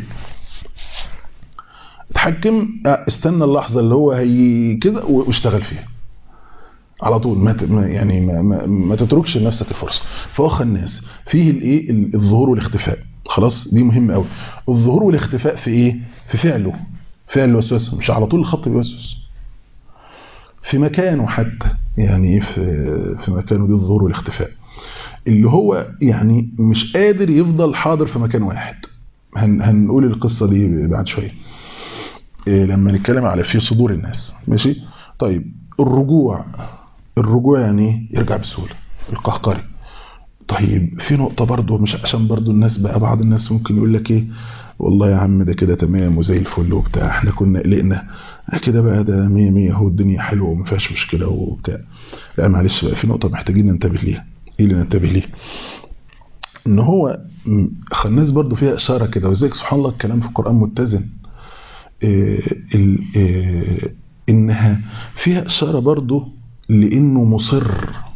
اتحكم استنى اللحظه اللي هو هي كده واشتغل فيها على طول ما يعني ما, ما, ما تتركش لنفسك الفرصه فهو خناس فيه الايه الظهور والاختفاء خلاص دي مهمه قوي الظهور والاختفاء في ايه في فعله فعل الوسوسه مش على طول الخط بيوسوس في مكانه حتى يعني في في مكانه دي الظهور والاختفاء اللي هو يعني مش قادر يفضل حاضر في مكان واحد هن هنقول القصة دي بعد شوية إيه لما نتكلم على في صدور الناس ماشي طيب الرجوع الرجوع يعني يرجع بسهولة القهقري طيب في نقطة برضه مش عشان برضه الناس بقى بعض الناس ممكن يقول لك ايه والله يا عم ده كده تمام وزي الفل وبتاع احنا كنا قلقنا كده بقى ده مية مية اهو الدنيا حلوه وما فيهاش مشكله وبتاع لا معلش بقى في نقطه محتاجين ننتبه ليها ايه اللي ننتبه ليه ان هو خناس برضو فيها اشاره كده وزيك سبحان الله الكلام في القران متزن إيه إيه انها فيها اشاره برضو لانه مصر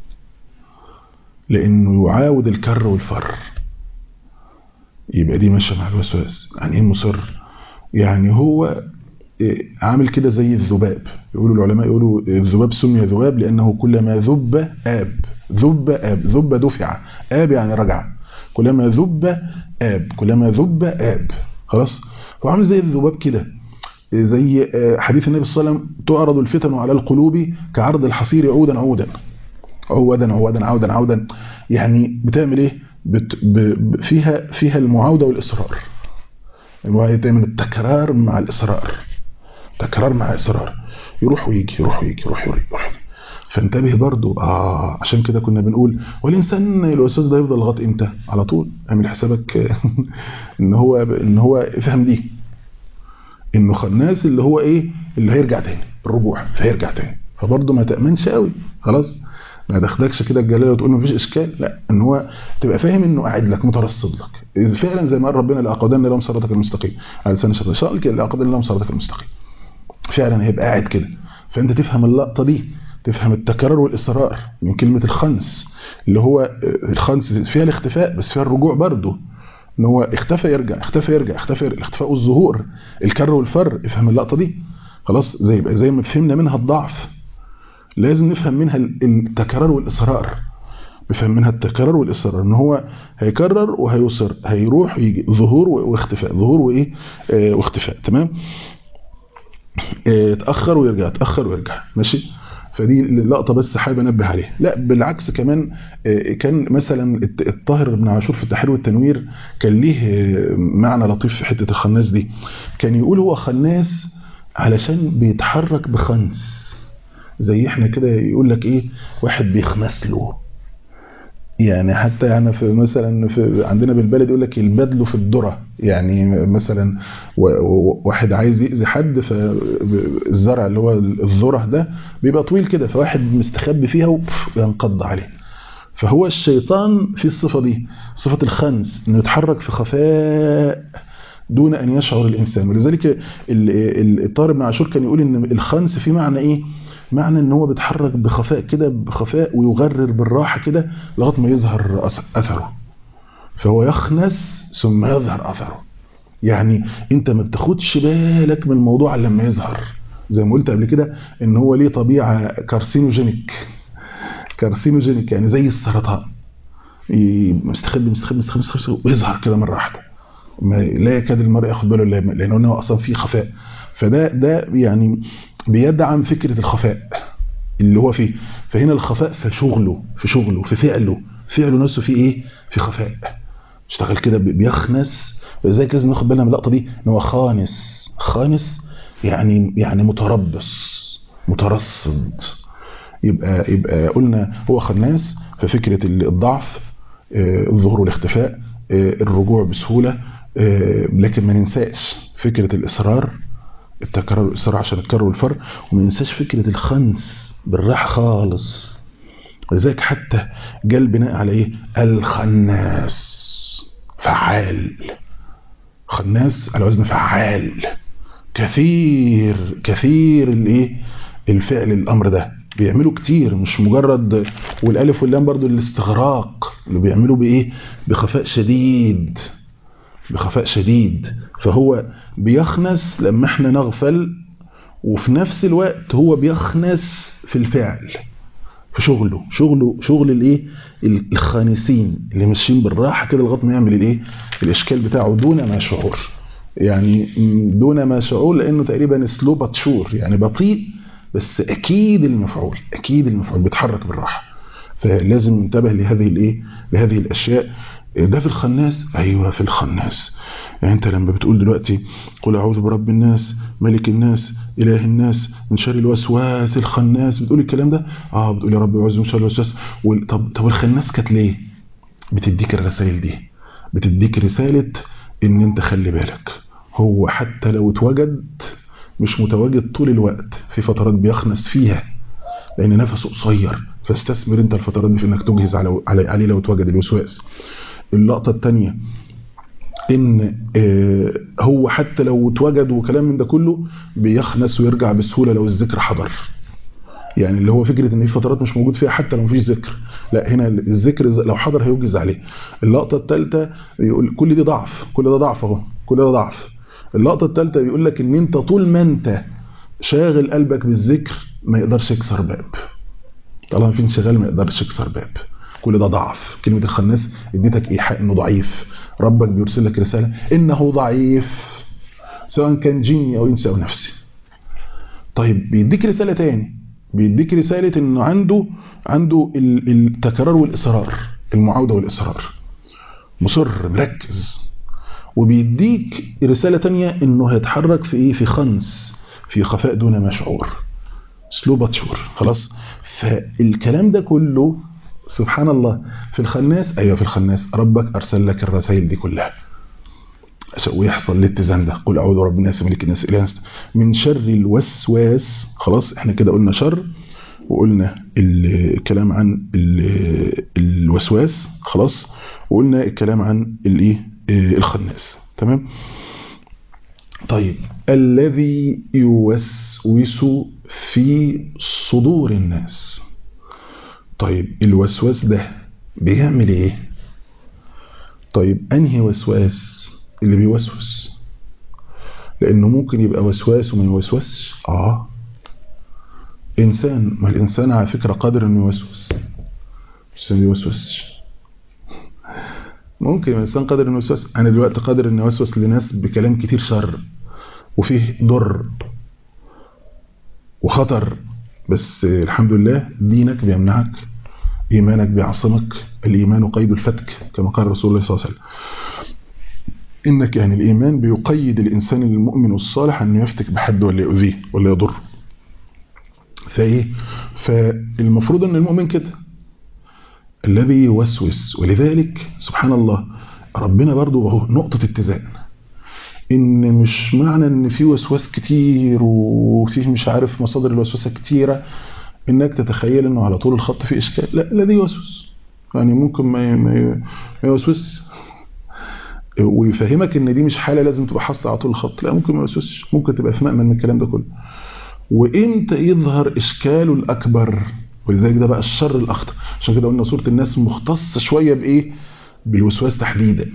لانه يعاود الكر والفر يبقى دي ماشيه مع الوسواس يعني ايه مصر يعني هو عامل كده زي الذباب يقولوا العلماء يقولوا الذباب سمي ذباب لانه كلما ذب اب ذب اب ذب دفع اب يعني رجع كلما ذب اب كلما ذب اب خلاص هو عامل زي الذباب كده زي حديث النبي صلى الله عليه وسلم تعرض الفتن على القلوب كعرض الحصير عودا عودا عودا عودا عودا عودا يعني بتعمل ايه بت ب فيها فيها المعاوده والاصرار دايما التكرار مع الاصرار تكرار مع اصرار يروح ويجي يروح ويجي يروح ويجي يروح فانتبه برضو اه عشان كده كنا بنقول والانسان الوسواس ده يفضل لغايه امتى على طول اعمل حسابك ان هو ان هو افهم دي انه خناس اللي هو ايه اللي هيرجع تاني الرجوع فهيرجع تاني فبرضه ما تامنش قوي خلاص ما تاخدكش كده الجلاله وتقول مفيش اشكال لا ان هو تبقى فاهم انه قاعد لك مترصد لك فعلا زي ما قال ربنا لاقعدن لهم صراطك المستقيم على لسان الشيطان قال لاقعدن لهم صراطك المستقيم فعلا هيبقى قاعد كده فانت تفهم اللقطه دي تفهم التكرر والاصرار من كلمه الخنس اللي هو الخنس فيها الاختفاء بس فيها الرجوع برضه ان هو اختفى يرجع اختفى يرجع اختفى يرجع الاختفاء والظهور الكر والفر افهم اللقطه دي خلاص زي زي ما فهمنا منها الضعف لازم نفهم منها التكرار والاصرار نفهم منها التكرار والاصرار ان هو هيكرر وهيصر هيروح يجي ظهور واختفاء ظهور وايه اه واختفاء تمام اه اتاخر ويرجع اتاخر ويرجع ماشي فدي لقطة بس حابب انبه عليها لا بالعكس كمان كان مثلا الطاهر بن عاشور في التحرير والتنوير كان ليه معنى لطيف في حتة الخناس دي كان يقول هو خناس علشان بيتحرك بخنس زي احنا كده يقول لك ايه واحد بيخنس له يعني حتى يعني في مثلا في عندنا بالبلد يقول لك البدل في الذره يعني مثلا واحد عايز يأذي حد فالزرع اللي هو الذره ده بيبقى طويل كده فواحد مستخبي فيها وينقض عليه فهو الشيطان في الصفه دي صفه الخنس انه يتحرك في خفاء دون أن يشعر الإنسان ولذلك الطارق بن عاشور كان يقول إن الخنس في معنى إيه معنى ان هو بيتحرك بخفاء كده بخفاء ويغرر بالراحة كده لغايه ما يظهر أثره فهو يخنس ثم يظهر أثره يعني انت ما بتاخدش بالك من الموضوع لما يظهر زي ما قلت قبل كده ان هو ليه طبيعة كارسينوجينيك كارسينوجينيك يعني زي السرطان مستخبي مستخبي مستخبي مستخبي ويظهر كده مرة واحدة ما لا يكاد المرء ياخد باله لانه اصلا فيه خفاء فده ده يعني بيدعم فكرة الخفاء اللي هو فيه فهنا الخفاء في شغله في شغله في فعله فعله نفسه فيه ايه في خفاء اشتغل كده بيخنس ولذلك لازم ناخد بالنا من اللقطه دي ان هو خانس خانس يعني يعني متربص مترصد يبقى يبقى قلنا هو خناس ففكره الضعف الظهور والاختفاء الرجوع بسهوله لكن ما ننساش فكره الاصرار التكرار والإصرار عشان الكر والفر وما ننساش فكرة الخنس بالراحة خالص لذلك حتى جاء البناء على ايه الخناس فعال خناس على وزن فعال كثير كثير الايه الفعل الامر ده بيعملوا كتير مش مجرد والالف واللام برضو الاستغراق اللي بيعملوا بايه بخفاء شديد بخفاء شديد فهو بيخنس لما احنا نغفل وفي نفس الوقت هو بيخنس في الفعل في شغله شغله شغل الايه الخانسين اللي ماشيين بالراحه كده لغايه ما يعمل الايه الاشكال بتاعه دون ما شعور يعني دون ما شعور لانه تقريبا سلو باتشور يعني بطيء بس اكيد المفعول اكيد المفعول بيتحرك بالراحه فلازم ننتبه لهذه الايه لهذه الاشياء ده في الخناس ايوه في الخناس يعني انت لما بتقول دلوقتي قل اعوذ برب الناس ملك الناس اله الناس من شر الوسواس الخناس بتقول الكلام ده اه بتقول يا رب اعوذ من شر الوسواس طب طب الخناس كانت ليه بتديك الرسائل دي بتديك رساله ان انت خلي بالك هو حتى لو اتوجد مش متواجد طول الوقت في فترات بيخنس فيها لان نفسه قصير فاستثمر انت الفترات دي في انك تجهز على عليه لو اتوجد الوسواس اللقطه الثانيه ان هو حتى لو اتوجد وكلام من ده كله بيخنس ويرجع بسهوله لو الذكر حضر يعني اللي هو فكره ان في فترات مش موجود فيها حتى لو مفيش ذكر لا هنا الذكر لو حضر هيوجز عليه اللقطه الثالثه يقول كل دي ضعف كل ده ضعف اهو كل ده ضعف اللقطه الثالثه بيقول لك ان انت طول ما انت شاغل قلبك بالذكر ما يقدرش يكسر باب طالما في انشغال ما يقدرش يكسر باب كل ده ضعف كلمة الخناس اديتك ايحاء انه ضعيف ربك بيرسل لك رسالة انه ضعيف سواء كان جني او انسي او نفسي طيب بيديك رسالة تاني بيديك رسالة انه عنده عنده التكرار والاصرار المعاودة والاصرار مصر مركز وبيديك رسالة تانية انه هيتحرك في ايه في خنس في خفاء دون ما شعور سلو باتشور خلاص فالكلام ده كله سبحان الله في الخناس ايوه في الخناس ربك ارسل لك الرسائل دي كلها ويحصل الاتزان ده قل اعوذ برب الناس ملك الناس اله الناس من شر الوسواس خلاص احنا كده قلنا شر وقلنا الكلام عن الوسواس خلاص وقلنا الكلام عن الايه الخناس تمام طيب الذي يوسوس في صدور الناس طيب الوسواس ده بيعمل ايه طيب انهي وسواس اللي بيوسوس لانه ممكن يبقى وسواس وما يوسوسش اه انسان ما الانسان على فكره قادر انه يوسوس بس ما بيوسوسش ممكن الانسان قادر انه يوسوس انا دلوقتي قادر اني اوسوس لناس بكلام كتير شر وفيه ضر وخطر بس الحمد لله دينك بيمنعك إيمانك بيعصمك الإيمان قيد الفتك كما قال رسول الله صلى الله عليه وسلم إنك يعني الإيمان بيقيد الإنسان المؤمن الصالح أن يفتك بحد ولا يؤذيه ولا يضر فإيه فالمفروض أن المؤمن كده الذي يوسوس ولذلك سبحان الله ربنا برضو وهو نقطة اتزان ان مش معنى ان في وسواس كتير وفي مش عارف مصادر الوسوسه كتيره انك تتخيل انه على طول الخط فيه اشكال لا الذي يوسوس يعني ممكن ما ما يوسوس ويفهمك ان دي مش حاله لازم تبقى حاصله على طول الخط لا ممكن ما يوسوسش ممكن تبقى في مأمن من الكلام ده كله وامتى يظهر اشكاله الاكبر ولذلك ده بقى الشر الاخطر عشان كده قلنا سوره الناس مختصه شويه بايه بالوسواس تحديدا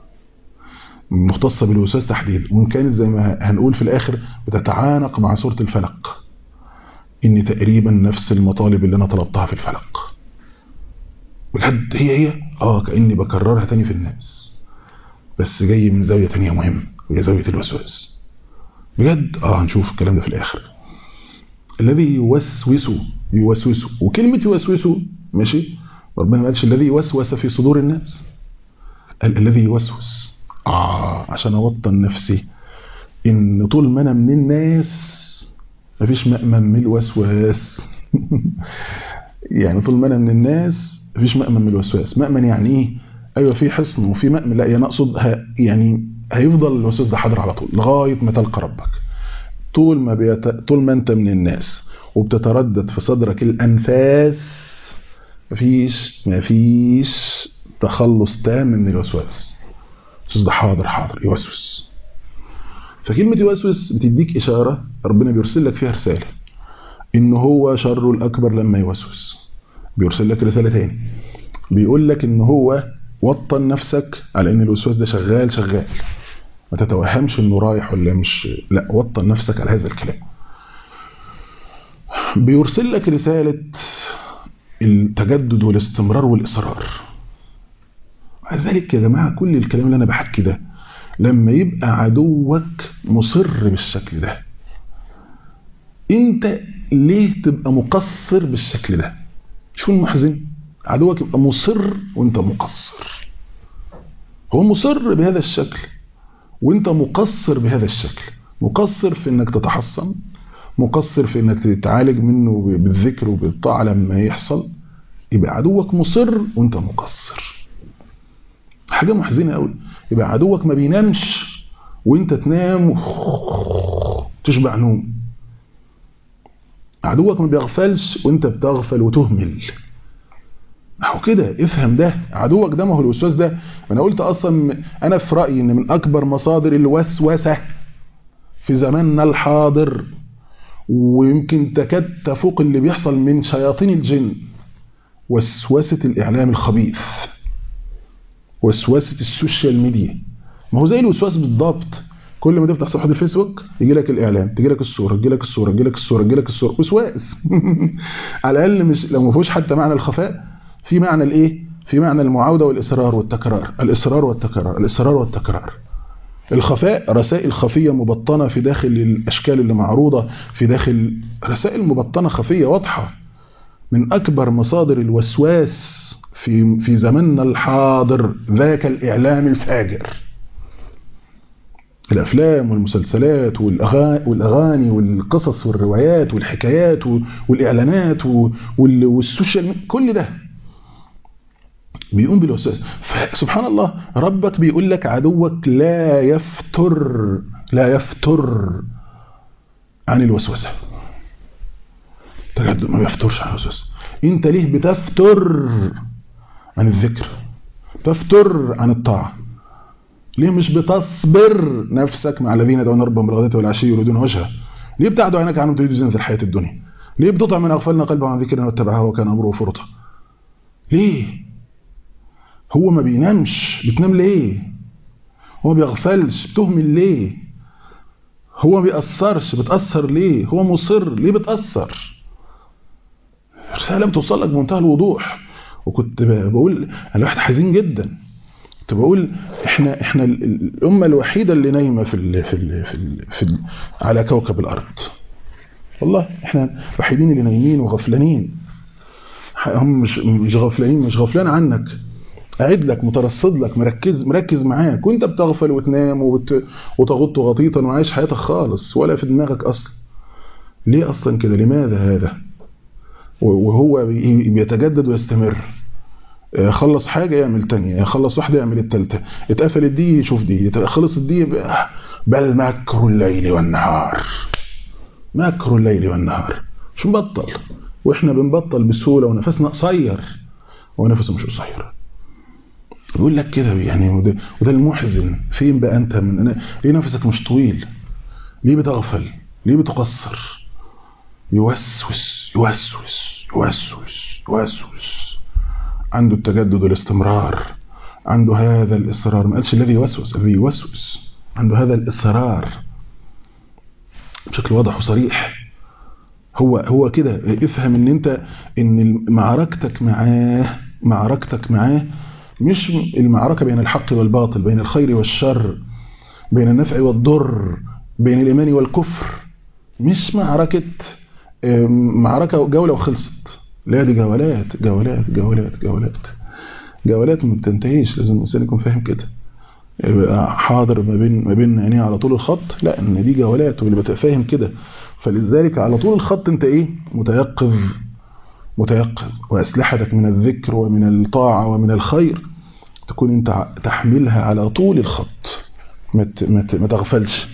مختصه بالوسواس تحديدا وان كانت زي ما هنقول في الاخر بتتعانق مع سوره الفلق ان تقريبا نفس المطالب اللي انا طلبتها في الفلق بجد هي هي اه كاني بكررها تاني في الناس بس جاي من زاويه تانية مهمه وهي زاويه الوسواس بجد اه هنشوف الكلام ده في الاخر الذي يوسوس يوسوس وكلمه يوسوس ماشي ربنا ما قالش الذي يوسوس في صدور الناس قال الذي يوسوس اه عشان اوطن نفسي ان طول ما انا من الناس مفيش مأمن من الوسواس يعني طول ما انا من الناس مفيش مأمن من الوسواس مأمن يعني ايه ايوه في حصن وفي مأمن لا يعني اقصد يعني هيفضل الوسواس ده حاضر على طول لغايه ما تلقى ربك طول ما بيت... طول ما انت من الناس وبتتردد في صدرك الانفاس مفيش مفيش تخلص تام من الوسواس الوسواس ده حاضر حاضر يوسوس فكلمة يوسوس بتديك إشارة ربنا بيرسل لك فيها رسالة إن هو شره الأكبر لما يوسوس بيرسل لك رسالة تاني بيقول لك إن هو وطن نفسك على إن الوسواس ده شغال شغال ما تتوهمش إنه رايح ولا مش لا وطن نفسك على هذا الكلام بيرسل لك رسالة التجدد والاستمرار والإصرار ذلك يا جماعة كل الكلام اللي أنا بحكي ده لما يبقى عدوك مصر بالشكل ده انت ليه تبقى مقصر بالشكل ده شو المحزن عدوك يبقى مصر وانت مقصر هو مصر بهذا الشكل وانت مقصر بهذا الشكل مقصر في انك تتحصن مقصر في انك تتعالج منه بالذكر وبالطاعة لما يحصل يبقى عدوك مصر وانت مقصر حاجة محزنة قوي يبقى عدوك ما بينامش وانت تنام تشبع نوم عدوك ما بيغفلش وانت بتغفل وتهمل اهو كده افهم ده عدوك ده ما هو الوسواس ده انا قلت اصلا انا في رايي ان من اكبر مصادر الوسوسه في زماننا الحاضر ويمكن تكاد تفوق اللي بيحصل من شياطين الجن وسوسه الاعلام الخبيث وسوسه السوشيال ميديا ما هو زي الوسواس بالضبط كل ما تفتح صفحه الفيسبوك يجي لك الاعلام تجي لك الصوره تجي لك الصوره تجي لك الصوره تجي لك الصوره وسواس على الاقل مش لو ما فيهوش حتى معنى الخفاء في معنى الايه في معنى المعاوده والاصرار والتكرار الاصرار والتكرار الاصرار والتكرار الخفاء رسائل خفيه مبطنه في داخل الاشكال اللي معروضه في داخل رسائل مبطنه خفيه واضحه من اكبر مصادر الوسواس في في زماننا الحاضر ذاك الاعلام الفاجر الافلام والمسلسلات والاغاني والقصص والروايات والحكايات والاعلانات والسوشيال كل ده بيقوم بالوسواس فسبحان الله ربك بيقول لك عدوك لا يفتر لا يفتر عن الوسوسه تجد ما بيفترش عن الوسوسه انت ليه بتفتر عن الذكر تفتر عن الطاعه ليه مش بتصبر نفسك مع الذين يدعون ربهم بالغداة والعشي يريدون وجهه ليه بتعدوا عينك عنهم تريد زينة الحياة الدنيا ليه بتطع من أغفلنا قلبه عن ذكرنا واتبعها وكان أمره فرطا ليه هو ما بينامش بتنام ليه هو ما بيغفلش بتهمل ليه هو ما بيأثرش بتأثر ليه هو مصر ليه بتأثر رسالة بتوصل لك بمنتهى الوضوح وكنت بقول الواحد حزين جدا كنت بقول احنا احنا الامه الوحيده اللي نايمه في ال في ال في, ال في ال على كوكب الارض والله احنا الوحيدين اللي نايمين وغفلانين هم مش مش غفلانين مش غفلان عنك قاعد لك مترصد لك مركز مركز معاك وانت بتغفل وتنام وبت وتغط غطيطا وعايش حياتك خالص ولا في دماغك اصلا ليه اصلا كده لماذا هذا وهو بيتجدد ويستمر خلص حاجة يعمل تانية يخلص واحدة يعمل التالتة اتقفلت دي يشوف دي خلصت دي بل مكر الليل والنهار مكر الليل والنهار مش نبطل واحنا بنبطل بسهولة ونفسنا قصير ونفسه مش قصير يقول لك كده يعني وده, وده المحزن فين بقى انت من أنا ليه نفسك مش طويل ليه بتغفل ليه بتقصر يوسوس يوسوس يوسوس يوسوس عنده التجدد والاستمرار عنده هذا الإصرار ما قالش الذي يوسوس الذي يوسوس عنده هذا الإصرار بشكل واضح وصريح هو هو كده افهم ان انت ان معركتك معاه معركتك معاه مش المعركة بين الحق والباطل بين الخير والشر بين النفع والضر بين الإيمان والكفر مش معركة معركة جولة وخلصت لا دي جولات جولات جولات جولات جولات ما بتنتهيش لازم الإنسان يكون فاهم كده يبقى حاضر ما بين ما بين عينيه على طول الخط لا ان دي جولات واللي بتبقى فاهم كده فلذلك على طول الخط انت ايه متيقظ متيقظ واسلحتك من الذكر ومن الطاعه ومن الخير تكون انت تحملها على طول الخط ما ما تغفلش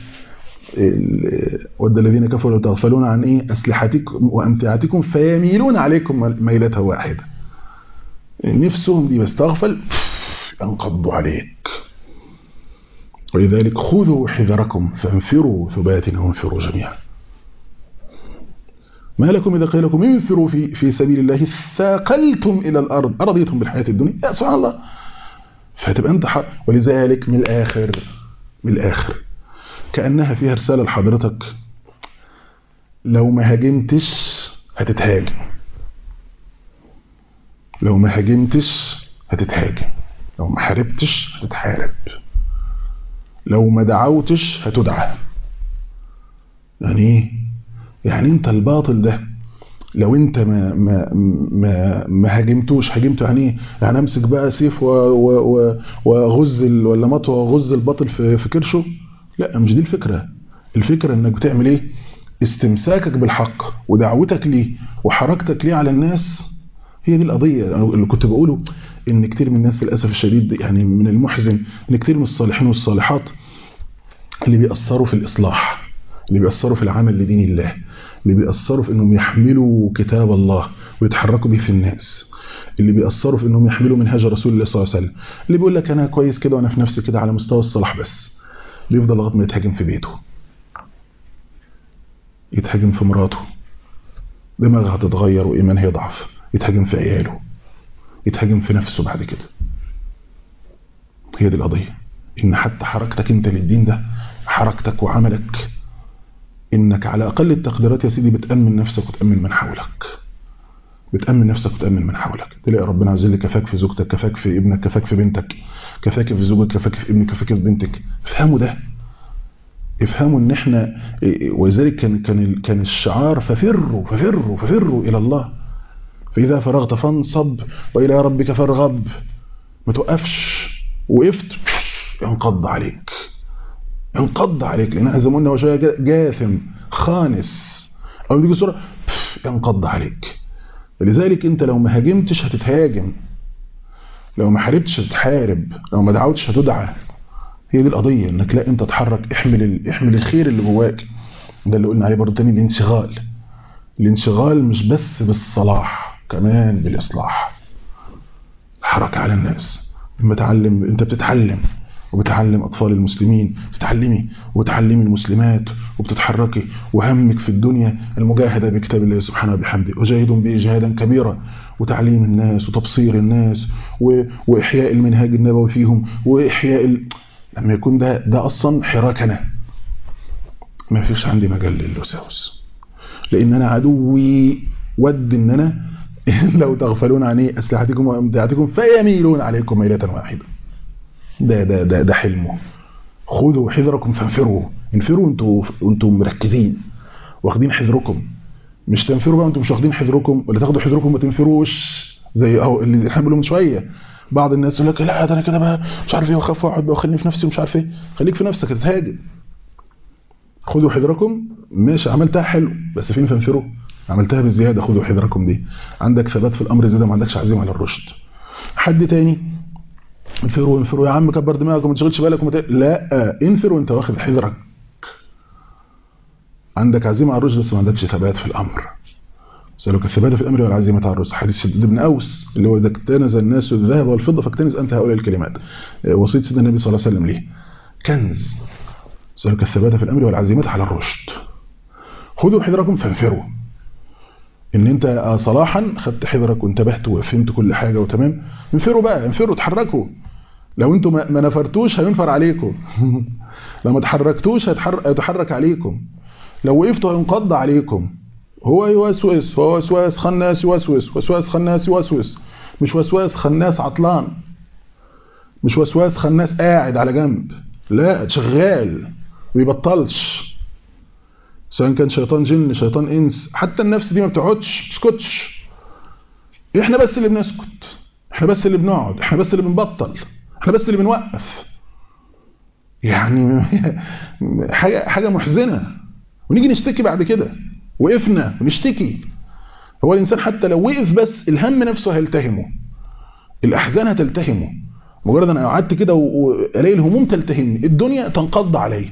ود الذين كفروا تغفلون عن ايه اسلحتكم وامتعتكم فيميلون عليكم ميلة واحده نفسهم دي بس تغفل ينقضوا عليك ولذلك خذوا حذركم فانفروا ثبات وانفروا جميعا ما لكم إذا قيل لكم انفروا في, في سبيل الله ثاقلتم إلى الأرض أرضيتم بالحياة الدنيا يا سبحان الله فتبقى أنت حق ولذلك من الآخر من الآخر كأنها فيها رسالة لحضرتك لو ما هاجمتش هتتهاجم لو ما هاجمتش هتتهاجم لو ما حاربتش هتتحارب لو ما دعوتش هتدعى يعني ايه يعني انت الباطل ده لو انت ما ما ما ما هاجمتوش هاجمته يعني ايه يعني امسك بقى سيف واغز ولا مطوه واغز الباطل في في كرشه لا مش دي الفكره الفكره انك بتعمل ايه استمساكك بالحق ودعوتك ليه وحركتك ليه على الناس هي دي القضيه اللي كنت بقوله ان كتير من الناس للاسف الشديد يعني من المحزن ان كتير من الصالحين والصالحات اللي بيأثروا في الإصلاح اللي بيأثروا في العمل لدين الله اللي بيأثروا في انهم يحملوا كتاب الله ويتحركوا به في الناس اللي بيأثروا في انهم يحملوا منهج رسول الله صلى الله عليه وسلم اللي بيقول لك انا كويس كده وانا في نفسي كده على مستوى الصلاح بس بيفضل لغايه ما يتهاجم في بيته يتهاجم في مراته دماغها هتتغير وايمانها يضعف يتهاجم في عياله يتهاجم في نفسه بعد كده هي دي القضيه ان حتى حركتك انت للدين ده حركتك وعملك انك على اقل التقديرات يا سيدي بتامن نفسك وتامن من حولك بتامن نفسك وتامن من حولك تلاقي ربنا عز وجل كفاك في زوجتك كفاك في ابنك كفاك في بنتك كفاك في زوجك كفاك في ابنك كفاك في بنتك افهموا ده افهموا ان احنا ولذلك كان كان كان الشعار ففروا ففروا ففروا الى الله فاذا فرغت فانصب والى ربك فارغب ما توقفش وقفت ينقض عليك ينقض عليك لان زي ما قلنا هو شويه جاثم خانس او بيجي صوره ينقض عليك لذلك انت لو ما هاجمتش هتتهاجم لو ما حاربتش هتتحارب لو ما دعوتش هتدعى هي دي القضيه انك لا انت تحرك احمل احمل الخير اللي جواك ده اللي قلنا عليه برضه تاني الانشغال الانشغال مش بس بالصلاح كمان بالاصلاح الحركه على الناس لما تعلم انت بتتعلم وبتعلم أطفال المسلمين بتعلمي وبتعلمي المسلمات وبتتحركي وهمك في الدنيا المجاهدة بكتاب الله سبحانه وبحمده وجاهدوا به جهادا كبيرا وتعليم الناس وتبصير الناس و... وإحياء المنهاج النبوي فيهم وإحياء ال... لما يكون ده ده أصلا حراكنا ما فيش عندي مجال للوساوس لأن أنا عدوي ود إن أنا لو تغفلون عن أسلحتكم وأمتعتكم فيميلون عليكم ميلة واحدة ده ده ده ده حلمه خذوا حذركم فانفروا انفروا انتوا انتوا مركزين واخدين حذركم مش تنفروا بقى انتوا مش واخدين حذركم ولا تاخدوا حذركم ما تنفروش زي اهو اللي احنا بنقوله من شويه بعض الناس يقول لك لا ده انا كده بقى مش عارف ايه واخاف واقعد بقى وخليني في نفسي ومش عارف ايه خليك في نفسك تتهاجم خذوا حذركم ماشي عملتها حلو بس فين فانفروا عملتها بالزياده خذوا حذركم دي عندك ثبات في الامر زياده ما عندكش عزيمه على الرشد حد تاني انفروا انفروا يا عم كبر دماغك وما تشغلش بالك ومت... لا انفر وانت واخد حذرك عندك عزيمه على الرشد بس ما عندكش ثبات في الامر سألك الثبات في الأمر والعزيمة على الرسل حديث سيد ابن أوس اللي هو إذا اكتنز الناس الذهب والفضة فاكتنز أنت هؤلاء الكلمات وصية سيدنا النبي صلى الله عليه وسلم ليه كنز سألك الثبات في الأمر والعزيمة على الرشد خذوا حذركم فانفروا ان انت صلاحا خدت حذرك وانتبهت وفهمت كل حاجة وتمام انفروا بقى انفروا اتحركوا لو انتوا ما نفرتوش هينفر عليكم لو ما تحركتوش هيتحرك عليكم لو وقفتوا هينقض عليكم هو يوسوس هو وسواس خناس يوسوس وسواس خناس يوسوس مش وسواس خناس عطلان مش وسواس خناس قاعد على جنب لا شغال بيبطلش سواء كان شيطان جن شيطان انس حتى النفس دي ما بتقعدش تسكتش احنا بس اللي بنسكت احنا بس اللي بنقعد احنا بس اللي بنبطل احنا بس اللي بنوقف يعني حاجه حاجه محزنه ونيجي نشتكي بعد كده وقفنا ونشتكي هو الانسان حتى لو وقف بس الهم نفسه هيلتهمه الاحزان هتلتهمه مجرد انا قعدت كده والاقي الهموم تلتهمني الدنيا تنقض عليا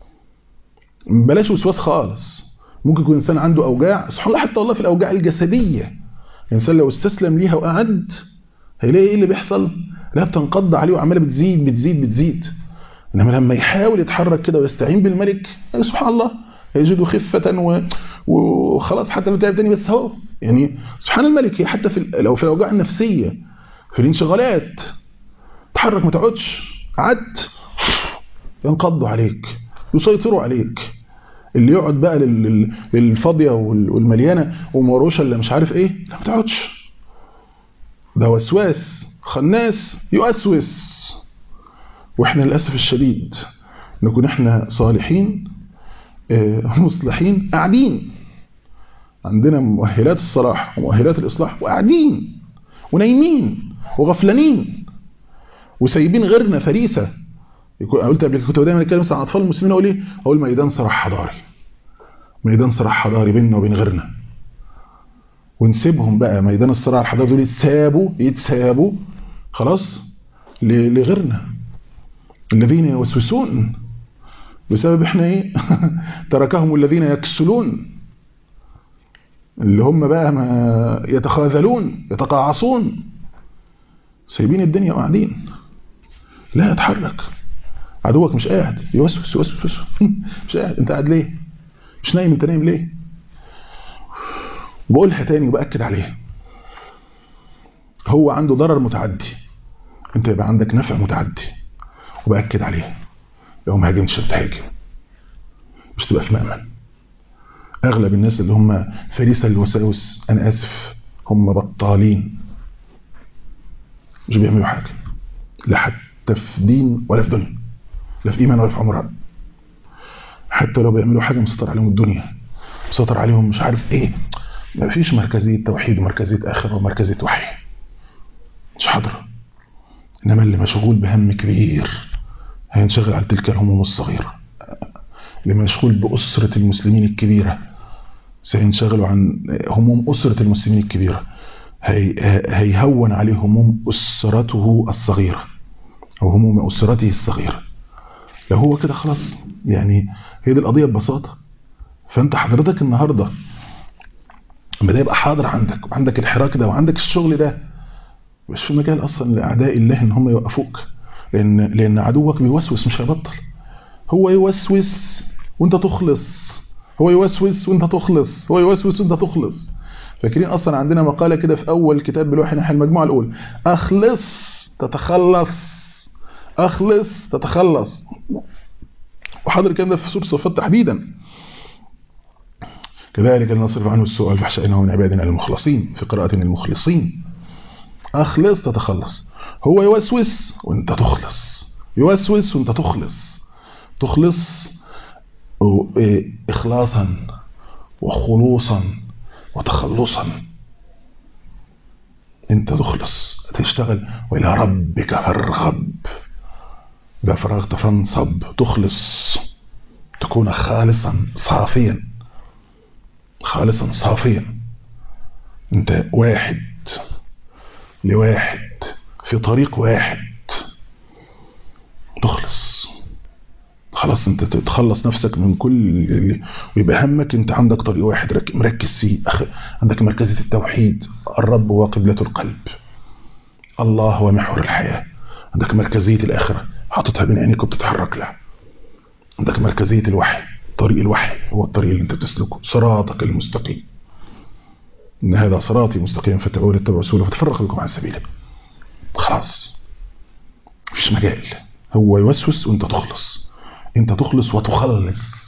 بلاش وسواس خالص ممكن يكون انسان عنده اوجاع سبحان الله حتى والله في الاوجاع الجسديه الانسان لو استسلم ليها وقعد هيلاقي ايه اللي بيحصل لا بتنقض عليه وعماله بتزيد بتزيد بتزيد انما لما يحاول يتحرك كده ويستعين بالملك سبحان الله يجد خفة و... وخلاص حتى لو تعب تاني بس هو يعني سبحان الملك هي حتى في لو في الاوجاع النفسيه في الانشغالات تحرك ما تقعدش قعدت ينقضوا عليك يسيطروا عليك اللي يقعد بقى لل... للفاضيه والمليانه ومروشه اللي مش عارف ايه لا ما تقعدش ده وسواس خناس يوسوس واحنا للاسف الشديد نكون احنا صالحين مصلحين قاعدين عندنا مؤهلات الصلاح ومؤهلات الإصلاح وقاعدين ونايمين وغفلانين وسايبين غيرنا فريسة قلت قبل كنت دايما اتكلم مثلا عن اطفال المسلمين اقول ايه اقول ميدان صراع حضاري ميدان صراع حضاري بيننا وبين غيرنا ونسيبهم بقى ميدان الصراع الحضاري دول يتسابوا يتسابوا خلاص لغيرنا الذين يوسوسون بسبب احنا ايه تركهم الذين يكسلون اللي هم بقى ما يتخاذلون يتقاعصون سايبين الدنيا وقاعدين لا اتحرك عدوك مش قاعد يوسوس يوسوس يوسوس مش قاعد انت قاعد ليه مش نايم انت نايم ليه بقولها تاني وبأكد عليها هو عنده ضرر متعدي انت يبقى عندك نفع متعدي وبأكد عليها لو ما هاجمتش تهاجم مش تبقى في مأمن اغلب الناس اللي هم فريسة الوساوس انا اسف هم بطالين مش بيعملوا حاجة لا حتى في دين ولا في دنيا لا في ايمان ولا في عمران حتى لو بيعملوا حاجة مسيطر عليهم الدنيا مسيطر عليهم مش عارف ايه ما فيش مركزية توحيد ومركزية آخرة ومركزية وحي مش حاضرة إنما اللي مشغول بهم كبير هينشغل على تلك الهموم الصغيرة اللي مشغول بأسرة المسلمين الكبيرة سينشغل عن هموم أسرة المسلمين الكبيرة هي هيهون عليه هموم أسرته الصغيرة أو هموم أسرته الصغيرة لو هو كده خلاص يعني هي دي القضية ببساطة فأنت حضرتك النهاردة لما ده يبقى حاضر عندك وعندك الحراك ده وعندك الشغل ده مش في مجال أصلا لأعداء الله إن هم يوقفوك لأن, لأن عدوك بيوسوس مش هيبطل هو يوسوس وانت تخلص هو يوسوس وانت تخلص هو يوسوس وانت تخلص فاكرين اصلا عندنا مقالة كده في اول كتاب بالوحي نحو المجموعة الاولى اخلص تتخلص اخلص تتخلص وحاضر الكلام ده في سورة الصفات تحديدا كذلك لنصرف عنه السوء والفحشاء انه من عبادنا المخلصين في قراءة المخلصين اخلص تتخلص هو يوسوس وانت تخلص يوسوس وانت تخلص تخلص إخلاصا وخلوصا وتخلصا انت تخلص تشتغل وإلى ربك فارغب إذا فرغت فانصب تخلص تكون خالصا صافيا خالصا صافيا انت واحد لواحد في طريق واحد تخلص خلاص انت تخلص نفسك من كل ويبقى همك انت عندك طريق واحد مركز فيه عندك مركزية التوحيد الرب هو قبلة القلب الله هو محور الحياة عندك مركزية الآخرة حاططها بين عينيك وبتتحرك لها عندك مركزية الوحي طريق الوحي هو الطريق اللي انت بتسلكه صراطك المستقيم ان هذا صراطي مستقيم فاتبعوا لاتبعوا سبيله فتفرق بكم عن سبيله خلاص مفيش مجال هو يوسوس وانت تخلص انت تخلص وتخلص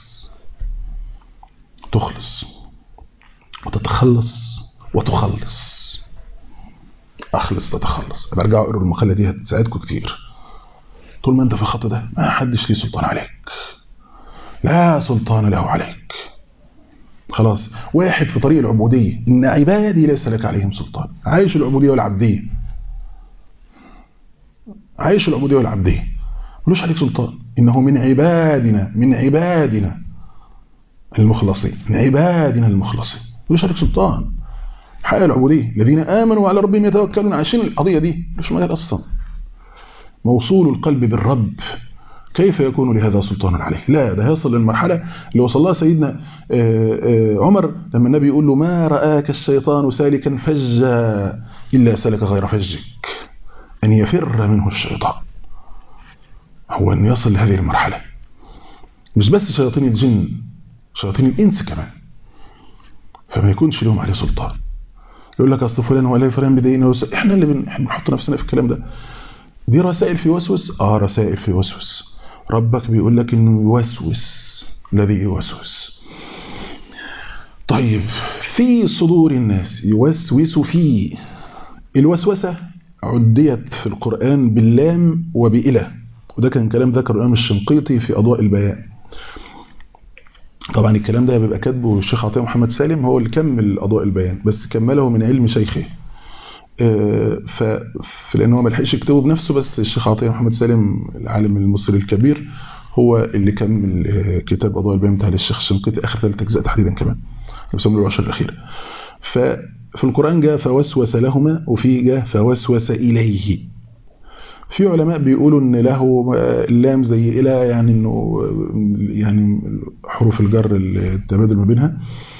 تخلص وتتخلص وتخلص اخلص تتخلص برجعوا اقروا المقاله دي هتساعدكم كتير طول ما انت في الخط ده ما حدش ليه سلطان عليك لا سلطان له عليك خلاص واحد في طريق العبودية إن عبادي ليس لك عليهم سلطان عايش العبودية والعبدية عايش العبودية والعبدية ملوش عليك سلطان إنه من عبادنا من عبادنا المخلصين من عبادنا المخلصين ملوش عليك سلطان حقق العبودية الذين آمنوا وعلى ربهم يتوكلون عايشين القضية دي مش مجال أصلا موصول القلب بالرب كيف يكون لهذا سلطان عليه لا ده هيصل للمرحلة اللي وصل لها سيدنا عمر لما النبي يقول له ما رآك الشيطان سالكا فجا إلا سلك غير فجك أن يفر منه الشيطان هو أن يصل لهذه المرحلة مش بس شياطين الجن شياطين الإنس كمان فما يكونش لهم عليه سلطان يقول لك أصل فلان ولا فلان بدينا إحنا اللي بنحط نفسنا في الكلام ده دي رسائل في وسوس اه رسائل في وسوس ربك بيقول لك انه يوسوس الذي يوسوس طيب في صدور الناس يوسوس فيه الوسوسة عديت في القرآن باللام وبإله وده كان كلام ذكر الإمام الشنقيطي في أضواء البيان طبعا الكلام ده بيبقى كاتبه الشيخ عطيه محمد سالم هو اللي كمل أضواء البيان بس كمله من علم شيخه ف لان هو ما لحقش يكتبه بنفسه بس الشيخ عطيه محمد سالم العالم المصري الكبير هو اللي كمل كتاب اضواء البيان بتاع الشيخ الشنقيطي اخر ثلاث اجزاء تحديدا كمان بيسموه له العشر الاخيره ففي القران جاء فوسوس لهما وفي جاء فوسوس اليه في علماء بيقولوا ان له اللام زي الى يعني انه يعني حروف الجر التبادل ما بينها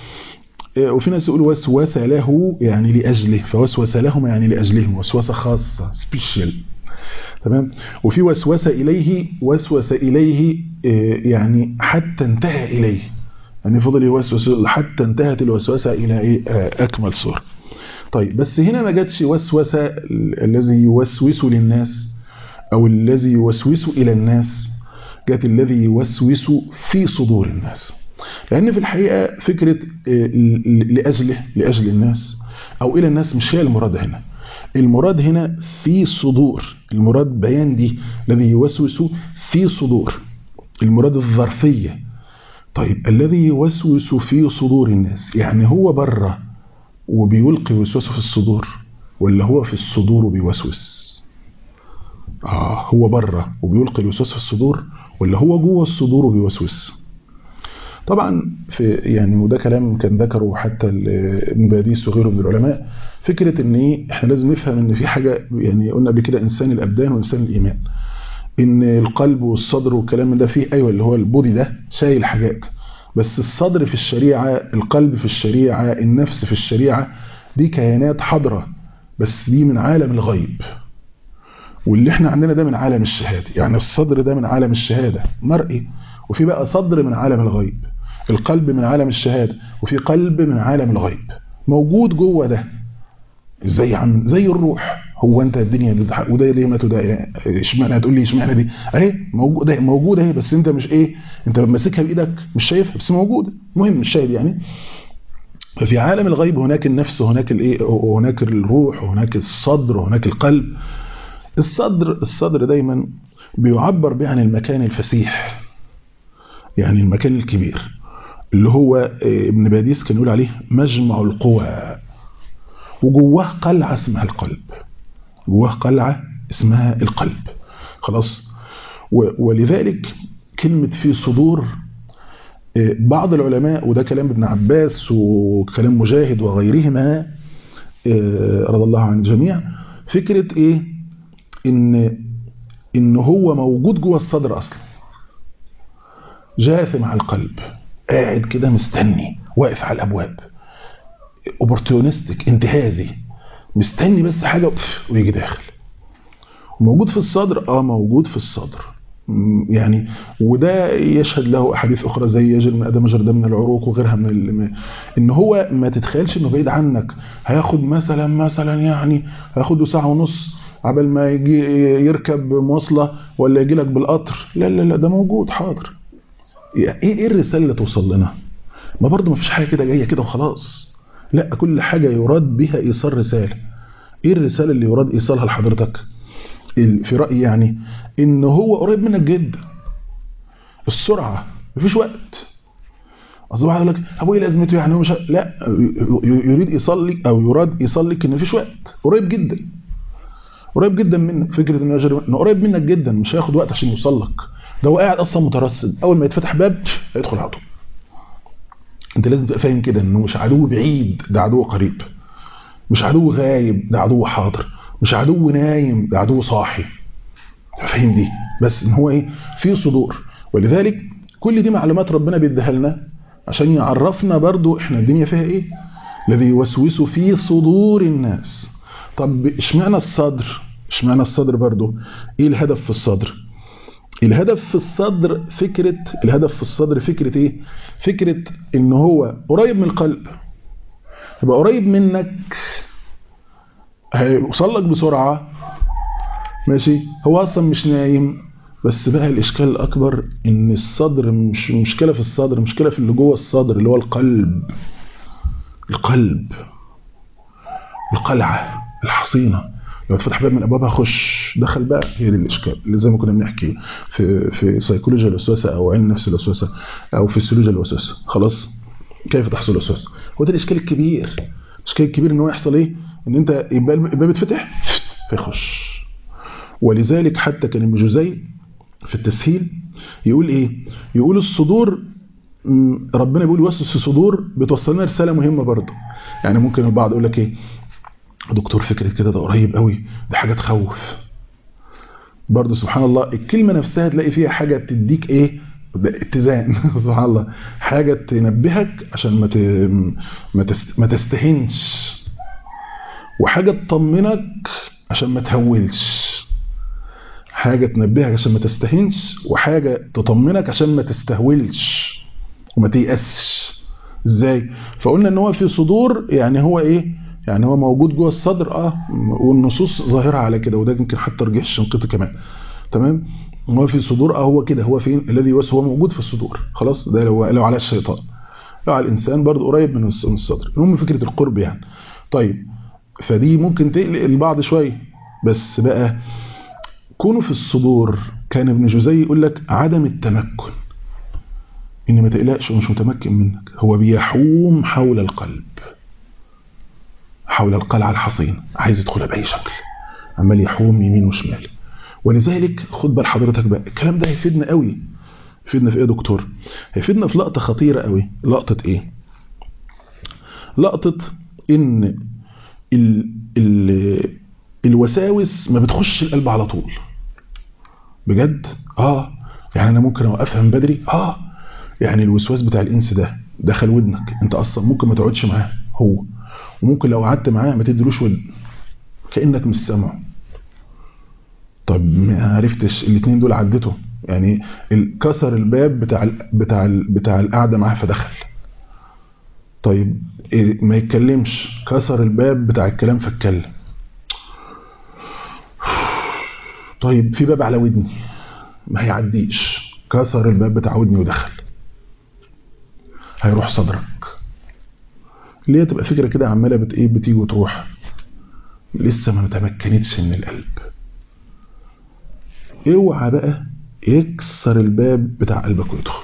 وفي ناس يقولوا وسوس له يعني لأجله فوسوس لهما يعني لأجلهم وسوسة خاصة سبيشال تمام وفي وسوس إليه وسوس إليه يعني حتى انتهى إليه يعني فضل يوسوس حتى انتهت الوسوسة إلى إيه أكمل صورة طيب بس هنا ما جاتش وسوسة الذي يوسوس للناس أو الذي يوسوس إلى الناس جات الذي يوسوس في صدور الناس لأن في الحقيقة فكرة لأجله لأجل الناس أو إلى الناس مش هي المراد هنا المراد هنا في صدور المراد بيان دي الذي يوسوس في صدور المراد الظرفية طيب الذي يوسوس في صدور الناس يعني هو بره وبيلقي وسوسه في الصدور ولا هو في الصدور وبيوسوس آه هو بره وبيلقي الوسوس في الصدور ولا هو جوه الصدور وبيوسوس طبعا في يعني وده كلام كان ذكره حتى ابن باديس وغيره من العلماء فكره ان ايه احنا لازم نفهم ان في حاجه يعني قلنا قبل كده انسان الابدان وانسان الايمان ان القلب والصدر والكلام ده فيه ايوه اللي هو البودي ده شايل حاجات بس الصدر في الشريعه القلب في الشريعه النفس في الشريعه دي كيانات حاضره بس دي من عالم الغيب واللي احنا عندنا ده من عالم الشهاده يعني الصدر ده من عالم الشهاده مرئي وفي بقى صدر من عالم الغيب القلب من عالم الشهاده وفي قلب من عالم الغيب موجود جوه ده ازاي عم زي الروح هو انت الدنيا بتضحك وده ليه ما ده اشمعنى هتقول لي اشمعنى دي اهي موجوده موجوده اهي بس انت مش ايه انت ماسكها بايدك مش شايفها بس موجوده المهم مش شايف يعني ففي عالم الغيب هناك النفس وهناك الايه وهناك الروح وهناك الصدر وهناك القلب الصدر الصدر دايما بيعبر به عن المكان الفسيح يعني المكان الكبير اللي هو ابن باديس كان يقول عليه مجمع القوى وجواه قلعة اسمها القلب جواه قلعة اسمها القلب خلاص ولذلك كلمة في صدور بعض العلماء وده كلام ابن عباس وكلام مجاهد وغيرهما رضي الله عن الجميع فكرة ايه ان ان هو موجود جوه الصدر اصلا جاثم على القلب قاعد كده مستني واقف على الابواب اوبورتيونستك انتهازي مستني بس حاجه ويجي داخل موجود في الصدر اه موجود في الصدر يعني وده يشهد له احاديث اخرى زي يجر من ادم جرد من العروق وغيرها من ال... ان هو ما تتخيلش انه بعيد عنك هياخد مثلا مثلا يعني هياخده ساعه ونص عبل ما يجي يركب مواصله ولا يجي لك بالقطر لا لا لا ده موجود حاضر ايه ايه الرساله اللي توصل لنا ما برضه ما فيش حاجه كده جايه كده وخلاص لا كل حاجه يراد بها ايصال رساله ايه الرساله اللي يراد ايصالها لحضرتك في رايي يعني ان هو قريب منك جدا السرعه مفيش وقت اصل واحد يقول لك ابو ايه لازمته يعني هو مش لا يريد ايصال لك او يراد ايصال لك ان مفيش وقت قريب جدا قريب جدا منك فكره انه يجري انه قريب منك جدا مش هياخد وقت عشان يوصل لك ده هو قاعد اصلا مترصد اول ما يتفتح باب هيدخل على طول انت لازم تبقى فاهم كده انه مش عدو بعيد ده عدو قريب مش عدو غايب ده عدو حاضر مش عدو نايم ده عدو صاحي فاهم دي بس ان هو ايه في صدور ولذلك كل دي معلومات ربنا بيديها لنا عشان يعرفنا برضو احنا الدنيا فيها ايه الذي يوسوس في صدور الناس طب اشمعنى الصدر اشمعنى الصدر برضو ايه الهدف في الصدر الهدف في الصدر فكرة الهدف في الصدر فكرة ايه فكرة ان هو قريب من القلب يبقى قريب منك هيوصل لك بسرعة ماشي هو اصلا مش نايم بس بقى الاشكال الاكبر ان الصدر مش مشكلة في الصدر مشكلة في اللي جوه الصدر اللي هو القلب القلب القلعة الحصينة لو اتفتح باب من ابوابها خش دخل بقى هي دي الاشكال اللي زي ما كنا بنحكي في في سيكولوجيا الوسوسه او علم نفس الوسوسه او فيسيولوجيا الوسوسه خلاص كيف تحصل الوسوسه هو ده الاشكال الكبير الاشكال الكبير ان هو يحصل ايه ان انت يبقى الباب يتفتح فيخش ولذلك حتى كان ابن جوزي في التسهيل يقول ايه يقول الصدور ربنا بيقول يوسوس في صدور بتوصلنا رساله مهمه برضه يعني ممكن البعض يقول لك ايه دكتور فكرة كده ده قريب قوي ده حاجة تخوف برضه سبحان الله الكلمة نفسها تلاقي فيها حاجة تديك ايه اتزان سبحان الله حاجة تنبهك عشان ما ما ما تستهنش وحاجة تطمنك عشان ما تهولش حاجة تنبهك عشان ما تستهنش وحاجة تطمنك عشان ما تستهولش وما تيأسش ازاي فقلنا ان هو في صدور يعني هو ايه يعني هو موجود جوه الصدر اه والنصوص ظاهره على كده وده يمكن حتى رجح الشنقيطي كمان تمام هو في صدور اه هو كده هو فين الذي يوسوس هو موجود في الصدور خلاص ده لو لو على الشيطان لو على الانسان برضه قريب من الصدر المهم فكره القرب يعني طيب فدي ممكن تقلق البعض شويه بس بقى كونه في الصدور كان ابن جوزي يقول لك عدم التمكن ان ما تقلقش ومش متمكن منك هو بيحوم حول القلب حول القلعة الحصين عايز يدخلها بأي شكل عمال يحوم يمين وشمال ولذلك خد بال حضرتك بقى الكلام ده هيفيدنا قوي هيفيدنا في ايه يا دكتور هيفيدنا في لقطة خطيرة قوي لقطة ايه لقطة ان ال ال الوساوس ما بتخش القلب على طول بجد اه يعني انا ممكن اوقفها من بدري اه يعني الوسواس بتاع الانس ده دخل ودنك انت اصلا ممكن ما تقعدش معاه هو وممكن لو قعدت معاه ما تدلوش ودن كانك مش سامعه طب ما عرفتش الاثنين دول عدته يعني كسر الباب بتاع ال بتاع ال بتاع القعده معاه فدخل طيب إيه ما يتكلمش كسر الباب بتاع الكلام فاتكلم طيب في باب على ودني ما هيعديش كسر الباب بتاع ودني ودخل هيروح صدرك اللي هي تبقى فكرة كده عمالة بت ايه بتيجي وتروح لسه ما تمكنتش من القلب اوعى بقى يكسر الباب بتاع قلبك ويدخل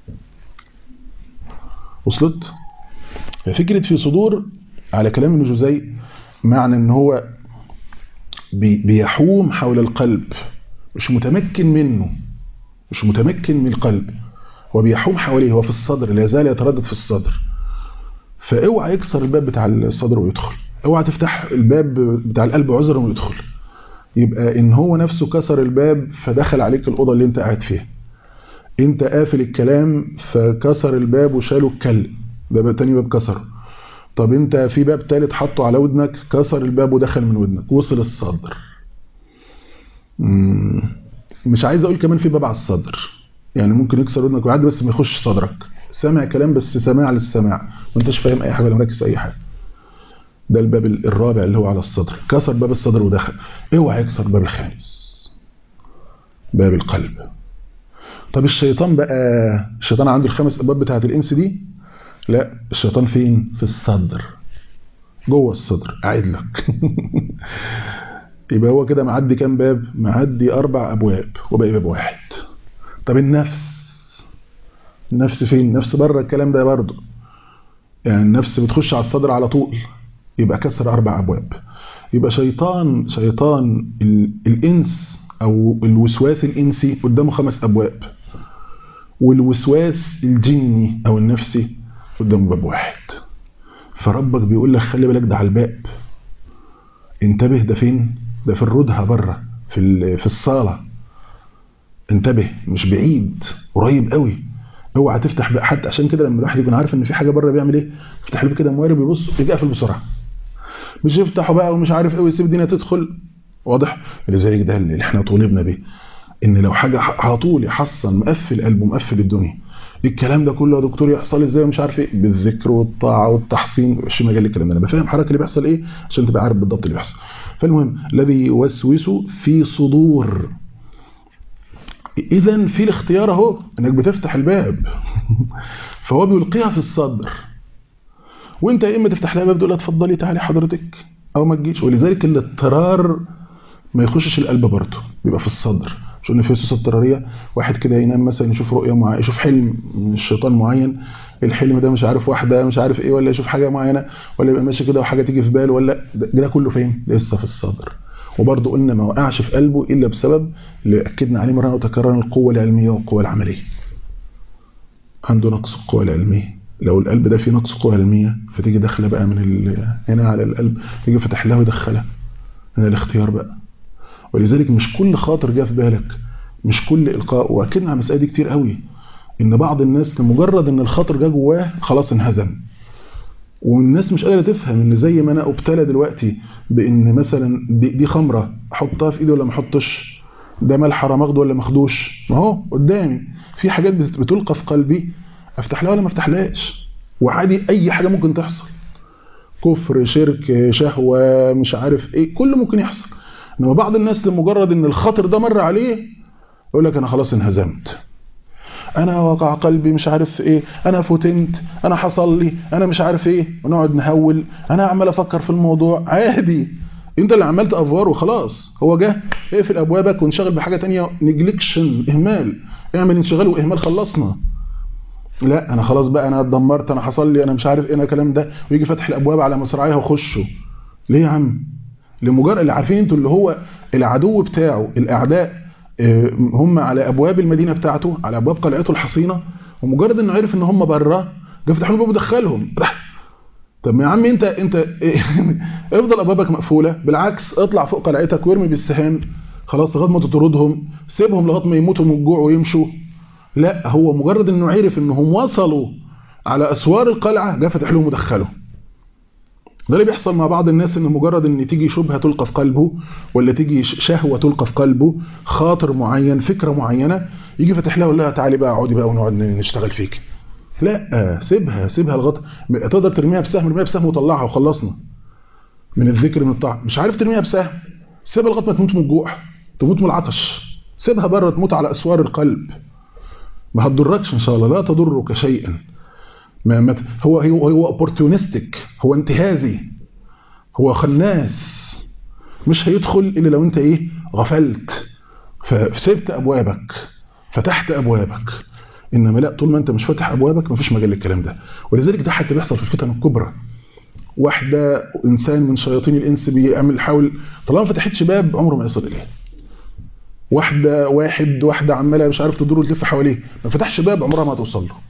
وصلت ففكرة في صدور على كلام ابن جوزي معنى ان هو بي بيحوم حول القلب مش متمكن منه مش متمكن من القلب هو بيحوم حواليه هو في الصدر لا يزال يتردد في الصدر فاوعى يكسر الباب بتاع الصدر ويدخل اوعى تفتح الباب بتاع القلب عذرا ويدخل يبقى ان هو نفسه كسر الباب فدخل عليك الاوضه اللي انت قاعد فيها انت قافل الكلام فكسر الباب وشاله الكلب ده بقى تاني باب كسر طب انت في باب تالت حطه على ودنك كسر الباب ودخل من ودنك وصل الصدر مم. مش عايز اقول كمان في باب على الصدر يعني ممكن يكسر ودنك ويعدي بس ما يخش صدرك سامع كلام بس سماع للسماع ما انتش فاهم اي حاجه ولا مركز في اي حاجه ده الباب الرابع اللي هو على الصدر كسر باب الصدر ودخل اوعى يكسر باب الخامس باب القلب طب الشيطان بقى الشيطان عنده الخمس ابواب بتاعه الانس دي لا الشيطان فين في الصدر جوه الصدر قاعد لك يبقى هو كده معدي كام باب معدي اربع ابواب وباقي باب واحد طب النفس النفس فين النفس بره الكلام ده برضه يعني النفس بتخش على الصدر على طول يبقى كسر اربع ابواب يبقى شيطان شيطان الانس او الوسواس الانسي قدامه خمس ابواب والوسواس الجني او النفسي قدامه باب واحد فربك بيقول لك خلي بالك ده على الباب انتبه ده فين ده في الردهه بره في في الصاله انتبه مش بعيد قريب قوي اوعى تفتح بقى حتى عشان كده لما الواحد يكون عارف ان في حاجه بره بيعمل ايه يفتح له كده موارب يبص يجي يقفل بسرعه مش يفتحه بقى ومش عارف ايه ويسيب الدنيا تدخل واضح لذلك ده اللي احنا طولبنا بيه ان لو حاجه على طول يحصن مقفل قلبه مقفل الدنيا الكلام ده كله يا دكتور يحصل ازاي ومش عارف ايه بالذكر والطاعه والتحصين مش مجال الكلام ده انا بفهم حضرتك اللي بيحصل ايه عشان تبقى عارف بالضبط اللي بيحصل فالمهم الذي يوسوس في صدور اذا في الاختيار اهو انك بتفتح الباب فهو بيلقيها في الصدر وانت يا اما تفتح لها باب تقول لها اتفضلي تعالي حضرتك او ما تجيش ولذلك الاضطرار ما يخشش القلب برضه بيبقى في الصدر مش قلنا في وسوسه اضطراريه واحد كده ينام مثلا يشوف رؤيه معينه يشوف حلم من الشيطان معين الحلم ده مش عارف واحده مش عارف ايه ولا يشوف حاجه معينه ولا يبقى ماشي كده وحاجه تيجي في باله ولا ده, ده كله فين لسه في الصدر وبرضه قلنا ما وقعش في قلبه الا بسبب اللي اكدنا عليه مره وتكررنا القوه العلميه والقوه العمليه عنده نقص القوه العلميه لو القلب ده فيه نقص قوه علميه فتيجي داخله بقى من هنا على القلب تيجي فتح لها ويدخلها هنا الاختيار بقى ولذلك مش كل خاطر جه في بالك مش كل القاء واكدنا على المساله دي كتير قوي ان بعض الناس لمجرد ان الخاطر جه جواه خلاص انهزم والناس مش قادره تفهم ان زي ما انا ابتلى دلوقتي بان مثلا دي, دي خمره احطها في ايدي ولا ما احطش ده ملح حرام اخده ولا ما اخدوش ما هو قدامي في حاجات بتلقى في قلبي افتح لها ولا ما افتحلهاش وعادي اي حاجه ممكن تحصل كفر شرك شهوه مش عارف ايه كله ممكن يحصل انما بعض الناس لمجرد ان الخطر ده مر عليه يقول لك انا خلاص انهزمت انا وقع قلبي مش عارف ايه انا فتنت انا حصل لي انا مش عارف ايه ونقعد نهول انا عمال افكر في الموضوع عادي انت اللي عملت افوار وخلاص هو جه اقفل ابوابك وانشغل بحاجه تانية نجلكشن اهمال اعمل انشغال واهمال خلصنا لا انا خلاص بقى انا اتدمرت انا حصل لي انا مش عارف ايه انا الكلام ده ويجي فتح الابواب على مصراعيها وخشوا ليه يا عم لمجرد اللي عارفين انتوا اللي هو العدو بتاعه الاعداء هم على ابواب المدينه بتاعته على ابواب قلعته الحصينه ومجرد انه عرف ان هم بره جه فتح لهم الباب ودخلهم طب يا عم انت انت افضل ابوابك مقفوله بالعكس اطلع فوق قلعتك وارمي بالسهام خلاص لغايه ما تطردهم سيبهم لغايه ما يموتوا من الجوع ويمشوا لا هو مجرد انه عرف انهم وصلوا على اسوار القلعه جه فتح لهم ودخلهم ده اللي بيحصل مع بعض الناس ان مجرد ان تيجي شبهه تلقى في قلبه ولا تيجي شهوه تلقى في قلبه خاطر معين فكره معينه يجي فاتح لها ويقول لها تعالي بقى اقعدي بقى ونقعد نشتغل فيك لا سيبها سيبها الغط تقدر ترميها بسهم ارميها بسهم وطلعها وخلصنا من الذكر من الطاعه مش عارف ترميها بسهم سيبها لغايه ما تموت من الجوع تموت من العطش سيبها بره تموت على اسوار القلب ما هتضركش ان شاء الله لا تضرك شيئا ما ما هو هو هو اوبورتونستيك هو انتهازي هو خناس مش هيدخل الا لو انت ايه غفلت فسبت ابوابك فتحت ابوابك انما لا طول ما انت مش فاتح ابوابك مفيش مجال للكلام ده ولذلك ده حتى بيحصل في الفتن الكبرى واحده انسان من شياطين الانس بيعمل حاول طالما ما فتحتش باب عمره ما يصل اليه واحده واحد واحده عماله مش عارف تدور وتلف حواليه ما فتحش باب عمرها ما هتوصل له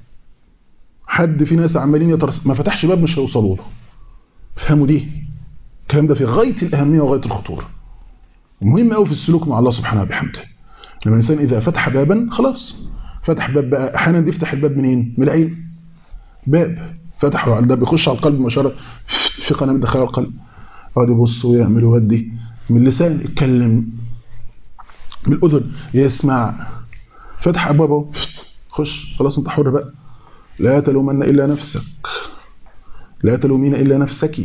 حد في ناس عمالين يترس ما فتحش باب مش هيوصلوا له فهموا دي الكلام ده في غايه الاهميه وغايه الخطوره مهم قوي في السلوك مع الله سبحانه وبحمده لما الانسان اذا فتح بابا خلاص فتح باب بقى احيانا دي يفتح الباب منين من العين باب فتحوا على ده بيخش على القلب مباشره في قناه مدخله القلب يقعد يبص ويعمل ويودي من اللسان يتكلم من الاذن يسمع فتح ابوابه خش خلاص انت حر بقى لا تلومن الا نفسك لا تلومين الا نفسك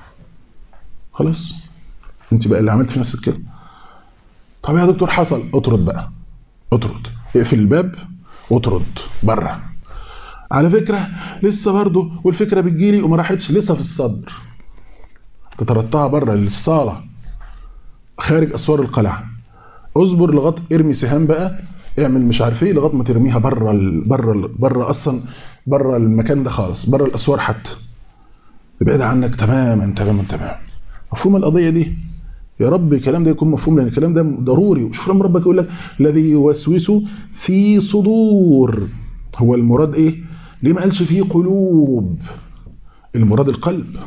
خلاص انت بقى اللي عملت في نفسك كده طب يا دكتور حصل اطرد بقى اطرد اقفل الباب واطرد بره على فكرة لسه برضه والفكرة بتجيلي وما راحتش لسه في الصدر تترتها بره للصالة خارج اسوار القلعة اصبر لغايه ارمي سهام بقى اعمل مش عارف ايه لغايه ما ترميها بره ال... بره ال... بره اصلا بره المكان ده خالص بره الاسوار حتى تبعد عنك تماما تماما تماما مفهوم القضيه دي يا رب الكلام ده يكون مفهوم لان الكلام ده ضروري وشوف لما ربك يقول لك الذي يوسوس في صدور هو المراد ايه ليه ما قالش في قلوب المراد القلب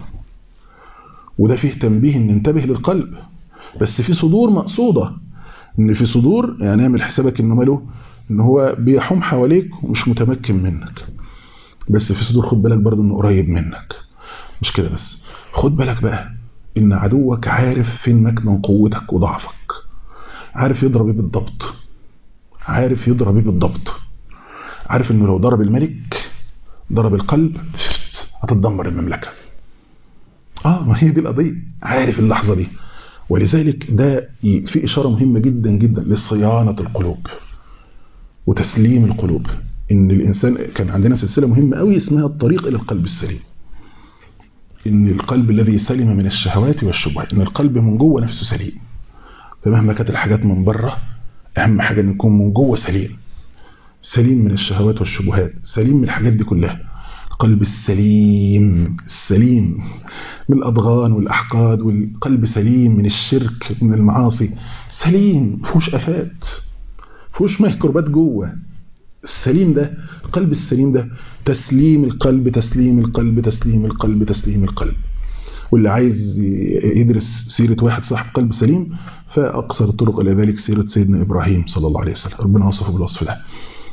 وده فيه تنبيه ان ننتبه للقلب بس في صدور مقصوده ان في صدور يعني اعمل حسابك انه ماله ان هو بيحوم حواليك ومش متمكن منك بس في صدور خد بالك برضه انه قريب منك مش كده بس خد بالك بقى ان عدوك عارف فين مكمن قوتك وضعفك عارف يضرب ايه بالضبط عارف يضرب ايه بالضبط عارف انه لو ضرب الملك ضرب القلب هتتدمر المملكه اه ما هي دي القضيه عارف اللحظه دي ولذلك ده في إشارة مهمة جدا جدا لصيانة القلوب وتسليم القلوب إن الإنسان كان عندنا سلسلة مهمة قوي اسمها الطريق إلى القلب السليم إن القلب الذي سلم من الشهوات والشبهات إن القلب من جوه نفسه سليم فمهما كانت الحاجات من بره أهم حاجة إن يكون من جوه سليم سليم من الشهوات والشبهات سليم من الحاجات دي كلها القلب السليم السليم من الأضغان والأحقاد والقلب سليم من الشرك من المعاصي سليم فوش أفات فوش ميكروبات جوه السليم ده القلب السليم ده تسليم القلب تسليم القلب تسليم القلب تسليم القلب واللي عايز يدرس سيرة واحد صاحب قلب سليم فأقصر الطرق إلى ذلك سيرة سيدنا إبراهيم صلى الله عليه وسلم ربنا وصفه بالوصف ده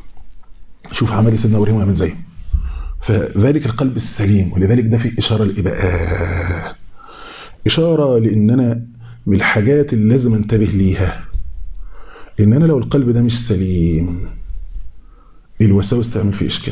شوف عمل سيدنا إبراهيم وعمل زيه فذلك القلب السليم ولذلك ده في إشارة لإبقاء إشارة لأننا من الحاجات اللي لازم انتبه ليها إن أنا لو القلب ده مش سليم الوساوس تعمل فيه إشكال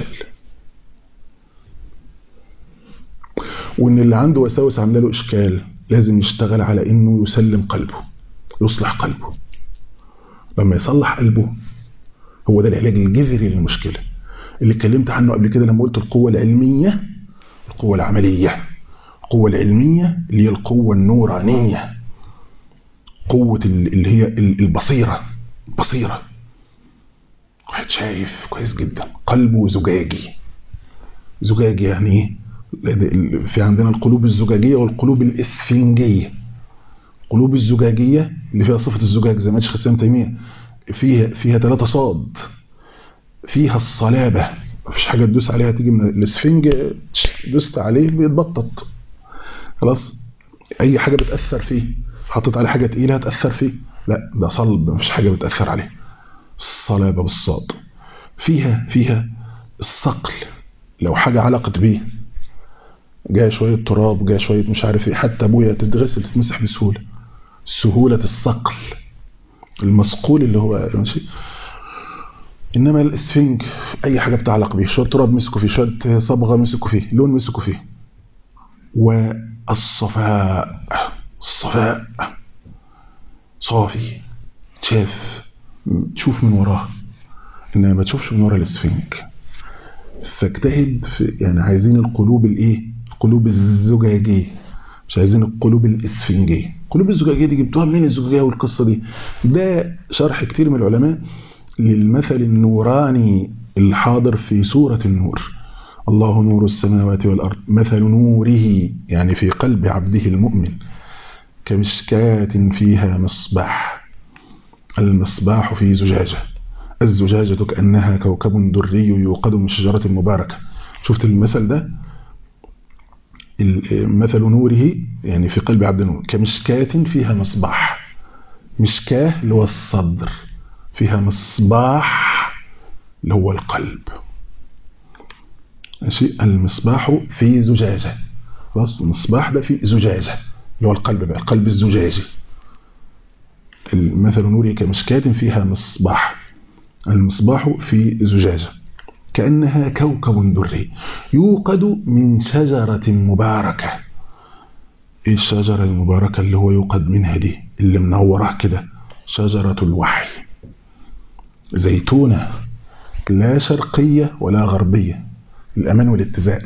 وإن اللي عنده وساوس عامله له إشكال لازم يشتغل على إنه يسلم قلبه يصلح قلبه لما يصلح قلبه هو ده العلاج الجذري للمشكله اللي اتكلمت عنه قبل كده لما قلت القوة العلمية القوة العملية القوة العلمية اللي هي القوة النورانية قوة اللي هي البصيرة بصيرة واحد شايف كويس جدا قلبه زجاجي زجاجي يعني ايه في عندنا القلوب الزجاجية والقلوب الاسفنجية القلوب الزجاجية اللي فيها صفة الزجاج زي ما شيخ الإسلام تيمية فيها فيها ثلاثة صاد فيها الصلابة مفيش حاجة تدوس عليها تيجي من الاسفنج دوست عليه بيتبطط خلاص اي حاجة بتأثر فيه حطيت عليه حاجة تقيلة هتأثر فيه لا ده صلب مفيش حاجة بتأثر عليه الصلابة بالصاد فيها فيها الصقل لو حاجة علقت بيه جاء شوية تراب جاء شوية مش عارف ايه حتى ابويا تتغسل تتمسح بسهولة سهولة الصقل المصقول اللي هو ماشي انما الاسفنج اي حاجه بتعلق بيه شويه تراب مسكوا فيه شويه صبغه مسكوا فيه لون مسكوا فيه والصفاء الصفاء صافي شاف تشوف من وراه انما ما تشوفش من ورا الاسفنج فاجتهد في يعني عايزين القلوب الايه القلوب الزجاجيه مش عايزين القلوب الاسفنجيه القلوب الزجاجيه دي جبتوها منين الزجاجيه والقصه دي ده شرح كتير من العلماء للمثل النوراني الحاضر في سورة النور الله نور السماوات والأرض مثل نوره يعني في قلب عبده المؤمن كمشكاة فيها مصباح المصباح في زجاجة الزجاجة كأنها كوكب دري يوقد من شجرة مباركة شفت المثل ده مثل نوره يعني في قلب عبد النور كمشكاة فيها مصباح مشكاه اللي هو الصدر فيها مصباح اللي هو القلب ماشي المصباح في زجاجة خلاص المصباح ده في زجاجة اللي هو القلب بقى القلب الزجاجي المثل نوري كمشكاة فيها مصباح المصباح في زجاجة كأنها كوكب دري يوقد من شجرة مباركة ايه الشجرة المباركة اللي هو يوقد منها دي اللي منورة كده شجرة الوحي زيتونة لا شرقية ولا غربية الأمان والاتزان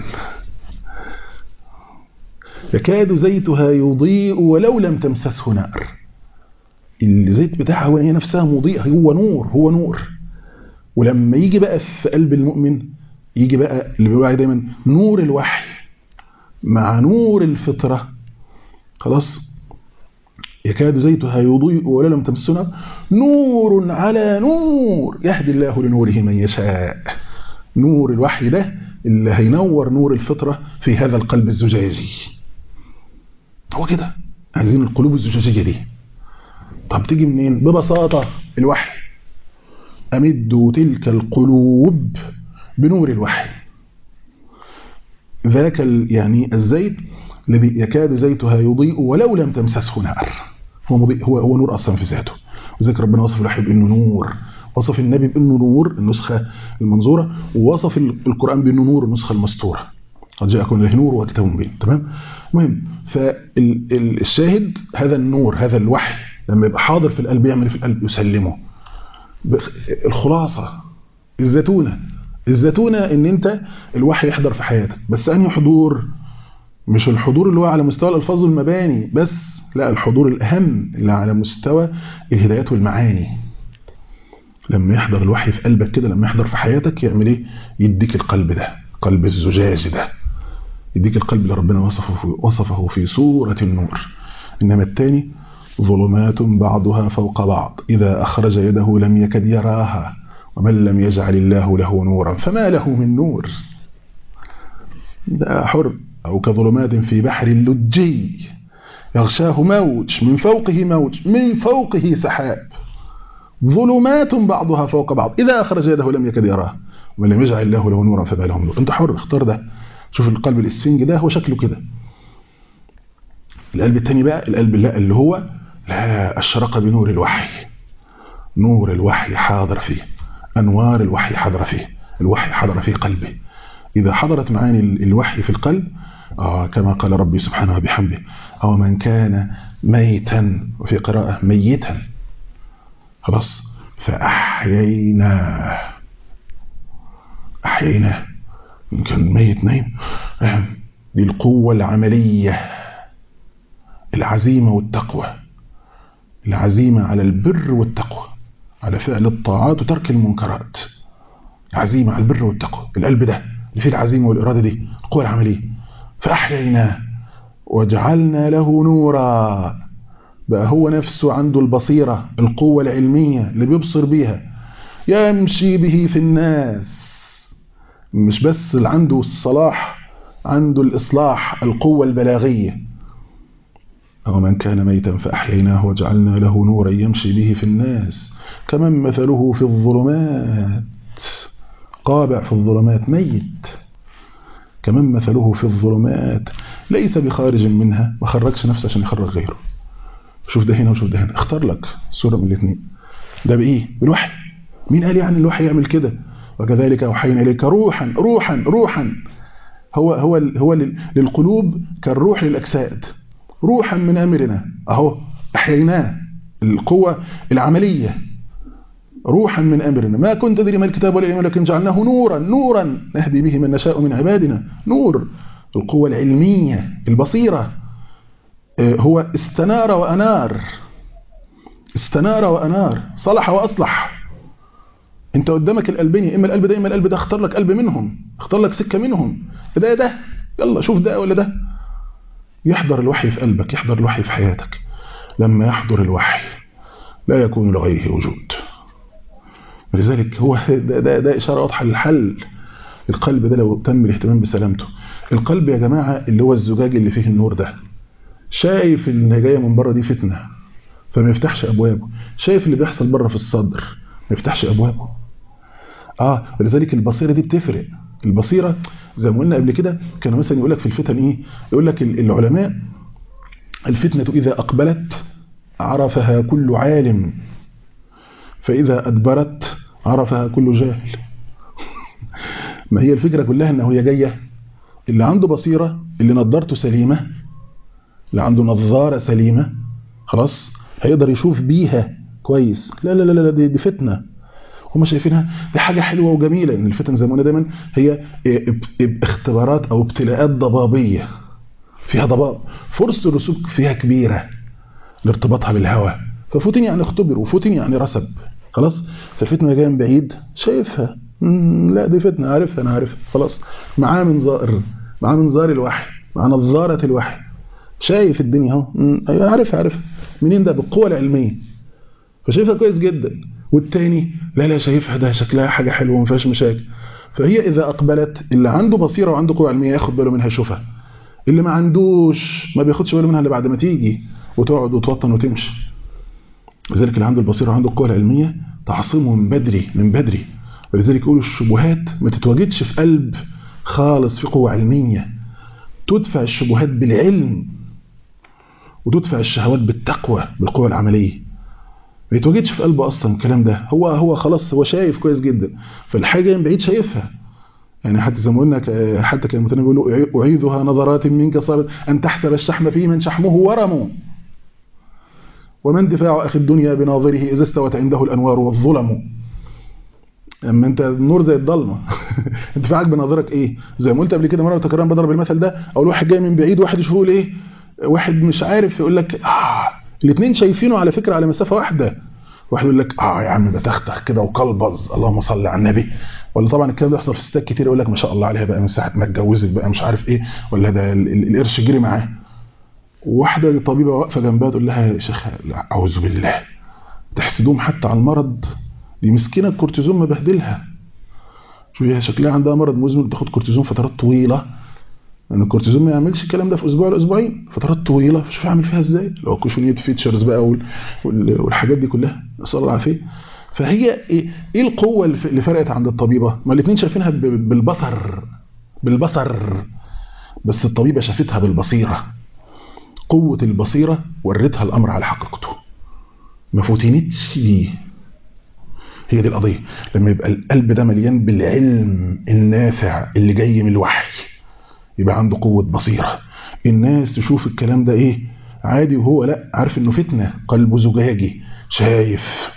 يكاد زيتها يضيء ولو لم تمسسه نار الزيت بتاعها هو هي نفسها مضيء هو نور هو نور ولما يجي بقى في قلب المؤمن يجي بقى اللي بيقول دايما نور الوحي مع نور الفطرة خلاص يكاد زيتها يضيء ولا لم تمسنا نور على نور يهدي الله لنوره من يشاء نور الوحي ده اللي هينور نور الفطرة في هذا القلب الزجاجي هو كده عايزين القلوب الزجاجية دي طب تيجي منين ببساطة الوحي أمد تلك القلوب بنور الوحي ذاك يعني الزيت الذي يكاد زيتها يضيء ولو لم تمسسه نار هو مضيء هو هو نور اصلا في ذاته وذكر ربنا وصف الوحي بانه نور وصف النبي بانه نور النسخه المنظوره ووصف القران بانه نور النسخه المسطوره قد جاءكم له نور وكتاب مبين تمام المهم فالشاهد هذا النور هذا الوحي لما يبقى حاضر في القلب يعمل في القلب يسلمه الخلاصه الزتونه الزتونه ان انت الوحي يحضر في حياتك بس انهي حضور مش الحضور اللي هو على مستوى الألفاظ والمباني بس لا الحضور الأهم اللي على مستوى الهدايات والمعاني لما يحضر الوحي في قلبك كده لما يحضر في حياتك يعمل ايه يديك القلب ده قلب الزجاج ده يديك القلب اللي ربنا وصفه في, وصفه في سورة النور إنما الثاني ظلمات بعضها فوق بعض إذا أخرج يده لم يكد يراها ومن لم يجعل الله له نورا فما له من نور ده حر أو كظلمات في بحر لجي يغشاه موج من فوقه موج من فوقه سحاب ظلمات بعضها فوق بعض إذا أخرج يده لم يكد يراه ومن لم يجعل الله له نورا فما له نور أنت حر اختار ده شوف القلب الإسفنج ده هو شكله كده القلب الثاني بقى القلب لا اللي هو لا أشرق بنور الوحي نور الوحي حاضر فيه أنوار الوحي حاضر فيه الوحي حضر في قلبه إذا حضرت معاني الوحي في القلب آه كما قال ربي سبحانه وبحمده أو من كان ميتا وفي قراءة ميتا خلاص فأحييناه أحييناه إن كان ميت نايم دي القوة العملية العزيمة والتقوى العزيمة على البر والتقوى على فعل الطاعات وترك المنكرات عزيمة على البر والتقوى القلب ده اللي فيه العزيمة والإرادة دي القوة العملية فأحييناه وجعلنا له نورا بقى هو نفسه عنده البصيرة القوة العلمية اللي بيبصر بيها يمشي به في الناس مش بس اللي عنده الصلاح عنده الإصلاح القوة البلاغية أو من كان ميتا فأحييناه وجعلنا له نورا يمشي به في الناس كمن مثله في الظلمات قابع في الظلمات ميت كمن مثله في الظلمات ليس بخارج منها ما خرجش نفسه عشان يخرج غيره شوف ده هنا وشوف ده هنا اختار لك صورة من الاثنين ده بإيه بالوحي مين قال يعني الوحي يعمل كده وكذلك أوحينا إليك روحا روحا روحا هو هو هو للقلوب كالروح للأجساد روحا من أمرنا أهو أحييناه القوة العملية روحا من أمرنا ما كنت تدري ما الكتاب ولا الإيمان لكن جعلناه نورا نورا نهدي به من نشاء من عبادنا نور القوة العلمية البصيرة هو استنار وأنار استنار وأنار صلح وأصلح انت قدامك القلبين اما القلب ده اما القلب ده اختار لك قلب منهم اختار لك سكة منهم ده ده يلا شوف ده ولا ده يحضر الوحي في قلبك يحضر الوحي في حياتك لما يحضر الوحي لا يكون لغيره وجود ولذلك هو ده, ده, ده إشارة واضحة للحل القلب ده لو تم الاهتمام بسلامته القلب يا جماعة اللي هو الزجاج اللي فيه النور ده شايف اللي جاية من بره دي فتنة فما يفتحش أبوابه شايف اللي بيحصل بره في الصدر ما يفتحش أبوابه اه ولذلك البصيره دي بتفرق البصيره زي ما قلنا قبل كده كانوا مثلا يقول لك في الفتن ايه يقول لك العلماء الفتنه اذا اقبلت عرفها كل عالم فاذا ادبرت عرفها كل جاهل ما هي الفكره كلها ان هي جايه اللي عنده بصيره اللي نظارته سليمه اللي عنده نظاره سليمه خلاص هيقدر يشوف بيها كويس لا لا لا لا دي, دي فتنه هم شايفينها دي حاجه حلوه وجميله ان الفتن زي ما قلنا دايما هي اختبارات او ابتلاءات ضبابيه فيها ضباب فرصه الرسوب فيها كبيره لارتباطها بالهوى ففتن يعني اختبر وفتن يعني رسب خلاص فالفتنه جايه من بعيد شايفها لا دي فتنه عارفها انا عارفها خلاص معاه منظار معاه منظار الوحي مع نظاره الوحي شايف الدنيا اهو ايوه عارف عارف منين ده بالقوه العلميه فشايفها كويس جدا والتاني لا لا شايفها ده شكلها حاجه حلوه وما فيهاش مشاكل فهي اذا اقبلت اللي عنده بصيره وعنده قوه علميه ياخد باله منها يشوفها اللي ما عندوش ما بياخدش باله منها الا بعد ما تيجي وتقعد وتوطن وتمشي لذلك اللي عنده البصيره وعنده القوه العلميه تعصمه من بدري من بدري ولذلك يقولوا الشبهات ما تتواجدش في قلب خالص في قوه علميه تدفع الشبهات بالعلم وتدفع الشهوات بالتقوى بالقوة العملية ما يتواجدش في قلبه اصلا الكلام ده هو هو خلاص هو شايف كويس جدا فالحاجه من بعيد شايفها يعني حتى زي ما قلنا حتى كان المتنبي بيقولوا اعيذها نظرات منك صابت ان تحسب الشحم فيه من شحمه ورم ومن دفاع اخي الدنيا بناظره اذا استوت عنده الانوار والظلم اما انت النور زي الضلمه انتفاعك بناظرك ايه زي ما قلت قبل كده مره تكرار بضرب المثل ده او واحد جاي من بعيد واحد يشوفه ايه واحد مش عارف يقول لك اه الاثنين شايفينه على فكره على مسافه واحده واحد يقول لك اه يا عم ده تختخ كده وقلبظ اللهم صل على النبي ولا طبعا الكلام ده بيحصل في ستات كتير يقول لك ما شاء الله عليها بقى من ساعه ما اتجوزت بقى مش عارف ايه ولا ده القرش جري معاه واحده طبيبه واقفه جنبها تقول لها يا شيخ اعوذ بالله تحسدوهم حتى على المرض دي مسكينه الكورتيزون مبهدلها شوفي شكلها عندها مرض مزمن بتاخد كورتيزون فترات طويله لان الكورتيزون ما يعملش الكلام ده في اسبوع ولا اسبوعين فترات طويله شوف اعمل فيها ازاي لو كوشنيت فيتشرز بقى والحاجات دي كلها نسال الله العافيه فهي ايه, إيه القوه اللي فرقت عند الطبيبه ما الاثنين شايفينها بالبصر بالبصر بس الطبيبه شافتها بالبصيره قوه البصيره ورتها الامر على حقيقته ما فتنتش بيه هي دي القضيه لما يبقى القلب ده مليان بالعلم النافع اللي جاي من الوحي يبقى عنده قوة بصيرة الناس تشوف الكلام ده ايه عادي وهو لا عارف انه فتنة قلبه زجاجي شايف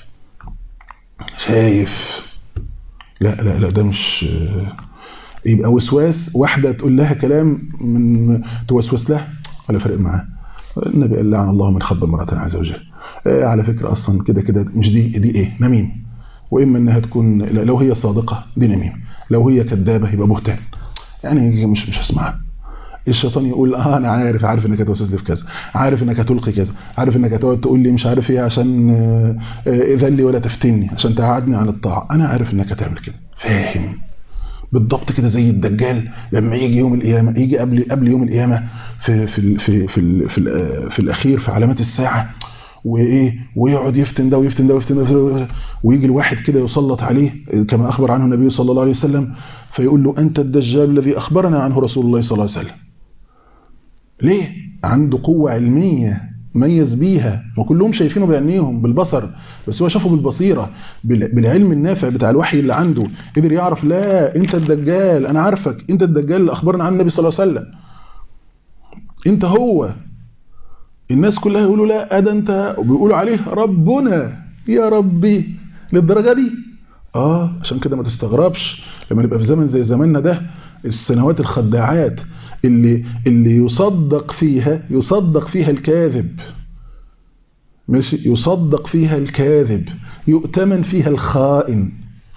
شايف لا لا لا ده مش يبقى وسواس واحدة تقول لها كلام من توسوس لها ولا فرق معاه النبي قال لعن الله من خض امرأة عز وجل آه على فكرة اصلا كده كده مش دي دي ايه نميم واما انها تكون لو هي صادقة دي نميم لو هي كذابة يبقى بهتان يعني مش مش هسمعها الشيطان يقول اه انا عارف عارف انك هتوسوس لي في كذا عارف انك هتلقي كذا عارف انك هتقعد تقول لي مش عارف ايه عشان اذن لي ولا تفتني عشان تقعدني عن الطاعه انا عارف انك هتعمل كده فاهم بالضبط كده زي الدجال لما يجي يوم القيامه يجي قبل قبل يوم القيامه في في في في في, في الاخير في علامات الساعه وايه ويقعد يفتن ده ويفتن ده ويفتن ده ويجي الواحد كده يسلط عليه كما اخبر عنه النبي صلى الله عليه وسلم فيقول له انت الدجال الذي اخبرنا عنه رسول الله صلى الله عليه وسلم ليه عنده قوه علميه ميز بيها وكلهم شايفينه بعينيهم بالبصر بس هو شافه بالبصيره بالعلم النافع بتاع الوحي اللي عنده قدر يعرف لا انت الدجال انا عارفك انت الدجال اللي اخبرنا عنه النبي صلى الله عليه وسلم انت هو الناس كلها يقولوا لا ده انت وبيقولوا عليه ربنا يا ربي للدرجه دي اه عشان كده ما تستغربش لما نبقى في زمن زي زماننا ده السنوات الخداعات اللي اللي يصدق فيها يصدق فيها الكاذب ماشي يصدق فيها الكاذب يؤتمن فيها الخائن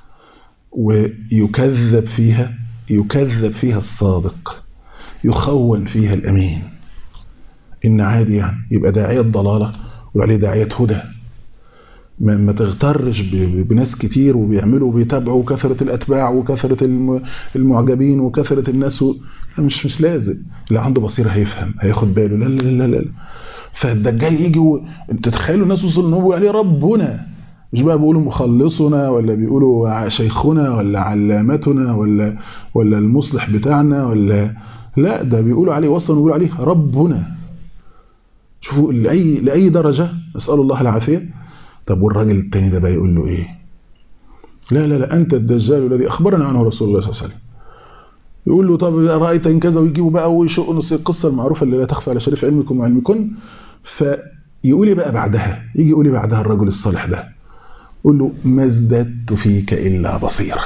ويكذب فيها يكذب فيها الصادق يخون فيها الامين ان عادي يعني يبقى داعيه ضلاله وعليه داعيه هدى ما, ما تغترش بناس كتير وبيعملوا وبيتابعوا كثرة الأتباع وكثرة المعجبين وكثرة الناس و... مش مش لازم اللي عنده بصيرة هيفهم هياخد باله لا لا لا لا, لا. فالدجال يجي و... تتخيلوا الناس وصلوا ان هو عليه ربنا مش بقى بيقولوا مخلصنا ولا بيقولوا شيخنا ولا علامتنا ولا ولا المصلح بتاعنا ولا لا ده بيقولوا عليه وصلا بيقولوا عليه ربنا شوفوا لأي, لأي درجة نسأل الله العافية طب والراجل التاني ده بقى يقول له ايه لا لا لا أنت الدجال الذي أخبرنا عنه رسول الله صلى الله عليه وسلم يقول له طب رأيت إن كذا ويجيبوا بقى ويشقوا نص القصة المعروفة اللي لا تخفى على شريف علمكم وعلمكم فيقول بقى بعدها يجي يقول بعدها الرجل الصالح ده يقول له ما ازددت فيك إلا بصيرة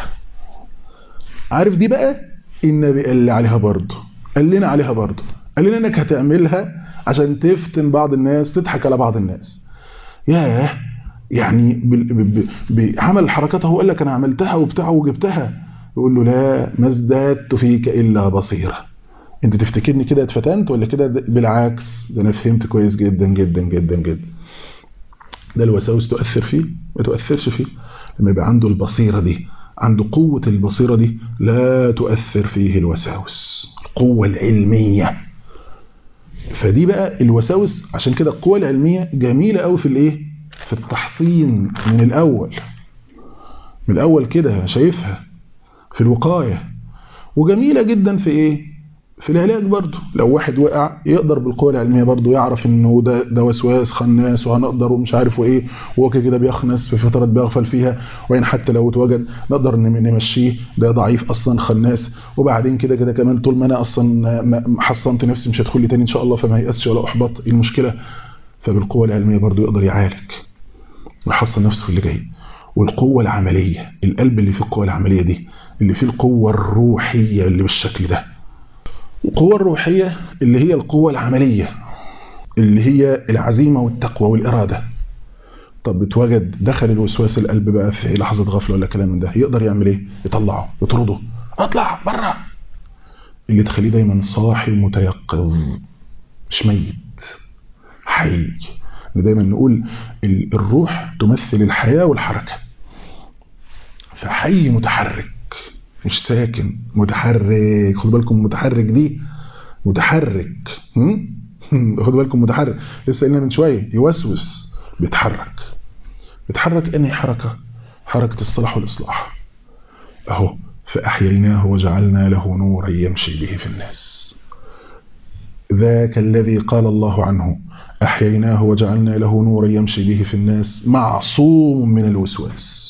عارف دي بقى النبي قال لي عليها برضه قال لنا عليها برضه قال لنا انك هتعملها عشان تفتن بعض الناس تضحك على بعض الناس ياه يعني بعمل الحركات هو قال لك انا عملتها وبتاع وجبتها يقول له لا ما ازددت فيك الا بصيره انت تفتكرني كده اتفتنت ولا كده بالعكس ده انا فهمت كويس جدا جدا جدا جدا ده الوساوس تؤثر فيه ما تؤثرش فيه لما يبقى عنده البصيرة دي عنده قوة البصيرة دي لا تؤثر فيه الوساوس القوة العلمية فدي بقى الوساوس عشان كده القوة العلمية جميلة قوي في الايه في التحصين من الاول من الاول كده شايفها في الوقاية وجميلة جدا في ايه في العلاج برضه لو واحد وقع يقدر بالقوة العلمية برضه يعرف انه ده, ده وسواس خناس وهنقدر ومش عارف وايه وهو كده بيخنس في فترات بيغفل فيها وين حتى لو اتوجد نقدر نمشيه ده ضعيف اصلا خناس وبعدين كده كده كمان طول ما انا اصلا حصنت نفسي مش هدخل لي تاني ان شاء الله فما يأسش ولا احبط ايه المشكلة فبالقوة العلمية برضه يقدر يعالج ويحصن نفسه في اللي جاي والقوة العملية القلب اللي فيه القوة العملية دي اللي فيه القوة الروحية اللي بالشكل ده القوة الروحية اللي هي القوة العملية اللي هي العزيمة والتقوى والإرادة طب بتوجد دخل الوسواس القلب بقى في لحظة غفلة ولا كلام من ده يقدر يعمل ايه يطلعه يطرده اطلع برا اللي تخليه دايما صاحي ومتيقظ مش ميت حي دايما نقول الروح تمثل الحياة والحركة فحي متحرك مش ساكن متحرك خدوا بالكم متحرك دي متحرك خدوا بالكم متحرك لسه قلنا من شويه يوسوس بيتحرك بيتحرك انهي حركه حركه الصلاح والاصلاح اهو فاحييناه وجعلنا له نورا يمشي به في الناس ذاك الذي قال الله عنه احييناه وجعلنا له نورا يمشي به في الناس معصوم من الوسواس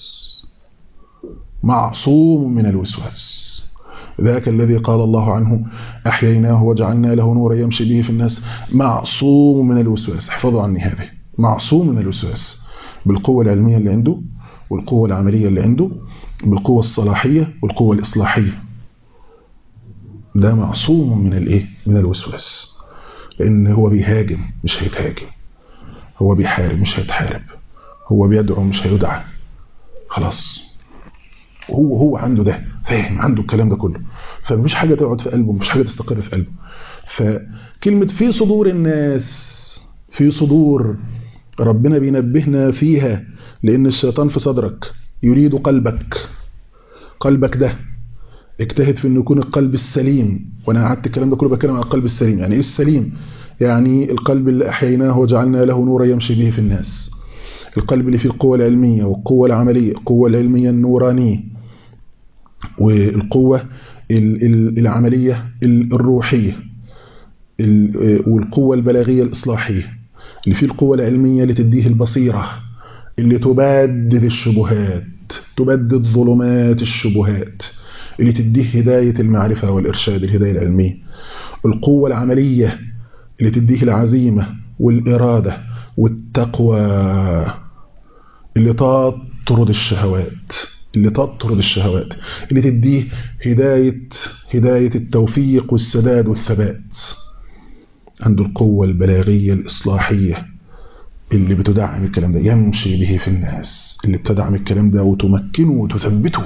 معصوم من الوسواس ذاك الذي قال الله عنه أحييناه وجعلنا له نورا يمشي به في الناس معصوم من الوسواس احفظوا عني هذه معصوم من الوسواس بالقوة العلمية اللي عنده والقوة العملية اللي عنده بالقوة الصلاحية والقوة الإصلاحية ده معصوم من الايه من الوسواس لأن هو بيهاجم مش هيتهاجم هو بيحارب مش هيتحارب هو بيدعو مش هيدعى خلاص هو هو عنده ده فاهم عنده الكلام ده كله فمفيش حاجة تقعد في قلبه مفيش حاجة تستقر في قلبه فكلمة في صدور الناس في صدور ربنا بينبهنا فيها لأن الشيطان في صدرك يريد قلبك قلبك ده اجتهد في انه يكون القلب السليم وانا قعدت الكلام ده كله بتكلم عن القلب السليم يعني ايه السليم يعني القلب اللي احييناه وجعلنا له نورا يمشي به في الناس القلب اللي فيه القوة العلمية والقوة العملية القوة العلمية النورانية والقوة العملية الروحية والقوة البلاغية الإصلاحية اللي فيه القوة العلمية اللي تديه البصيرة اللي تبدد الشبهات تبدد ظلمات الشبهات اللي تديه هداية المعرفة والإرشاد الهداية العلمية القوة العملية اللي تديه العزيمة والإرادة والتقوى اللي تطرد الشهوات اللي تطرد الشهوات اللي تديه هداية هداية التوفيق والسداد والثبات عنده القوة البلاغية الإصلاحية اللي بتدعم الكلام ده يمشي به في الناس اللي بتدعم الكلام ده وتمكنه وتثبته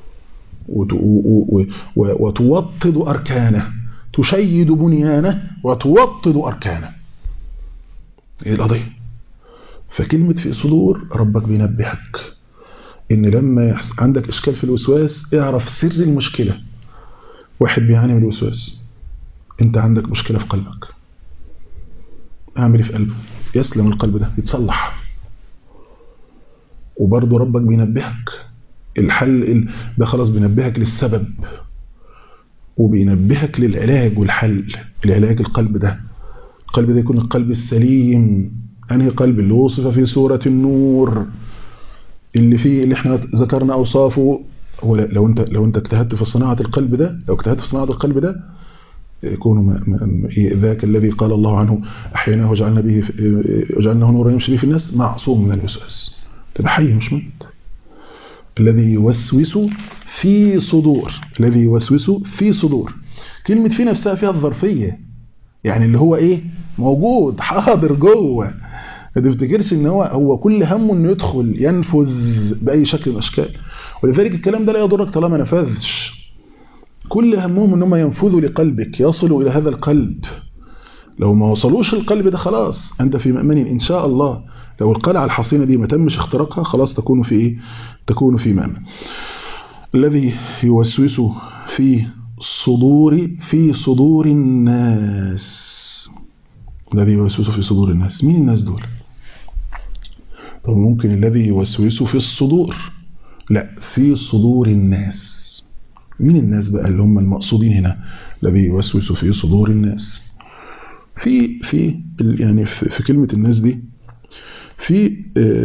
وتوطد أركانه تشيد بنيانه وتوطد أركانه ايه القضية فكلمة في صدور ربك بينبهك ان لما عندك اشكال في الوسواس اعرف سر المشكلة واحد بيعاني من الوسواس انت عندك مشكلة في قلبك اعمل في قلبه يسلم القلب ده يتصلح وبرضه ربك بينبهك الحل ده خلاص بينبهك للسبب وبينبهك للعلاج والحل العلاج القلب ده القلب ده يكون القلب السليم انهي قلب اللي وصف في سورة النور اللي فيه اللي احنا ذكرنا اوصافه هو لو انت لو انت اجتهدت في صناعة القلب ده لو اجتهدت في صناعة القلب ده يكون ذاك الذي قال الله عنه احييناه وجعلنا به وجعلناه نورا يمشي به في الناس معصوم من الوسواس تبقى حي مش ميت الذي يوسوس في صدور الذي يوسوس في صدور كلمة في نفسها فيها الظرفية يعني اللي هو ايه موجود حاضر جوه ما تفتكرش ان هو هو كل همه انه يدخل ينفذ باي شكل من الاشكال ولذلك الكلام ده لا يضرك طالما نفذش كل همهم ان هم ينفذوا لقلبك يصلوا الى هذا القلب لو ما وصلوش القلب ده خلاص انت في مأمن ان شاء الله لو القلعة الحصينة دي ما تمش اختراقها خلاص تكون في ايه تكون في مأمن الذي يوسوس في صدور في صدور الناس الذي يوسوس في صدور الناس مين الناس دول طب ممكن الذي يوسوس في الصدور لا في صدور الناس مين الناس بقى اللي هم المقصودين هنا الذي يوسوس في صدور الناس في في يعني في كلمة الناس دي في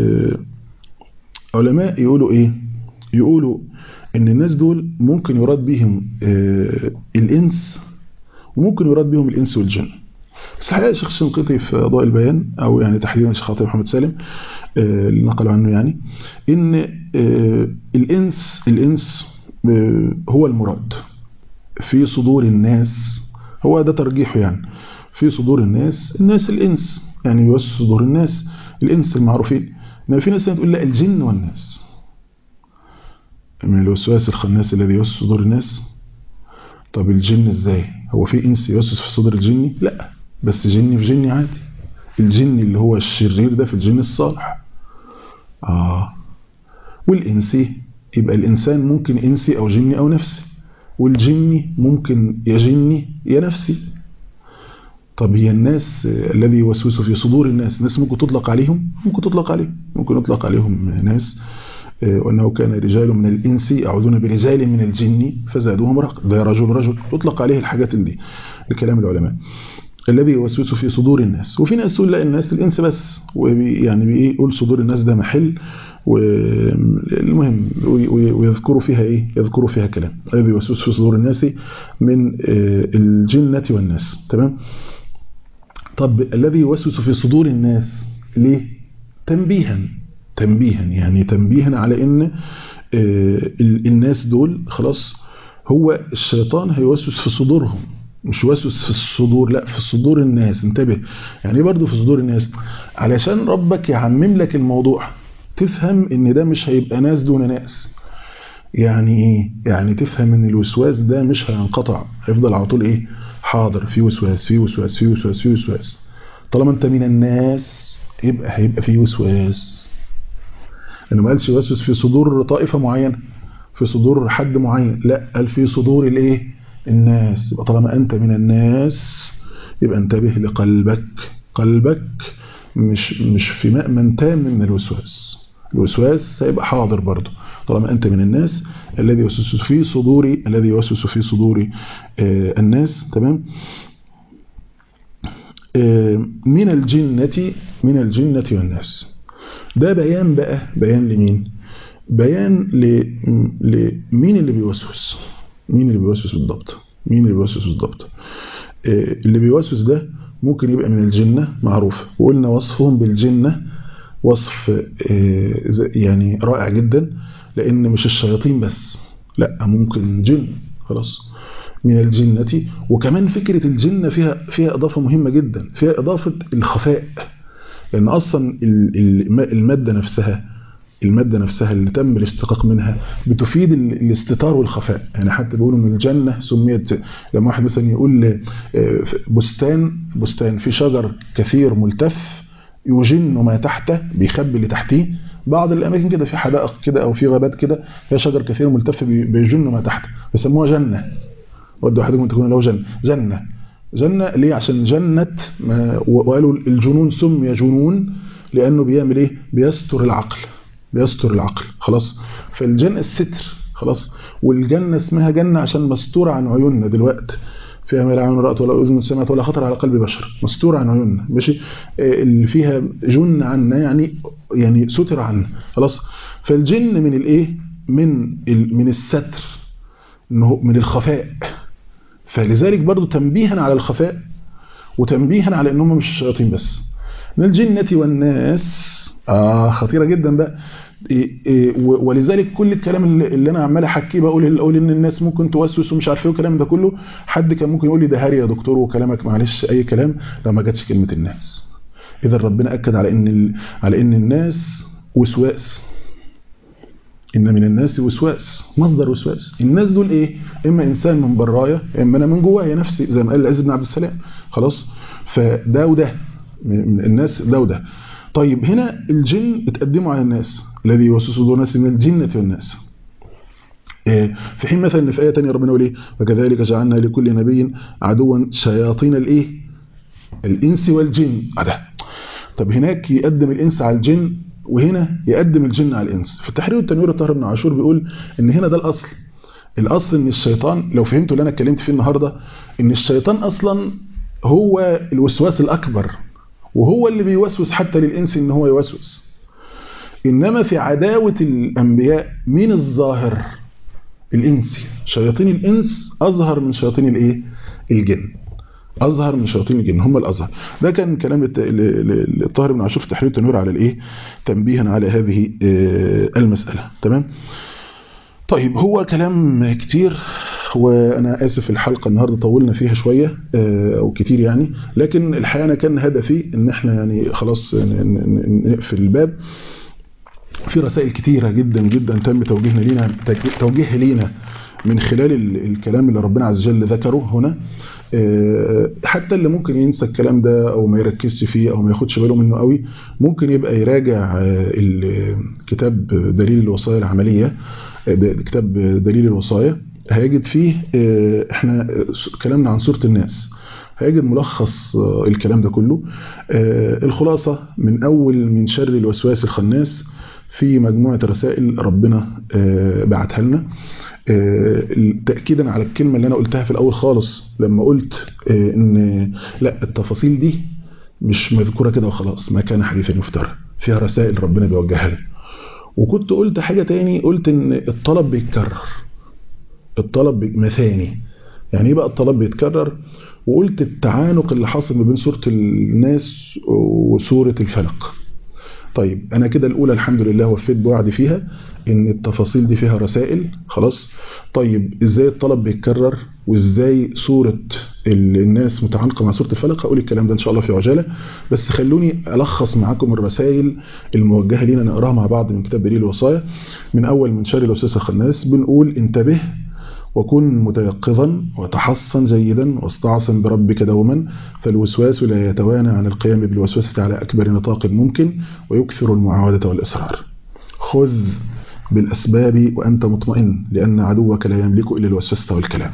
علماء يقولوا ايه يقولوا ان الناس دول ممكن يراد بهم الانس وممكن يراد بهم الانس والجن بس الحقيقه الشيخ الشنقيطي في اضواء البيان او يعني تحديدا الشيخ خاطر محمد سالم اللي نقلوا عنه يعني ان الانس الانس هو المراد في صدور الناس هو ده ترجيحه يعني في صدور الناس الناس الانس يعني يوسوس صدور الناس الانس المعروفين انما في ناس تقول لا الجن والناس من الوسواس الخناس الذي يوسوس صدور الناس طب الجن ازاي هو في انس يوسوس في صدر الجني لا بس جني في جني عادي الجن اللي هو الشرير ده في الجن الصالح اه والانسي يبقى الانسان ممكن انسي او جني او نفسي والجني ممكن يا جني يا نفسي طب هي الناس الذي يوسوس في صدور الناس ناس ممكن تطلق عليهم ممكن تطلق عليهم ممكن يطلق عليهم ناس وأنه كان رجال من الإنس يعوذون برجال من الجن فزادوهم رق ده رجل رجل تطلق عليه الحاجات دي لكلام العلماء الذي يوسوس في صدور الناس وفي ناس تقول لا الناس الإنس بس يعني بيقول صدور الناس ده محل والمهم ويذكروا فيها ايه يذكروا فيها كلام الذي يوسوس في صدور الناس من الجنة والناس تمام طب الذي يوسوس في صدور الناس ليه تنبيها تنبيها يعني تنبيها على ان الناس دول خلاص هو الشيطان هيوسوس في صدورهم مش وسوس في الصدور لا في صدور الناس انتبه يعني برضو في صدور الناس علشان ربك يعمم لك الموضوع تفهم ان ده مش هيبقى ناس دون ناس يعني ايه يعني تفهم ان الوسواس ده مش هينقطع هيفضل على طول ايه حاضر في وسواس في وسواس في وسواس في وسواس طالما انت من الناس يبقى هيبقى في وسواس انه ما قالش يوسوس في صدور طائفه معينه في صدور حد معين لا قال في صدور الايه الناس يبقى طالما انت من الناس يبقى انتبه لقلبك قلبك مش مش في مأمن تام من الوسواس الوسواس هيبقى حاضر برضه طالما أنت من الناس الذي يوسوس في صدور الذي يوسوس في صدور آه الناس تمام آه من الجنة من الجنة والناس ده بيان بقى بيان لمين بيان لمين اللي بيوسوس مين اللي بيوسوس بالضبط مين اللي بيوسوس بالضبط آه اللي بيوسوس ده ممكن يبقى من الجنة معروف وقلنا وصفهم بالجنة وصف يعني رائع جدا لأن مش الشياطين بس لا ممكن جن خلاص من الجنة وكمان فكرة الجنة فيها فيها إضافة مهمة جدا فيها إضافة الخفاء لأن أصلا المادة نفسها المادة نفسها اللي تم الاشتقاق منها بتفيد الاستتار والخفاء يعني حتى بيقولوا ان الجنة سميت لما واحد مثلا يقول بستان بستان في شجر كثير ملتف يجن ما تحته بيخبي اللي تحتيه بعض الاماكن كده في حدائق كده او في غابات كده فيها شجر كثير ملتف بيجن ما تحته بيسموها جنة ودوا احدكم تكون له جنة جنة جنة ليه عشان جنة وقالوا الجنون سمي جنون لانه بيعمل ايه بيستر العقل بيستر العقل خلاص فالجنة الستر خلاص والجنة اسمها جنة عشان مستورة عن عيوننا دلوقتي فيها ما لا عين رأت ولا أذن سمعت ولا خطر على قلب بشر مستورة عن عيوننا ماشي اللي فيها جن عنا يعني يعني ستر عنا خلاص فالجن من الايه من من الستر انه من الخفاء فلذلك برضو تنبيها على الخفاء وتنبيها على انهم مش الشياطين بس من الجنة والناس آه خطيرة جدا بقى إيه إيه ولذلك كل الكلام اللي انا عمال احكيه بقول اقول ان الناس ممكن توسوس ومش عارف ايه والكلام ده كله حد كان ممكن يقول لي ده هري يا دكتور وكلامك معلش اي كلام لو ما جاتش كلمه الناس اذا ربنا اكد على ان على ان الناس وسواس ان من الناس وسواس مصدر وسواس الناس دول ايه اما انسان من برايا اما انا من جوايا نفسي زي ما قال العز بن عبد السلام خلاص فده وده الناس ده وده طيب هنا الجن اتقدموا على الناس الذي يوسوس صدور الناس من الجنة والناس في حين مثلا في آية تانية ربنا يقول ايه وكذلك جعلنا لكل نبي عدوا شياطين الايه الانس والجن ده طب هناك يقدم الانس على الجن وهنا يقدم الجن على الانس في التحرير والتنوير الطاهر بن عاشور بيقول ان هنا ده الاصل الاصل ان الشيطان لو فهمتوا اللي انا اتكلمت فيه النهارده ان الشيطان اصلا هو الوسواس الاكبر وهو اللي بيوسوس حتى للإنس إن هو يوسوس إنما في عداوة الأنبياء مين الظاهر الإنسي شياطين الإنس أظهر من شياطين الإيه الجن أظهر من شياطين الجن هم الأظهر ده كان كلام الطاهر بن عاشور في تحرير التنوير على الإيه تنبيها على هذه المسألة تمام طيب هو كلام كتير وانا اسف الحلقه النهارده طولنا فيها شويه او كتير يعني لكن الحقيقه انا كان هدفي ان احنا يعني خلاص نقفل الباب في رسائل كتيره جدا جدا تم توجيهنا لينا توجيهها لينا من خلال الكلام اللي ربنا عز وجل ذكره هنا حتى اللي ممكن ينسى الكلام ده او ما يركزش فيه او ما ياخدش باله منه قوي ممكن يبقى يراجع كتاب دليل الوصايا العمليه كتاب دليل الوصايا هيجد فيه احنا كلامنا عن سورة الناس هيجد ملخص الكلام ده كله الخلاصة من أول من شر الوسواس الخناس في مجموعة رسائل ربنا بعتها لنا تأكيدا على الكلمة اللي أنا قلتها في الأول خالص لما قلت إن لا التفاصيل دي مش مذكورة كده وخلاص ما كان حديثا يفترى فيها رسائل ربنا بيوجهها لنا وكنت قلت حاجة تاني قلت إن الطلب بيتكرر الطلب مثاني يعني ايه بقى الطلب بيتكرر وقلت التعانق اللي حاصل ما بين سورة الناس وسورة الفلق طيب انا كده الاولى الحمد لله وفيت بوعدي فيها ان التفاصيل دي فيها رسائل خلاص طيب ازاي الطلب بيتكرر وازاي سورة الناس متعانقة مع سورة الفلق هقول الكلام ده ان شاء الله في عجالة بس خلوني الخص معاكم الرسائل الموجهة لينا نقراها مع بعض من كتاب دليل الوصايا من اول من شر الوسوسة الخناس بنقول انتبه وكن متيقظا وتحصن جيدا واستعصم بربك دوما فالوسواس لا يتوانى عن القيام بالوسوسة على أكبر نطاق ممكن ويكثر المعاودة والإصرار خذ بالأسباب وأنت مطمئن لأن عدوك لا يملك إلا الوسوسة والكلام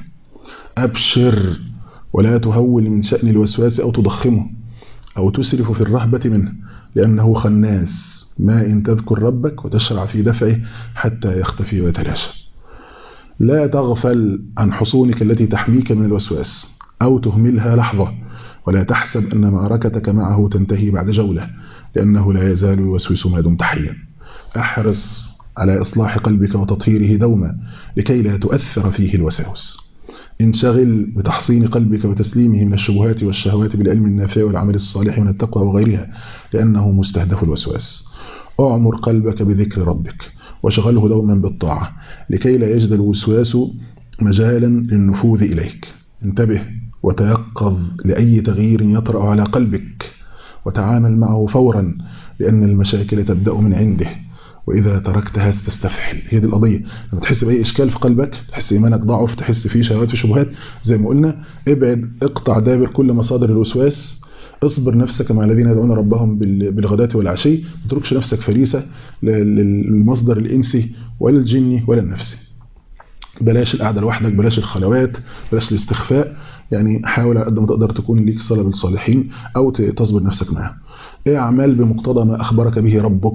أبشر ولا تهول من شأن الوسواس أو تضخمه أو تسرف في الرهبة منه لأنه خناس ما إن تذكر ربك وتشرع في دفعه حتى يختفي ويتلاشى لا تغفل عن حصونك التي تحميك من الوسواس أو تهملها لحظة ولا تحسب أن معركتك معه تنتهي بعد جولة لأنه لا يزال يوسوس ما دمت حيا أحرص على إصلاح قلبك وتطهيره دوما لكي لا تؤثر فيه الوساوس انشغل بتحصين قلبك وتسليمه من الشبهات والشهوات بالعلم النافع والعمل الصالح من التقوى وغيرها لأنه مستهدف الوسواس أعمر قلبك بذكر ربك وشغله دوما بالطاعة لكي لا يجد الوسواس مجالا للنفوذ إليك انتبه وتيقظ لأي تغيير يطرأ على قلبك وتعامل معه فورا لأن المشاكل تبدأ من عنده وإذا تركتها ستستفحل هي دي القضية لما تحس بأي إشكال في قلبك تحس إيمانك ضعف تحس فيه شهوات في شبهات زي ما قلنا ابعد اقطع دابر كل مصادر الوسواس اصبر نفسك مع الذين يدعون ربهم بالغداة والعشي ما تتركش نفسك فريسة للمصدر الإنسي ولا الجني ولا النفسي بلاش القعدة لوحدك بلاش الخلوات بلاش الاستخفاء يعني حاول على قد ما تقدر تكون ليك صلة بالصالحين أو تصبر نفسك معهم اعمل بمقتضى ما أخبرك به ربك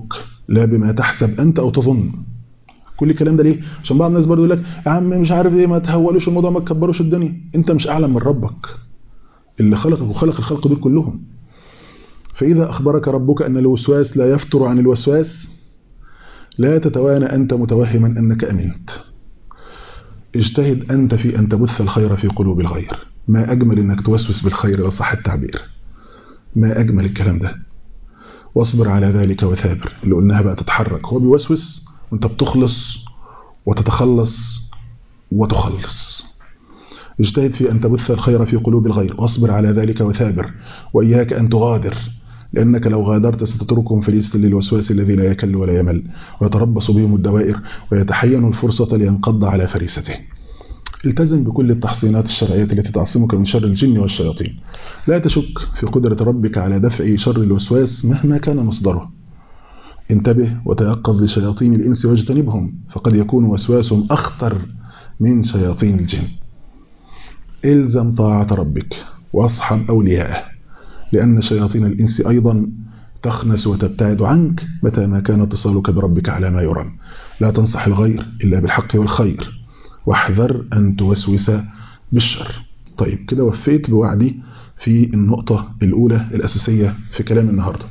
لا بما تحسب أنت أو تظن كل الكلام ده ليه عشان بعض الناس برضه يقول لك يا عم مش عارف ايه ما تهولوش الموضوع ما تكبروش الدنيا انت مش اعلم من ربك اللي خلقك وخلق الخلق دول كلهم فإذا أخبرك ربك أن الوسواس لا يفتر عن الوسواس لا تتوانى أنت متوهما أنك أمنت اجتهد أنت في أن تبث الخير في قلوب الغير ما أجمل أنك توسوس بالخير وصح التعبير ما أجمل الكلام ده واصبر على ذلك وثابر اللي قلناها بقى تتحرك هو بيوسوس وانت بتخلص وتتخلص وتخلص اجتهد في أن تبث الخير في قلوب الغير واصبر على ذلك وثابر وإياك أن تغادر لأنك لو غادرت ستتركهم في ليست للوسواس الذي لا يكل ولا يمل ويتربص بهم الدوائر ويتحين الفرصة لينقض على فريسته التزم بكل التحصينات الشرعية التي تعصمك من شر الجن والشياطين لا تشك في قدرة ربك على دفع شر الوسواس مهما كان مصدره انتبه وتيقظ لشياطين الإنس واجتنبهم فقد يكون وسواسهم أخطر من شياطين الجن إلزم طاعة ربك واصحب أوليائه لأن شياطين الإنس أيضا تخنس وتبتعد عنك متى ما كان اتصالك بربك على ما يرام لا تنصح الغير إلا بالحق والخير واحذر أن توسوس بالشر طيب كده وفيت بوعدي في النقطة الأولى الأساسية في كلام النهاردة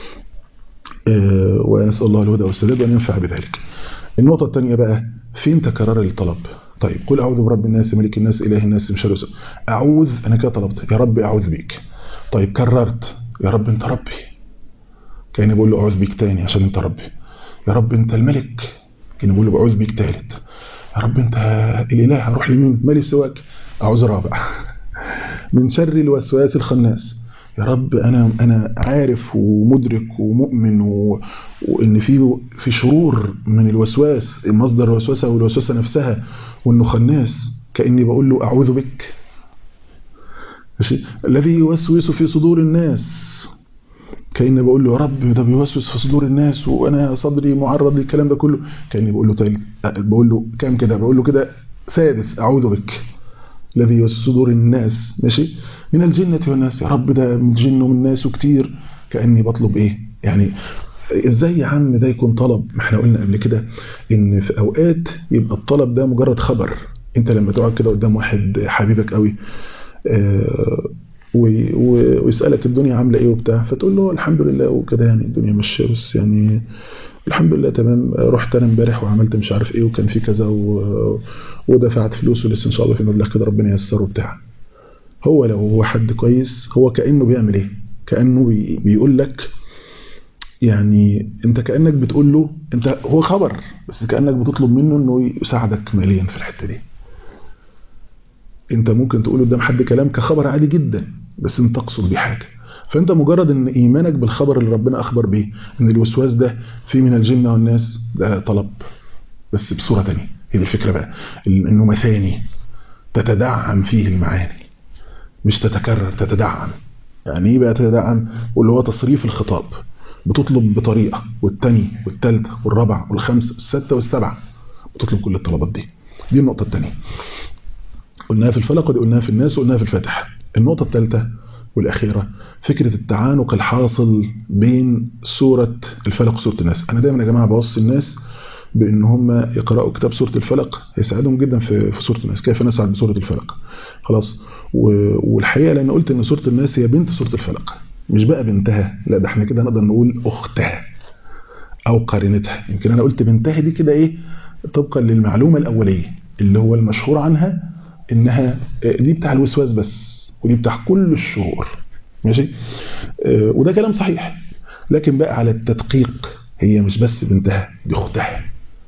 أه ونسأل الله الهدى والسداد وأن ينفع بذلك النقطة الثانية بقى فين تكرار الطلب طيب قل أعوذ برب الناس ملك الناس إله الناس من شر أعوذ أنا كده طلبت يا رب أعوذ بيك طيب كررت يا رب أنت ربي كان بقول له أعوذ بيك تاني عشان أنت ربي يا رب أنت الملك كان بقول له أعوذ بيك تالت يا رب أنت الإله هروح لمين مالي سواك أعوذ رابع من شر الوسواس الخناس يا رب أنا أنا عارف ومدرك ومؤمن و... وإن في في شرور من الوسواس مصدر الوسوسة والوسوسة نفسها وإنه خناس كأني بقول له أعوذ بك ماشي الذي يوسوس في صدور الناس كأني بقول له يا رب ده بيوسوس في صدور الناس وأنا صدري معرض للكلام ده كله كأني بقول له تل... بقول له كام كده بقول له كده سادس أعوذ بك الذي يوسوس صدور الناس ماشي من الجنة والناس يا رب ده من الجن ومن الناس وكتير كأني بطلب إيه يعني ازاي يا عم ده يكون طلب ما احنا قلنا قبل كده ان في اوقات يبقى الطلب ده مجرد خبر انت لما تقعد كده قدام واحد حبيبك قوي اه ويسالك الدنيا عامله ايه وبتاع فتقول له الحمد لله وكده يعني الدنيا ماشيه بس يعني الحمد لله تمام رحت انا امبارح وعملت مش عارف ايه وكان في كذا ودفعت فلوس ولسه ان شاء الله في مبلغ كده ربنا ييسره وبتاع هو لو هو حد كويس هو كانه بيعمل ايه كانه بي بيقول لك يعني انت كانك بتقول له انت هو خبر بس كانك بتطلب منه انه يساعدك ماليا في الحته دي انت ممكن تقول قدام حد كلام كخبر عادي جدا بس انت تقصد بيه حاجه فانت مجرد ان ايمانك بالخبر اللي ربنا اخبر بيه ان الوسواس ده في من الجن والناس ده طلب بس بصوره ثانيه هي دي الفكره بقى انه مثاني تتدعم فيه المعاني مش تتكرر تتدعم يعني ايه بقى تتدعم واللي هو تصريف الخطاب بتطلب بطريقة والتاني والتالتة والرابعة والخامسة والستة والسبعة بتطلب كل الطلبات دي دي النقطة التانية قلناها في الفلق ودي قلناها في الناس وقلناها في الفاتحة النقطة الثالثة والأخيرة فكرة التعانق الحاصل بين سورة الفلق وسورة الناس أنا دايما يا جماعة بوصي الناس بأن هم يقرأوا كتاب سورة الفلق هيساعدهم جدا في في سورة الناس كيف نسعد بسورة الفلق خلاص والحقيقة لأن قلت أن سورة الناس هي بنت سورة الفلق مش بقى بنتها لا ده احنا كده نقدر نقول أختها أو قارنتها يمكن أنا قلت بنتها دي كده إيه طبقا للمعلومة الأولية اللي هو المشهور عنها إنها دي بتاع الوسواس بس ودي بتاع كل الشرور ماشي اه وده كلام صحيح لكن بقى على التدقيق هي مش بس بنتها دي أختها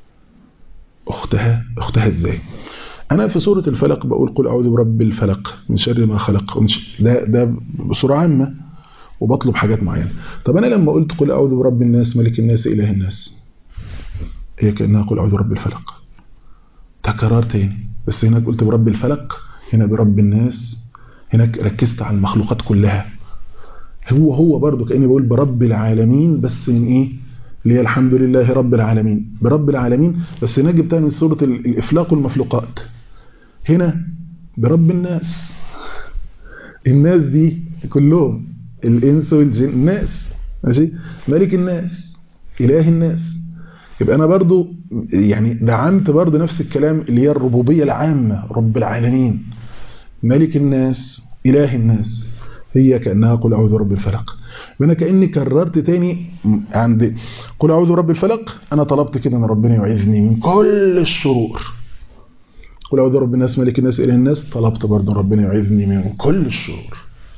أختها أختها إزاي أنا في سورة الفلق بقول قل أعوذ برب الفلق من شر ما خلق ده ده بصورة عامة وبطلب حاجات معينة طب أنا لما قلت قل أعوذ برب الناس ملك الناس إله الناس هي كأنها قل أعوذ برب الفلق تكرار تاني بس هناك قلت برب الفلق هنا برب الناس هناك ركزت على المخلوقات كلها هو هو برضو كأني بقول برب العالمين بس من إيه اللي هي الحمد لله رب العالمين برب العالمين بس هناك جبتها من سورة الإفلاق والمخلوقات هنا برب الناس الناس دي كلهم الإنس والجن الناس ماشي ملك الناس إله الناس يبقى أنا برضو يعني دعمت برضو نفس الكلام اللي هي الربوبية العامة رب العالمين ملك الناس إله الناس هي كأنها قل أعوذ برب الفلق فأنا كأني كررت تاني عند قل أعوذ برب الفلق أنا طلبت كده أن ربنا يعيذني من كل الشرور قل أعوذ برب الناس ملك الناس إله الناس طلبت برضه ربنا يعيذني من كل الشرور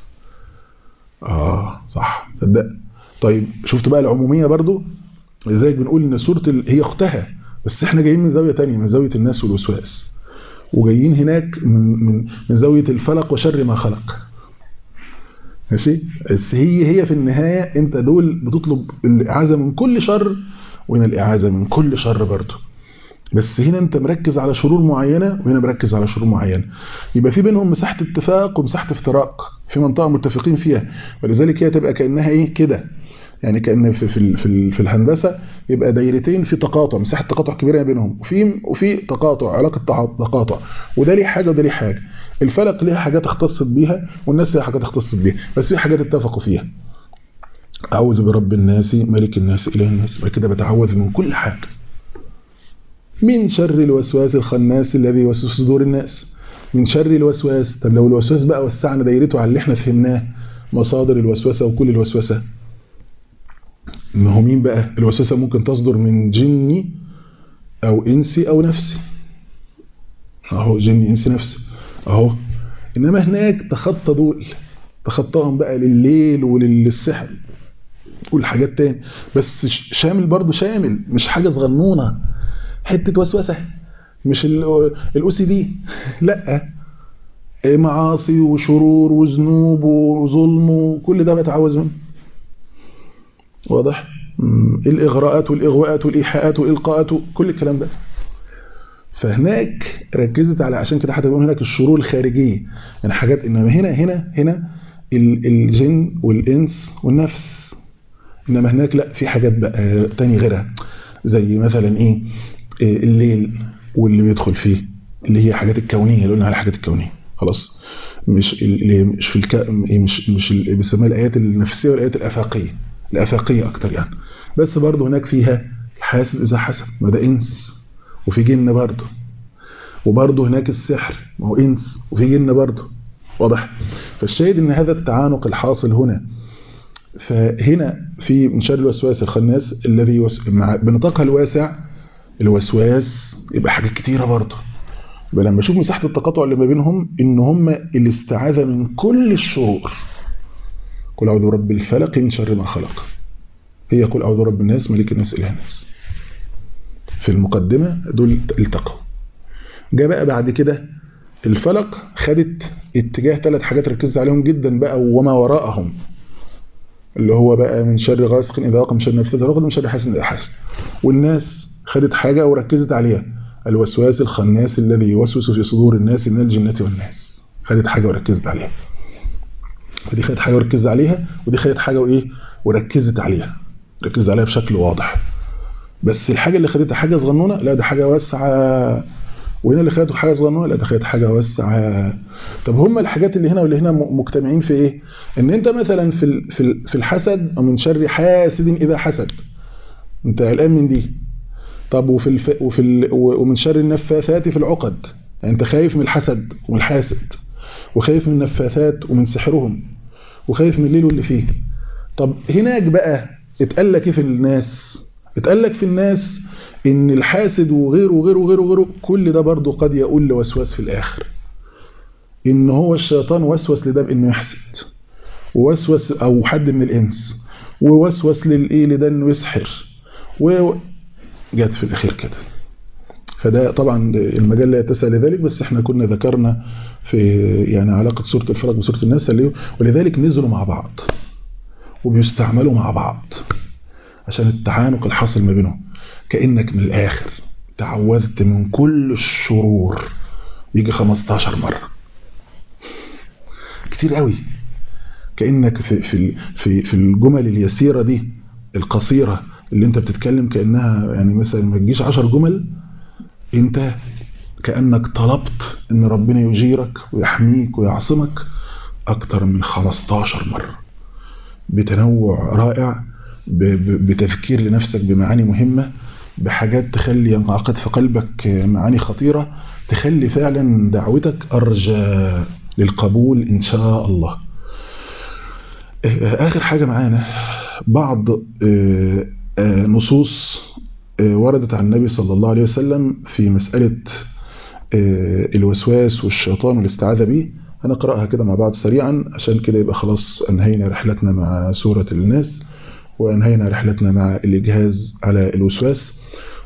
آه صح صدق طيب شفت بقى العمومية برضه ازاي بنقول ان سورة ال... هي اختها بس احنا جايين من زاوية تانية من زاوية الناس والوسواس وجايين هناك من, من, من زاوية الفلق وشر ما خلق ماشي بس هي هي في النهاية انت دول بتطلب الإعازة من كل شر وهنا الإعازة من كل شر برضه بس هنا انت مركز على شرور معينة وهنا مركز على شرور معينة يبقى في بينهم مساحة اتفاق ومساحة افتراق في منطقة متفقين فيها ولذلك هي تبقى كأنها ايه كده يعني كأن في في في, في الهندسة يبقى دايرتين في تقاطع مساحة تقاطع كبيرة بينهم وفي وفي تقاطع علاقة تقاطع وده ليه حاجة وده ليه حاجة الفلك ليها حاجات اختصت بيها والناس ليها حاجات اختصت بيها بس في حاجات اتفقوا فيها أعوذ برب الناس ملك الناس إله الناس بعد كده بتعوذ من كل حاجة من شر الوسواس الخناس الذي يوسوس في صدور الناس من شر الوسواس طب لو الوسواس بقى وسعنا دايرته على اللي احنا فهمناه مصادر الوسوسة وكل الوسوسة ما هو مين بقى الوسوسة ممكن تصدر من جني أو إنسي أو نفسي أهو جني إنسي نفسي أهو إنما هناك تخطى دول تخطاهم بقى لليل وللسحر والحاجات تاني بس شامل برضه شامل مش حاجة صغنونة حتة وسوسة مش الاو سي دي لا معاصي وشرور وذنوب وظلم وكل ده بتعوذ منه واضح الاغراءات والاغواءات والايحاءات والالقاءات كل الكلام ده فهناك ركزت على عشان كده حتى بيقول هناك الشرور الخارجيه يعني حاجات انما هنا هنا هنا الجن والانس والنفس انما هناك لا في حاجات بقى تاني غيرها زي مثلا ايه الليل واللي بيدخل فيه اللي هي حاجات الكونيه اللي قلنا على الحاجات الكونيه خلاص مش اللي مش في الك... مش مش بيسموها الايات النفسيه والايات الافاقيه الافاقيه اكتر يعني بس برضه هناك فيها الحاسد اذا حسد ما ده انس وفي جن برضه وبرضه هناك السحر ما هو انس وفي جن برضه واضح فالشاهد ان هذا التعانق الحاصل هنا فهنا في من شر الوسواس الخناس الذي يوس... مع بنطاقها الواسع الوسواس يبقى حاجات كتيرة برضه يبقى لما اشوف مساحة التقاطع اللي ما بينهم ان هم الاستعاذة من كل الشرور قل اعوذ برب الفلق من شر ما خلق هي قل اعوذ برب الناس ملك الناس اله الناس في المقدمة دول التقوا جاء بقى بعد كده الفلق خدت اتجاه ثلاث حاجات ركزت عليهم جدا بقى وما وراءهم اللي هو بقى من شر غاسق اذا وقع من شر نفسه اذا من شر حاسد اذا حاسد والناس خدت حاجة وركزت عليها الوسواس الخناس الذي يوسوس في صدور الناس من الجنة والناس خدت حاجة وركزت عليها فدي خدت حاجة وركزت عليها ودي خدت حاجة وايه وركزت عليها ركزت عليها بشكل واضح بس الحاجة اللي خدتها حاجة صغنونة لا ده حاجة واسعة وهنا اللي خدته حاجة صغنونة لا ده خدت حاجة واسعة طب هم الحاجات اللي هنا واللي هنا مجتمعين في ايه ان انت مثلا في في الحسد او من شر حاسد اذا حسد انت قلقان من دي طب وفي الف... وفي ال... ومن شر النفاثات في العقد يعني انت خايف من الحسد ومن الحاسد وخايف من النفاثات ومن سحرهم وخايف من الليل واللي فيه طب هناك بقى اتقال لك ايه في الناس اتقال لك في الناس ان الحاسد وغيره وغيره وغيره وغيره كل ده برضه قد يقول لوسواس في الاخر ان هو الشيطان وسوس لده بانه يحسد ووسوس او حد من الانس ووسوس للايه لده انه يسحر و جت في الأخير كده فده طبعا المجال لا يتسع لذلك بس احنا كنا ذكرنا في يعني علاقة سورة الفلق بسورة الناس ولذلك نزلوا مع بعض وبيستعملوا مع بعض عشان التعانق الحاصل ما بينهم كأنك من الآخر تعوذت من كل الشرور يجي 15 مرة كتير قوي كأنك في, في, في, في الجمل اليسيرة دي القصيرة اللي انت بتتكلم كأنها يعني مثلا ما تجيش 10 جمل انت كأنك طلبت ان ربنا يجيرك ويحميك ويعصمك اكتر من 15 مرة بتنوع رائع بتذكير لنفسك بمعاني مهمة بحاجات تخلي ينعقد في قلبك معاني خطيرة تخلي فعلا دعوتك أرجى للقبول إن شاء الله آخر حاجة معانا بعض نصوص وردت عن النبي صلى الله عليه وسلم في مسألة الوسواس والشيطان والاستعاذة به هنقرأها كده مع بعض سريعا عشان كده يبقى خلاص أنهينا رحلتنا مع سورة الناس وأنهينا رحلتنا مع الإجهاز على الوسواس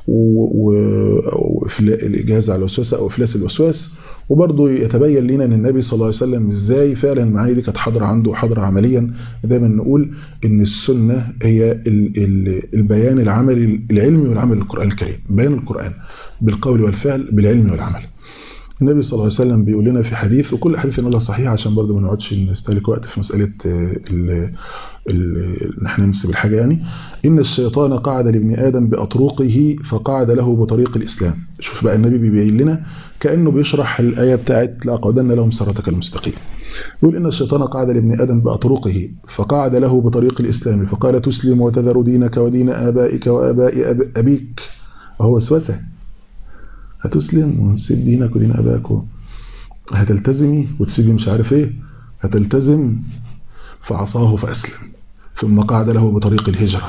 والإجهاز على الوسواس أو إفلاس الوسواس وبرضه يتبين لنا ان النبي صلى الله عليه وسلم ازاي فعلا المعاني دي كانت حاضره عنده حاضره عمليا دايما نقول ان السنه هي ال ال البيان العملي العلمي والعمل للقران الكريم بيان القران بالقول والفعل بالعلم والعمل النبي صلى الله عليه وسلم بيقول لنا في حديث وكل حديث نقولها صحيح عشان برضه ما نقعدش نستهلك وقت في مساله ان احنا ننسب الحاجه يعني ان الشيطان قعد لابن ادم باطرقه فقعد له بطريق الاسلام شوف بقى النبي بيبين لنا كانه بيشرح الايه بتاعت لاقعدن لهم صراطك المستقيم يقول ان الشيطان قعد لابن ادم باطرقه فقعد له بطريق الاسلام فقال تسلم وتذر دينك ودين ابائك واباء أب ابيك وهو وسوسه هتسلم وتسيب دينك ودين ابائك هتلتزمي وتسيبي مش عارف ايه هتلتزم فعصاه فأسلم ثم قعد له بطريق الهجرة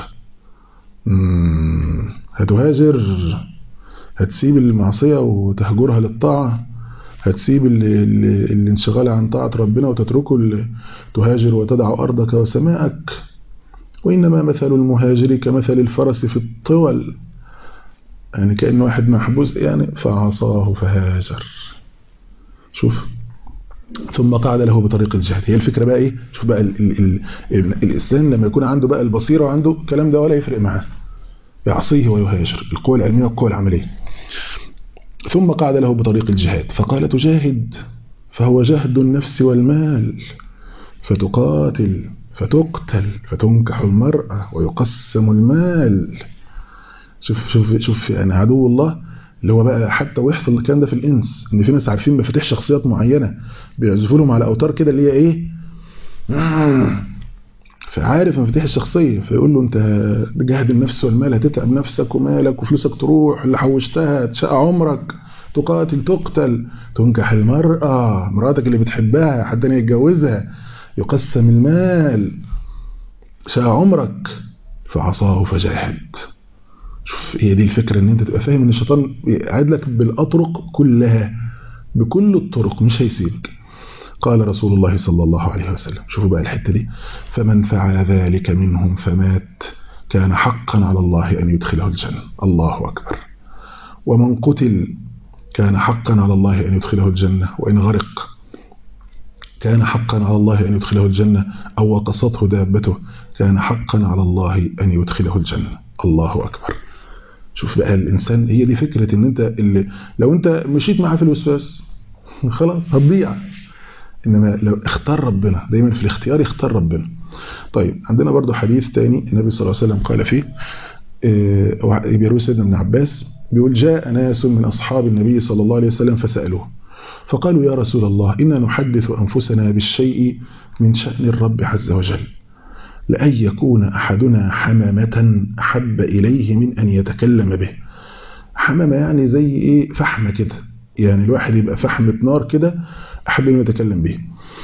هتهاجر هتسيب المعصية وتهجرها للطاعة هتسيب الانشغال عن طاعة ربنا وتتركه تهاجر وتدع أرضك وسماءك وإنما مثل المهاجر كمثل الفرس في الطول يعني كأن واحد محبوس يعني فعصاه فهاجر شوف ثم قعد له بطريق الجهاد هي الفكرة بقى ايه شوف بقى ال ال ال الإسلام لما يكون عنده بقى البصيرة وعنده الكلام ده ولا يفرق معاه يعصيه ويهاجر القوة العلمية والقوة العملية ثم قعد له بطريق الجهاد فقال تجاهد فهو جهد النفس والمال فتقاتل فتقتل فتنكح المرأة ويقسم المال شوف شوف شوف يعني عدو الله اللي هو بقى حتى ويحصل الكلام ده في الانس ان في ناس عارفين مفاتيح شخصيات معينه بيعزفوا لهم على اوتار كده اللي هي ايه فعارف مفاتيح الشخصيه فيقول له انت جهد النفس والمال هتتعب نفسك ومالك وفلوسك تروح اللي حوشتها تشقى عمرك تقاتل تقتل تنكح المرأة مراتك اللي بتحبها حد يتجوزها يقسم المال شقى عمرك فعصاه فجاهد شوف هي دي الفكرة ان انت تبقى فاهم ان الشيطان قاعد لك بالاطرق كلها بكل الطرق مش هيسيبك قال رسول الله صلى الله عليه وسلم شوفوا بقى الحتة دي فمن فعل ذلك منهم فمات كان حقا على الله أن يدخله الجنة الله أكبر ومن قتل كان حقا على الله أن يدخله الجنة وإن غرق كان حقا على الله أن يدخله الجنة أو وقصته دابته كان حقا على الله أن يدخله الجنة الله أكبر شوف بقى الإنسان هي دي فكرة ان انت اللي لو انت مشيت معاه في الوسواس خلاص هتضيع انما لو اختار ربنا دايما في الاختيار يختار ربنا طيب عندنا برضو حديث تاني النبي صلى الله عليه وسلم قال فيه بيروي سيدنا ابن عباس بيقول جاء ناس من أصحاب النبي صلى الله عليه وسلم فسألوه فقالوا يا رسول الله إنا نحدث أنفسنا بالشيء من شأن الرب عز وجل لأن يكون أحدنا حمامة أحب إليه من أن يتكلم به حمامة يعني زي إيه فحمة كده يعني الواحد يبقى فحمة نار كده أحب أن يتكلم به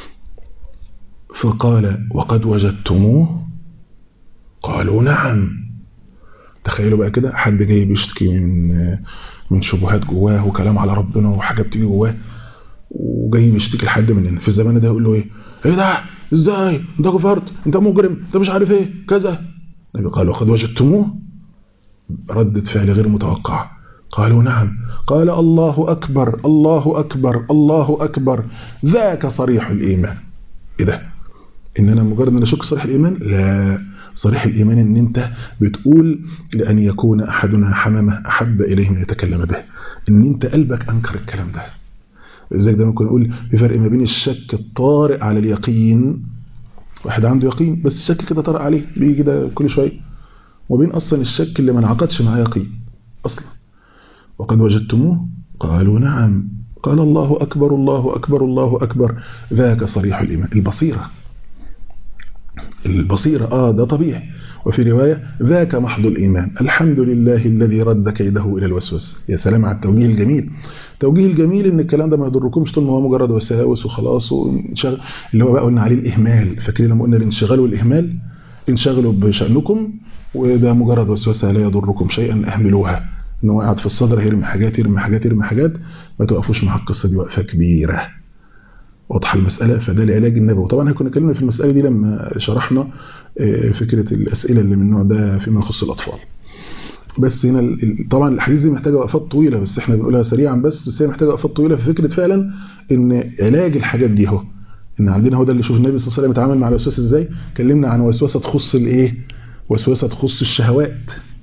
فقال وقد وجدتموه قالوا نعم تخيلوا بقى كده حد جاي بيشتكي من من شبهات جواه وكلام على ربنا وحاجه بتيجي جواه وجاي بيشتكي لحد مننا في الزمان ده يقول له ايه ايه ده ازاي انت كفرت انت مجرم انت مش عارف ايه كذا النبي قال وقد وجدتموه ردة فعل غير متوقعة قالوا نعم قال الله أكبر الله أكبر الله أكبر ذاك صريح الإيمان إيه ده إن أنا مجرد أن أشك صريح الإيمان لا صريح الإيمان أن أنت بتقول لأن يكون أحدنا حمامة أحب إليه من يتكلم به أن أنت قلبك أنكر الكلام ده ازاي ده ممكن نقول في فرق ما بين الشك الطارئ على اليقين واحد عنده يقين بس الشك كده طارئ عليه بيجي كده كل شويه وبين اصلا الشك اللي ما انعقدش معاه يقين اصلا وقد وجدتموه قالوا نعم قال الله اكبر الله اكبر الله اكبر ذاك صريح الايمان البصيره البصيرة اه ده طبيعي وفي رواية ذاك محض الإيمان الحمد لله الذي رد كيده إلى الوسوسة يا سلام على التوجيه الجميل التوجيه الجميل ان الكلام ده ما يضركمش طول ما هو مجرد وساوس وخلاص وانشغل اللي هو بقى قلنا عليه الإهمال فاكرين لما قلنا الانشغال والإهمال انشغلوا بشأنكم وده مجرد وسوسة لا يضركم شيئا اهملوها ان هو قاعد في الصدر هيرمي حاجات يرمي حاجات يرمي حاجات ما توقفوش مع القصة دي وقفة كبيرة واضحه المسألة فده العلاج النبوي طبعا كنا اتكلمنا في المسألة دي لما شرحنا فكرة الأسئلة اللي من النوع ده فيما يخص الأطفال بس هنا طبعا الحديث دي محتاجة وقفات طويلة بس احنا بنقولها سريعا بس بس هي محتاجة وقفات طويلة في فكرة فعلا ان علاج الحاجات دي اهو ان عندنا هو ده اللي شوف النبي صلى الله عليه وسلم اتعامل مع الوسوسه ازاي اتكلمنا عن وسوسه تخص الايه وسوسه تخص الشهوات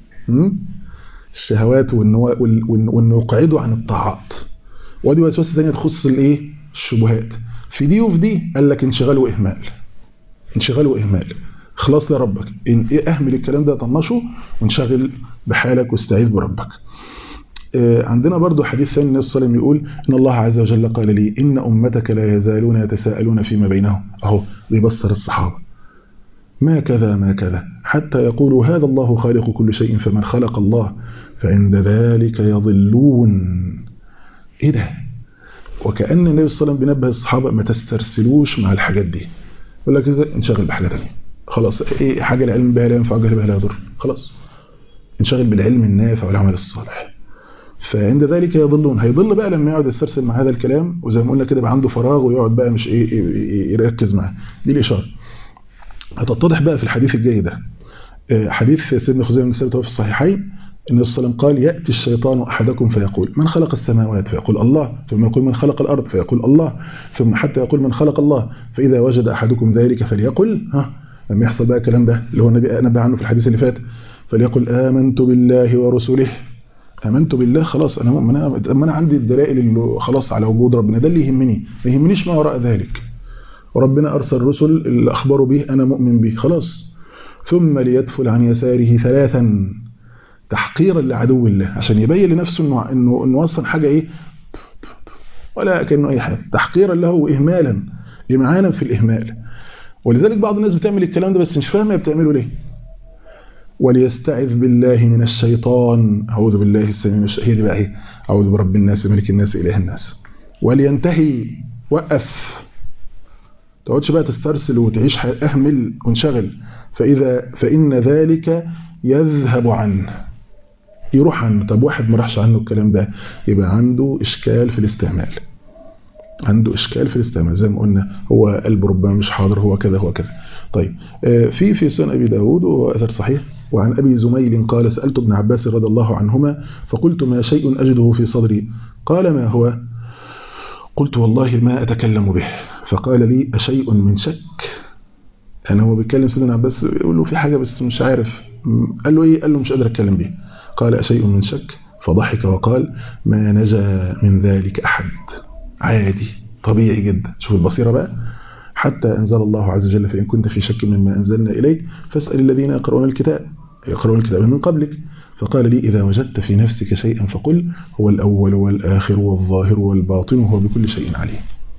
الشهوات وان هو وانه يقعده عن الطاعات ودي وسوسه ثانيه تخص الايه الشبهات في دي وفي دي قال لك انشغال واهمال انشغال واهمال خلاص لربك ان ايه اهمل الكلام ده طنشه وانشغل بحالك واستعيذ بربك عندنا برضو حديث ثاني النبي صلى الله عليه وسلم يقول ان الله عز وجل قال لي ان امتك لا يزالون يتساءلون فيما بينهم اهو بيبصر الصحابه ما كذا ما كذا حتى يقولوا هذا الله خالق كل شيء فمن خلق الله فعند ذلك يضلون ايه ده وكأن النبي صلى الله عليه وسلم بينبه الصحابة ما تسترسلوش مع الحاجات دي يقول لك إذا انشغل بحاجة تانية خلاص ايه حاجة العلم بها لا ينفع وجهل بها لا يضر خلاص انشغل بالعلم النافع والعمل الصالح فعند ذلك يضلون هيضل بقى لما يقعد يسترسل مع هذا الكلام وزي ما قلنا كده يبقى عنده فراغ ويقعد بقى مش ايه يركز معاه دي الإشارة هتتضح بقى في الحديث الجاي ده حديث سيدنا خزيمة بن ثابت في الصحيحين النبي صلى الله عليه وسلم قال يأتي الشيطان أحدكم فيقول من خلق السماوات فيقول الله ثم يقول من خلق الأرض فيقول الله ثم حتى يقول من خلق الله فإذا وجد أحدكم ذلك فليقل ها لما يحصل بقى الكلام ده اللي هو النبي نبه عنه في الحديث اللي فات فليقل آمنت بالله ورسله آمنت بالله خلاص أنا مؤمن أما أنا عندي الدلائل اللي خلاص على وجود ربنا ده اللي يهمني ما يهمنيش ما وراء ذلك وربنا أرسل رسل اللي أخبروا به أنا مؤمن به خلاص ثم ليدفل عن يساره ثلاثا تحقيرا لعدو الله عشان يبين لنفسه انه انه انه اصلا حاجه ايه ولا كانه اي حاجه تحقيرا له واهمالا امعانا في الاهمال ولذلك بعض الناس بتعمل الكلام ده بس مش فاهمه بتعمله ليه وليستعذ بالله من الشيطان اعوذ بالله السميع من هي دي بقى ايه اعوذ برب الناس ملك الناس اله الناس ولينتهي وقف تقعدش بقى تسترسل وتعيش اهمل وانشغل فاذا فان ذلك يذهب عنه يروح عنه طب واحد ما راحش عنه الكلام ده يبقى عنده إشكال في الاستعمال عنده إشكال في الاستعمال زي ما قلنا هو قلب ربما مش حاضر هو كذا هو كذا طيب في في سنن أبي داود وهو أثر صحيح وعن أبي زميل قال سألت ابن عباس رضي الله عنهما فقلت ما شيء أجده في صدري قال ما هو قلت والله ما أتكلم به فقال لي أشيء من شك أنا هو بيتكلم سيدنا عباس يقول له في حاجة بس مش عارف قال له إيه قال له مش قادر أتكلم بيه قال أشيء من شك فضحك وقال ما نجا من ذلك أحد عادي طبيعي جدا شوف البصيرة بقى حتى أنزل الله عز وجل فإن كنت في شك مما أنزلنا إليك فاسأل الذين يقرؤون الكتاب يقرؤون الكتاب من قبلك فقال لي إذا وجدت في نفسك شيئا فقل هو الأول والآخر والظاهر والباطن وهو بكل شيء عليه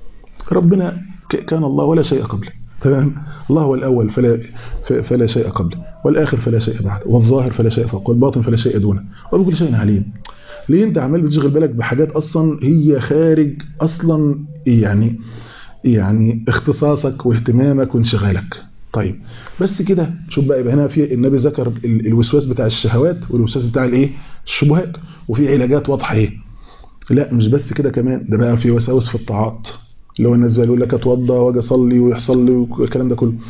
ربنا كان الله ولا شيء قبله تمام الله هو الأول فلا, فلا شيء قبله والآخر فلا شيء بعده والظاهر فلا شيء فوقه والباطن فلا شيء دونه وبكل شيء عليم ليه انت عمال بتشغل بالك بحاجات أصلا هي خارج أصلا يعني يعني اختصاصك واهتمامك وانشغالك طيب بس كده شوف بقى يبقى هنا في النبي ذكر الوسواس بتاع الشهوات والوسواس بتاع الايه الشبهات وفي علاجات واضحه ايه لا مش بس كده كمان ده بقى في وساوس في الطاعات اللي هو الناس بقى يقول لك اتوضى واجي اصلي ويحصل لي والكلام ده كله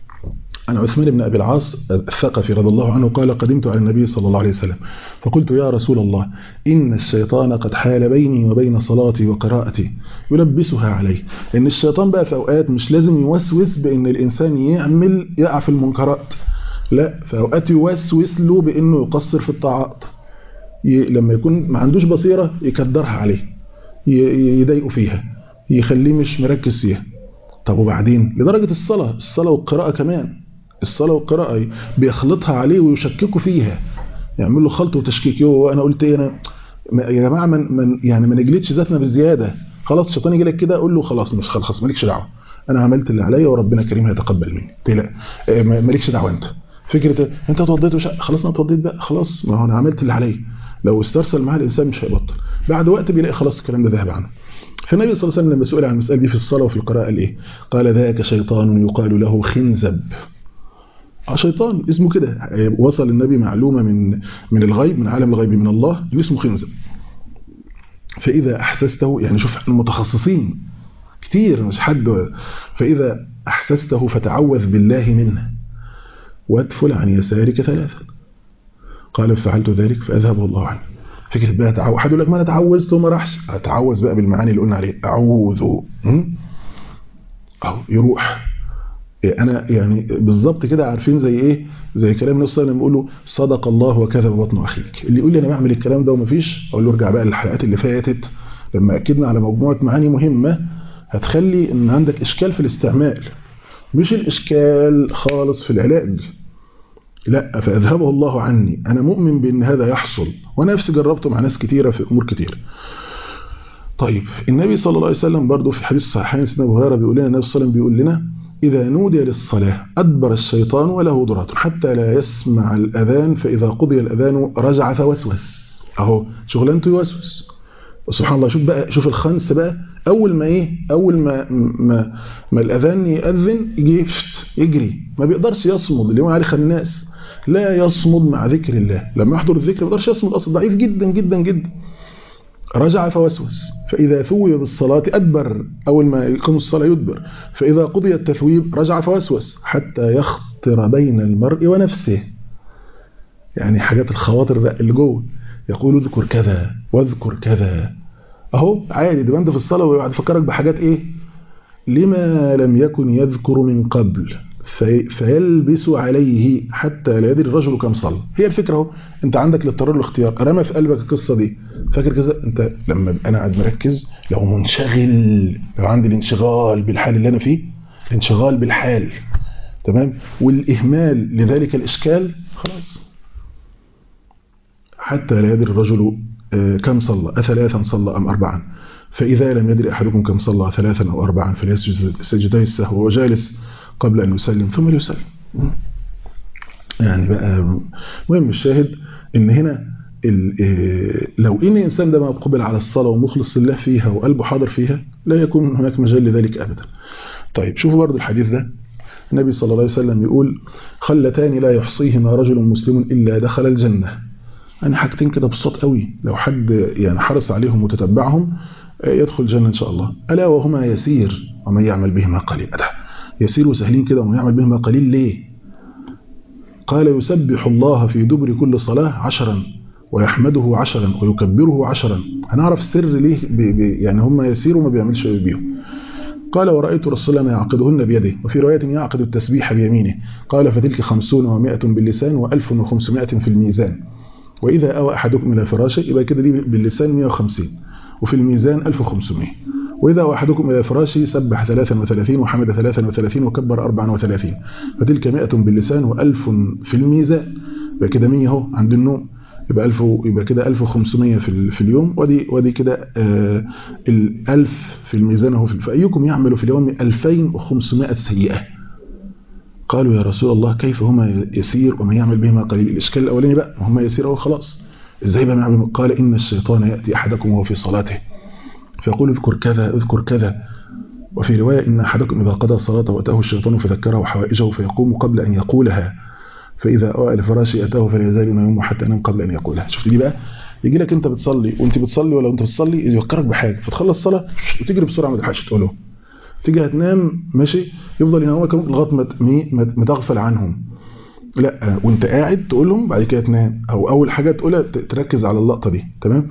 عن عثمان بن أبي العاص الثقفي رضي الله عنه قال قدمت على النبي صلى الله عليه وسلم فقلت يا رسول الله إن الشيطان قد حال بيني وبين صلاتي وقراءتي يلبسها علي إن الشيطان بقى في أوقات مش لازم يوسوس بأن الإنسان يعمل يقع في المنكرات لا في أوقات يوسوس له بأنه يقصر في الطاعات لما يكون ما عندوش بصيرة يكدرها عليه يضايقه فيها يخليه مش مركز فيها طب وبعدين لدرجة الصلاة الصلاة والقراءة كمان الصلاة والقراءة بيخلطها عليه ويشككوا فيها يعمل له خلط وتشكيك يو انا قلت ايه انا يا جماعه من, من يعني ما نجلدش ذاتنا بزياده خلاص الشيطان يجي لك كده قول له خلاص مش خلاص مالكش دعوه انا عملت اللي عليا وربنا كريم هيتقبل مني تقلق مالكش دعوه انت فكره انت اتوضيت وش... خلاص انا اتوضيت بقى خلاص ما هو انا عملت اللي عليا لو استرسل معاه الانسان مش هيبطل بعد وقت بيلاقي خلاص الكلام ده ذهب عنه فالنبي صلى الله عليه وسلم لما سئل عن المساله دي في الصلاه وفي القراءه قال ايه قال ذاك شيطان يقال له خنزب اه شيطان اسمه كده وصل النبي معلومه من من الغيب من عالم الغيب من الله اسمه خنزب فاذا احسسته يعني شوف المتخصصين كتير مش حد فاذا احسسته فتعوذ بالله منه وادفل عن يسارك ثلاثا قال فعلت ذلك فاذهبه الله عنه فكره بقى تعوذ حد يقول لك ما انا تعوذت وما راحش اتعوذ بقى بالمعاني اللي قلنا عليه اعوذ اهو يروح انا يعني بالظبط كده عارفين زي ايه زي كلام النبي صلى الله عليه وسلم بيقولوا صدق الله وكذب بطن اخيك اللي يقول لي انا بعمل الكلام ده ومفيش اقول له ارجع بقى للحلقات اللي فاتت لما اكدنا على مجموعه معاني مهمه هتخلي ان عندك اشكال في الاستعمال مش الاشكال خالص في العلاج لا فاذهبه الله عني انا مؤمن بان هذا يحصل وانا نفسي جربته مع ناس كتيره في امور كتير طيب النبي صلى الله عليه وسلم برضه في حديث صحيحين سيدنا ابو هريره بيقول لنا النبي صلى الله عليه وسلم بيقول لنا إذا نودي للصلاة أدبر الشيطان وله ضرات حتى لا يسمع الأذان فإذا قضي الأذان رجع فوسوس أهو شغلانته يوسوس سبحان الله شوف بقى شوف الخنس بقى أول ما إيه أول ما ما, ما الأذان يأذن يجي يجري ما بيقدرش يصمد اللي هو عليه خناس لا يصمد مع ذكر الله لما يحضر الذكر ما يقدرش يصمد أصلا ضعيف جدا جدا جدا رجع فوسوس فإذا ثوب بالصلاة أدبر أول ما يقيم الصلاة يدبر فإذا قضي التثويب رجع فوسوس حتى يخطر بين المرء ونفسه يعني حاجات الخواطر بقى اللي جوه يقول اذكر كذا واذكر كذا اهو عادي ده انت في الصلاة ويقعد يفكرك بحاجات ايه لما لم يكن يذكر من قبل في فيلبس عليه حتى لا يدري الرجل كم صلى هي الفكره اهو انت عندك الاضطرار والاختيار رمى في قلبك القصه دي فاكر كذا انت لما انا قاعد مركز لو منشغل لو عندي الانشغال بالحال اللي انا فيه الانشغال بالحال تمام والاهمال لذلك الاشكال خلاص حتى لا يدري الرجل كم صلى اثلاثا صلى ام اربعا فاذا لم يدري احدكم كم صلى ثلاثا او اربعا فليسجد سجدي السهو وهو جالس قبل أن يسلم ثم يسلم يعني بقى مهم الشاهد ان هنا لو ان الانسان ده مقبل على الصلاه ومخلص لله فيها وقلبه حاضر فيها لا يكون هناك مجال لذلك ابدا طيب شوفوا برضو الحديث ده النبي صلى الله عليه وسلم يقول خلتان لا يحصيهما رجل مسلم الا دخل الجنه يعني حاجتين كده بصوت قوي لو حد يعني حرص عليهم وتتبعهم يدخل الجنه ان شاء الله الا وهما يسير ومن يعمل بهما قليل ده يسير وسهلين كده ومن يعمل بهما قليل ليه قال يسبح الله في دبر كل صلاة عشرا ويحمده عشرا ويكبره عشرا هنعرف السر ليه بي بي يعني هم يسيروا ما بيعملش بيهم قال ورأيت رسول الله يعقدهن بيده وفي رواية يعقد التسبيح بيمينه قال فتلك خمسون ومائة باللسان وألف وخمسمائة في الميزان وإذا أوى أحدكم إلى فراشه يبقى كده دي باللسان 150 وفي الميزان 1500 وإذا أحدكم إلى فراشه سبح 33 وحمد 33 وكبر 34 فتلك 100 باللسان وألف في الميزان يبقى كده 100 اهو عند النوم يبقى 1000 يبقى كده 1500 في في اليوم ودي ودي كده آه ال 1000 في الميزان اهو فأيكم يعمل في اليوم 2500 سيئة قالوا يا رسول الله كيف هما يسير ومن يعمل بهما قليل الإشكال الأولاني بقى هما يسير اهو خلاص ازاي بقى يعمل قال إن الشيطان يأتي أحدكم وهو في صلاته فيقول اذكر كذا اذكر كذا وفي رواية إن أحدكم إذا قضى الصلاة وأتاه الشيطان فذكره حوائجه فيقوم قبل أن يقولها فإذا أوى لفراشه أتاه فلا يزال ينام حتى ينام قبل أن يقولها شفت دي بقى يجي لك أنت بتصلي وأنت بتصلي ولا أنت بتصلي يذكرك بحاجة فتخلص الصلاة وتجري بسرعة ما تلحقش تقوله تيجي هتنام ماشي يفضل ينامك لغايه ما ما تغفل عنهم لا وانت قاعد تقولهم بعد كده تنام او اول حاجه تقولها تركز على اللقطه دي تمام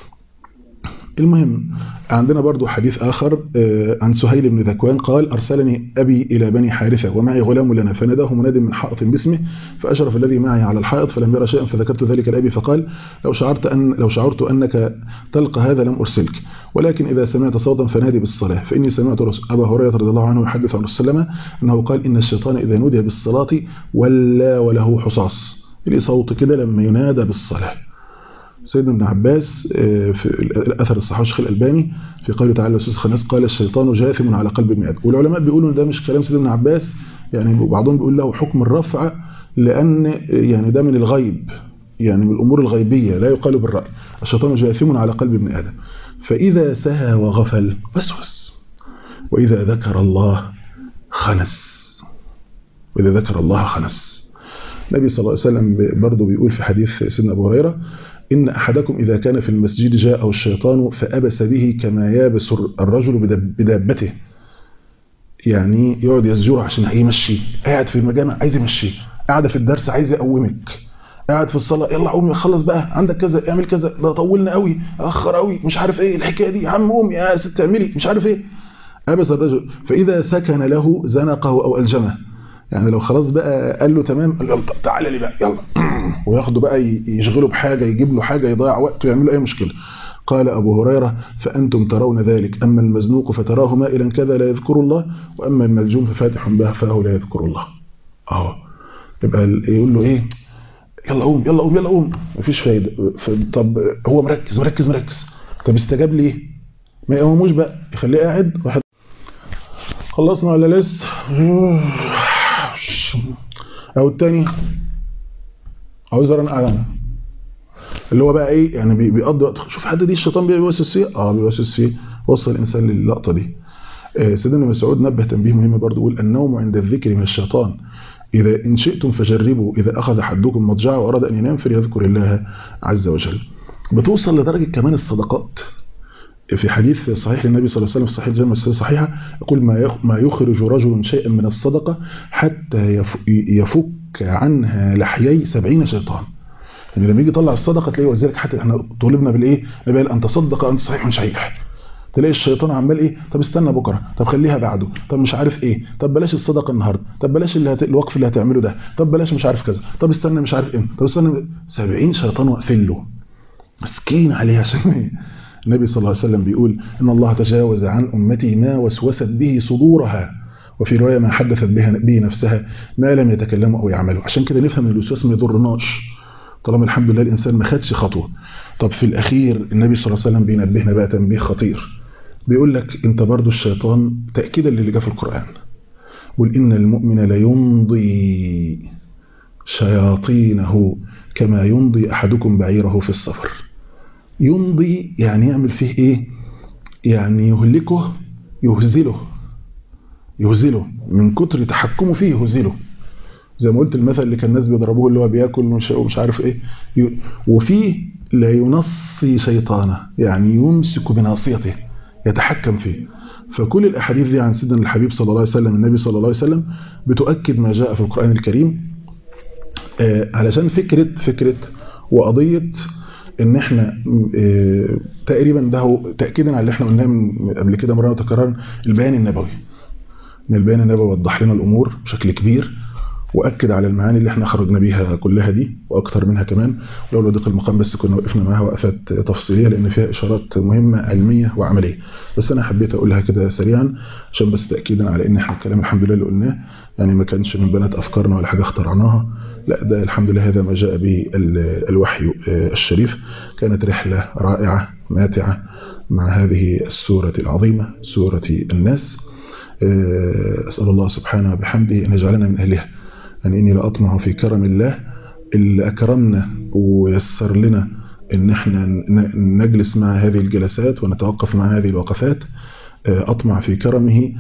المهم عندنا برضو حديث آخر عن سهيل بن ذكوان قال أرسلني أبي إلى بني حارثة ومعي غلام لنا فنداه مناد من حائط باسمه فأشرف الذي معي على الحائط فلم يرى شيئا فذكرت ذلك لأبي فقال لو شعرت أن لو شعرت أنك تلقى هذا لم أرسلك ولكن إذا سمعت صوتا فنادي بالصلاة فإني سمعت أبا هريرة رضي الله عنه يحدث عن السلمة أنه قال إن الشيطان إذا نودي بالصلاة ولا وله حصاص ليه صوت كده لما ينادى بالصلاة سيدنا ابن عباس في الأثر الصحيح الشيخ الألباني في قوله تعالى لسوس خناس قال الشيطان جاثم على قلب ابن آدم والعلماء بيقولوا ان ده مش كلام سيدنا ابن عباس يعني بعضهم بيقول له حكم الرفع لأن يعني ده من الغيب يعني من الأمور الغيبية لا يقال بالرأي الشيطان جاثم على قلب ابن آدم فإذا سهى وغفل وسوس وإذا ذكر الله خنس وإذا ذكر الله خنس النبي صلى الله عليه وسلم برضه بيقول في حديث سيدنا أبو هريرة إن أحدكم إذا كان في المسجد جاءه الشيطان فأبس به كما يابس الرجل بدابته يعني يقعد يزجره عشان يمشي قاعد في المجامع عايز يمشي قاعد في الدرس عايز يقومك قاعد في الصلاه يلا قوم خلص بقى عندك كذا اعمل كذا ده طولنا قوي اخر قوي مش عارف ايه الحكايه دي يا عم قوم يا ست اعملي مش عارف ايه ابس الرجل فاذا سكن له زنقه او الجمه يعني لو خلاص بقى قال له تمام قال له يلا تعالى لي بقى يلا وياخده بقى يشغله بحاجه يجيب له حاجه يضيع وقته يعمل له اي مشكله قال أبو هريرة فأنتم ترون ذلك أما المزنوق فتراه مائلا كذا لا يذكر الله وأما الملجوم ففاتح به فهو لا يذكر الله أهو يبقى يقول له إيه يلا قوم يلا قوم يلا قوم مفيش فايدة طب هو مركز مركز مركز طب استجاب ليه ما يقوموش بقى يخليه قاعد واحد خلصنا ولا لسه أو التاني عاوز أنا قاعد اللي هو بقى ايه يعني بيقضي وقت شوف حد دي الشيطان بيوسوس فيه اه بيوسوس فيه وصل الانسان للقطه دي آه سيدنا مسعود نبه تنبيه مهم برضه يقول النوم عند الذكر من الشيطان اذا ان شئتم فجربوا اذا اخذ حدكم مضجعه واراد ان ينام فليذكر الله عز وجل بتوصل لدرجه كمان الصدقات في حديث صحيح النبي صلى الله عليه وسلم في صحيح الجامع الصحيحه يقول ما ما يخرج رجل شيئا من الصدقه حتى يفك عنها لحيي سبعين شيطان يعني لما يجي يطلع الصدقه تلاقيه وذلك حتى احنا طولبنا بالايه نبقى ان تصدق انت صحيح من صحيح تلاقي الشيطان عمال ايه طب استنى بكره طب خليها بعده طب مش عارف ايه طب بلاش الصدقه النهارده طب بلاش اللي هت... الوقف اللي هتعمله ده طب بلاش مش عارف كذا طب استنى مش عارف ايه طب استنى 70 شيطان واقفين له مسكين عليه عشان النبي صلى الله عليه وسلم بيقول ان الله تجاوز عن امتي ما وسوست به صدورها وفي روايه ما حدثت بها به نفسها ما لم يتكلموا او يعملوا عشان كده نفهم ان الوسواس ما يضرناش طالما الحمد لله الإنسان ما خدش خطوة طب في الأخير النبي صلى الله عليه وسلم بينبهنا بقى تنبيه خطير بيقول لك انت برضو الشيطان تأكيدا للي جاء في القرآن قل إن المؤمن ليمضي شياطينه كما يمضي أحدكم بعيره في السفر يمضي يعني يعمل فيه إيه يعني يهلكه يهزله يهزله من كتر تحكمه فيه يهزله زي ما قلت المثل اللي كان الناس بيضربوه اللي هو بياكل ومش عارف ايه وفيه لا ينصي شيطانه يعني يمسك بناصيته يتحكم فيه فكل الاحاديث دي عن سيدنا الحبيب صلى الله عليه وسلم النبي صلى الله عليه وسلم بتؤكد ما جاء في القرآن الكريم آه علشان فكرة فكرة وقضية ان احنا آه تقريبا ده تأكيدا على اللي احنا قلناه قبل كده مرة وتكررنا البيان النبوي ان البيان النبوي وضح لنا الامور بشكل كبير واكد على المعاني اللي احنا خرجنا بيها كلها دي واكتر منها كمان ولولا ضيق المقام بس كنا وقفنا معاها وقفات تفصيليه لان فيها اشارات مهمه علميه وعمليه بس انا حبيت اقولها كده سريعا عشان بس تاكيدا على ان احنا الكلام الحمد لله اللي قلناه يعني ما كانش من بنات افكارنا ولا حاجه اخترعناها لا ده الحمد لله هذا ما جاء به الوحي الشريف كانت رحله رائعه ماتعه مع هذه السوره العظيمه سوره الناس اسال الله سبحانه وبحمده ان يجعلنا من اهلها يعني إني لأطمع في كرم الله اللي أكرمنا ويسر لنا إن احنا نجلس مع هذه الجلسات ونتوقف مع هذه الوقفات أطمع في كرمه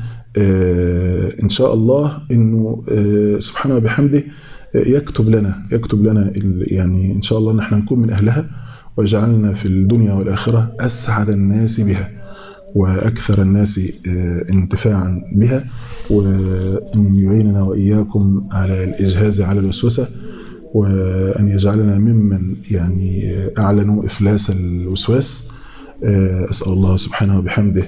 إن شاء الله إنه سبحانه وبحمده يكتب لنا يكتب لنا يعني إن شاء الله إن احنا نكون من أهلها ويجعلنا في الدنيا والآخرة أسعد الناس بها وأكثر الناس انتفاعا بها وأن يعيننا وإياكم على الإجهاز على الوسوسة وأن يجعلنا ممن يعني أعلنوا إفلاس الوسواس أسأل الله سبحانه وبحمده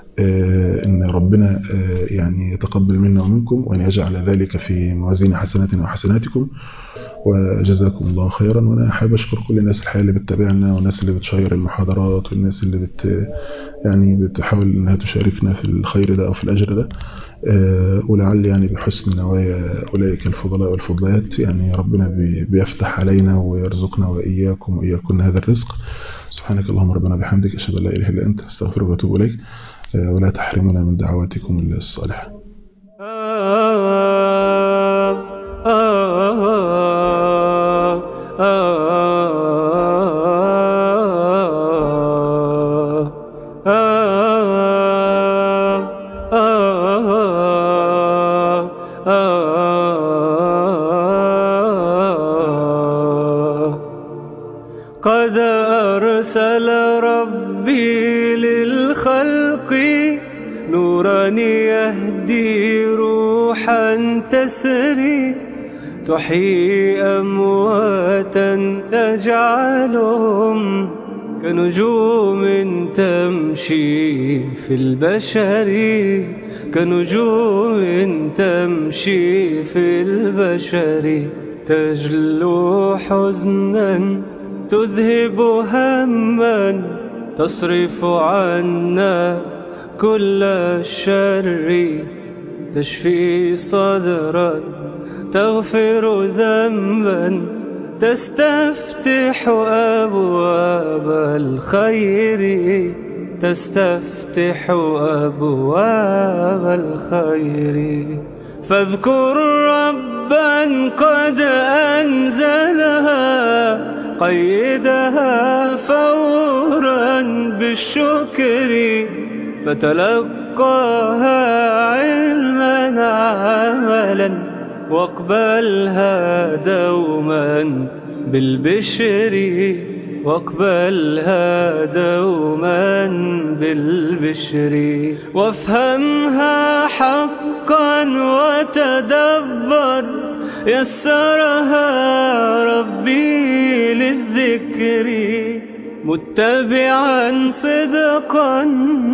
أن ربنا يعني يتقبل منا ومنكم وأن يجعل ذلك في موازين حسناتنا وحسناتكم وجزاكم الله خيرا وانا حابب اشكر كل الناس الحقيقه اللي بتتابعنا والناس اللي بتشير المحاضرات والناس اللي بت يعني بتحاول انها تشاركنا في الخير ده او في الاجر ده آه، ولعل يعني بحسن نوايا أولئك الفضلاء والفضليات يعني ربنا بي- بيفتح علينا ويرزقنا وإياكم وإياكن هذا الرزق سبحانك اللهم ربنا بحمدك أشهد أن لا إله إلا أنت أستغفرك وأتوب إليك آه، ولا تحرمنا من دعواتكم الصالحة قد أرسل ربي للخلق نورا يهدي روحا تسري تحيي أمواتا تجعلهم كنجوم تمشي في البشر كنجوم تمشي في البشر تجلو حزنا تذهب هما تصرف عنا كل الشر تشفي صدرا تغفر ذنبا تستفتح أبواب الخير تستفتح أبواب الخير فاذكر ربا قد أنزلها قيدها فورا بالشكر فتلقاها علما عملا واقبلها دوما بالبشر واقبلها دوما بالبشر وافهمها حقا وتدبر يسرها ربي للذكر متبعا صدقا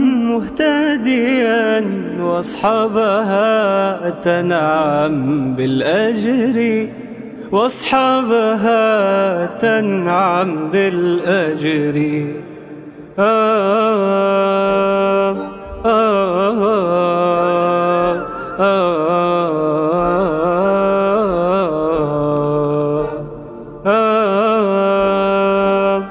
مهتديا واصحابها تنعم بالأجر واصحابها تنعم بالأجر آه آه آه آه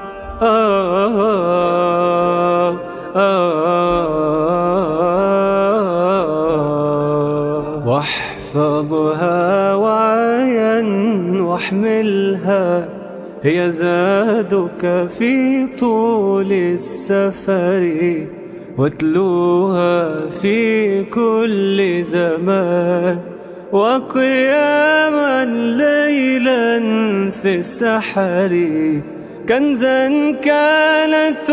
واحفظها وعيا واحملها هي زادك في طول السفر واتلوها في كل زمان وقياما ليلا في السحر كنزا كانت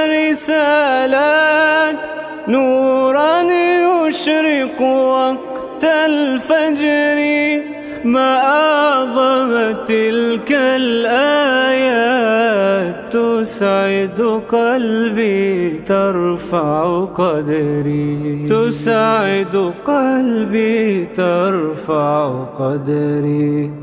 ورسالات نورا يشرق وقت الفجر ما أعظم تلك الآيات تسعد قلبي ترفع قدري تسعد قلبي ترفع قدري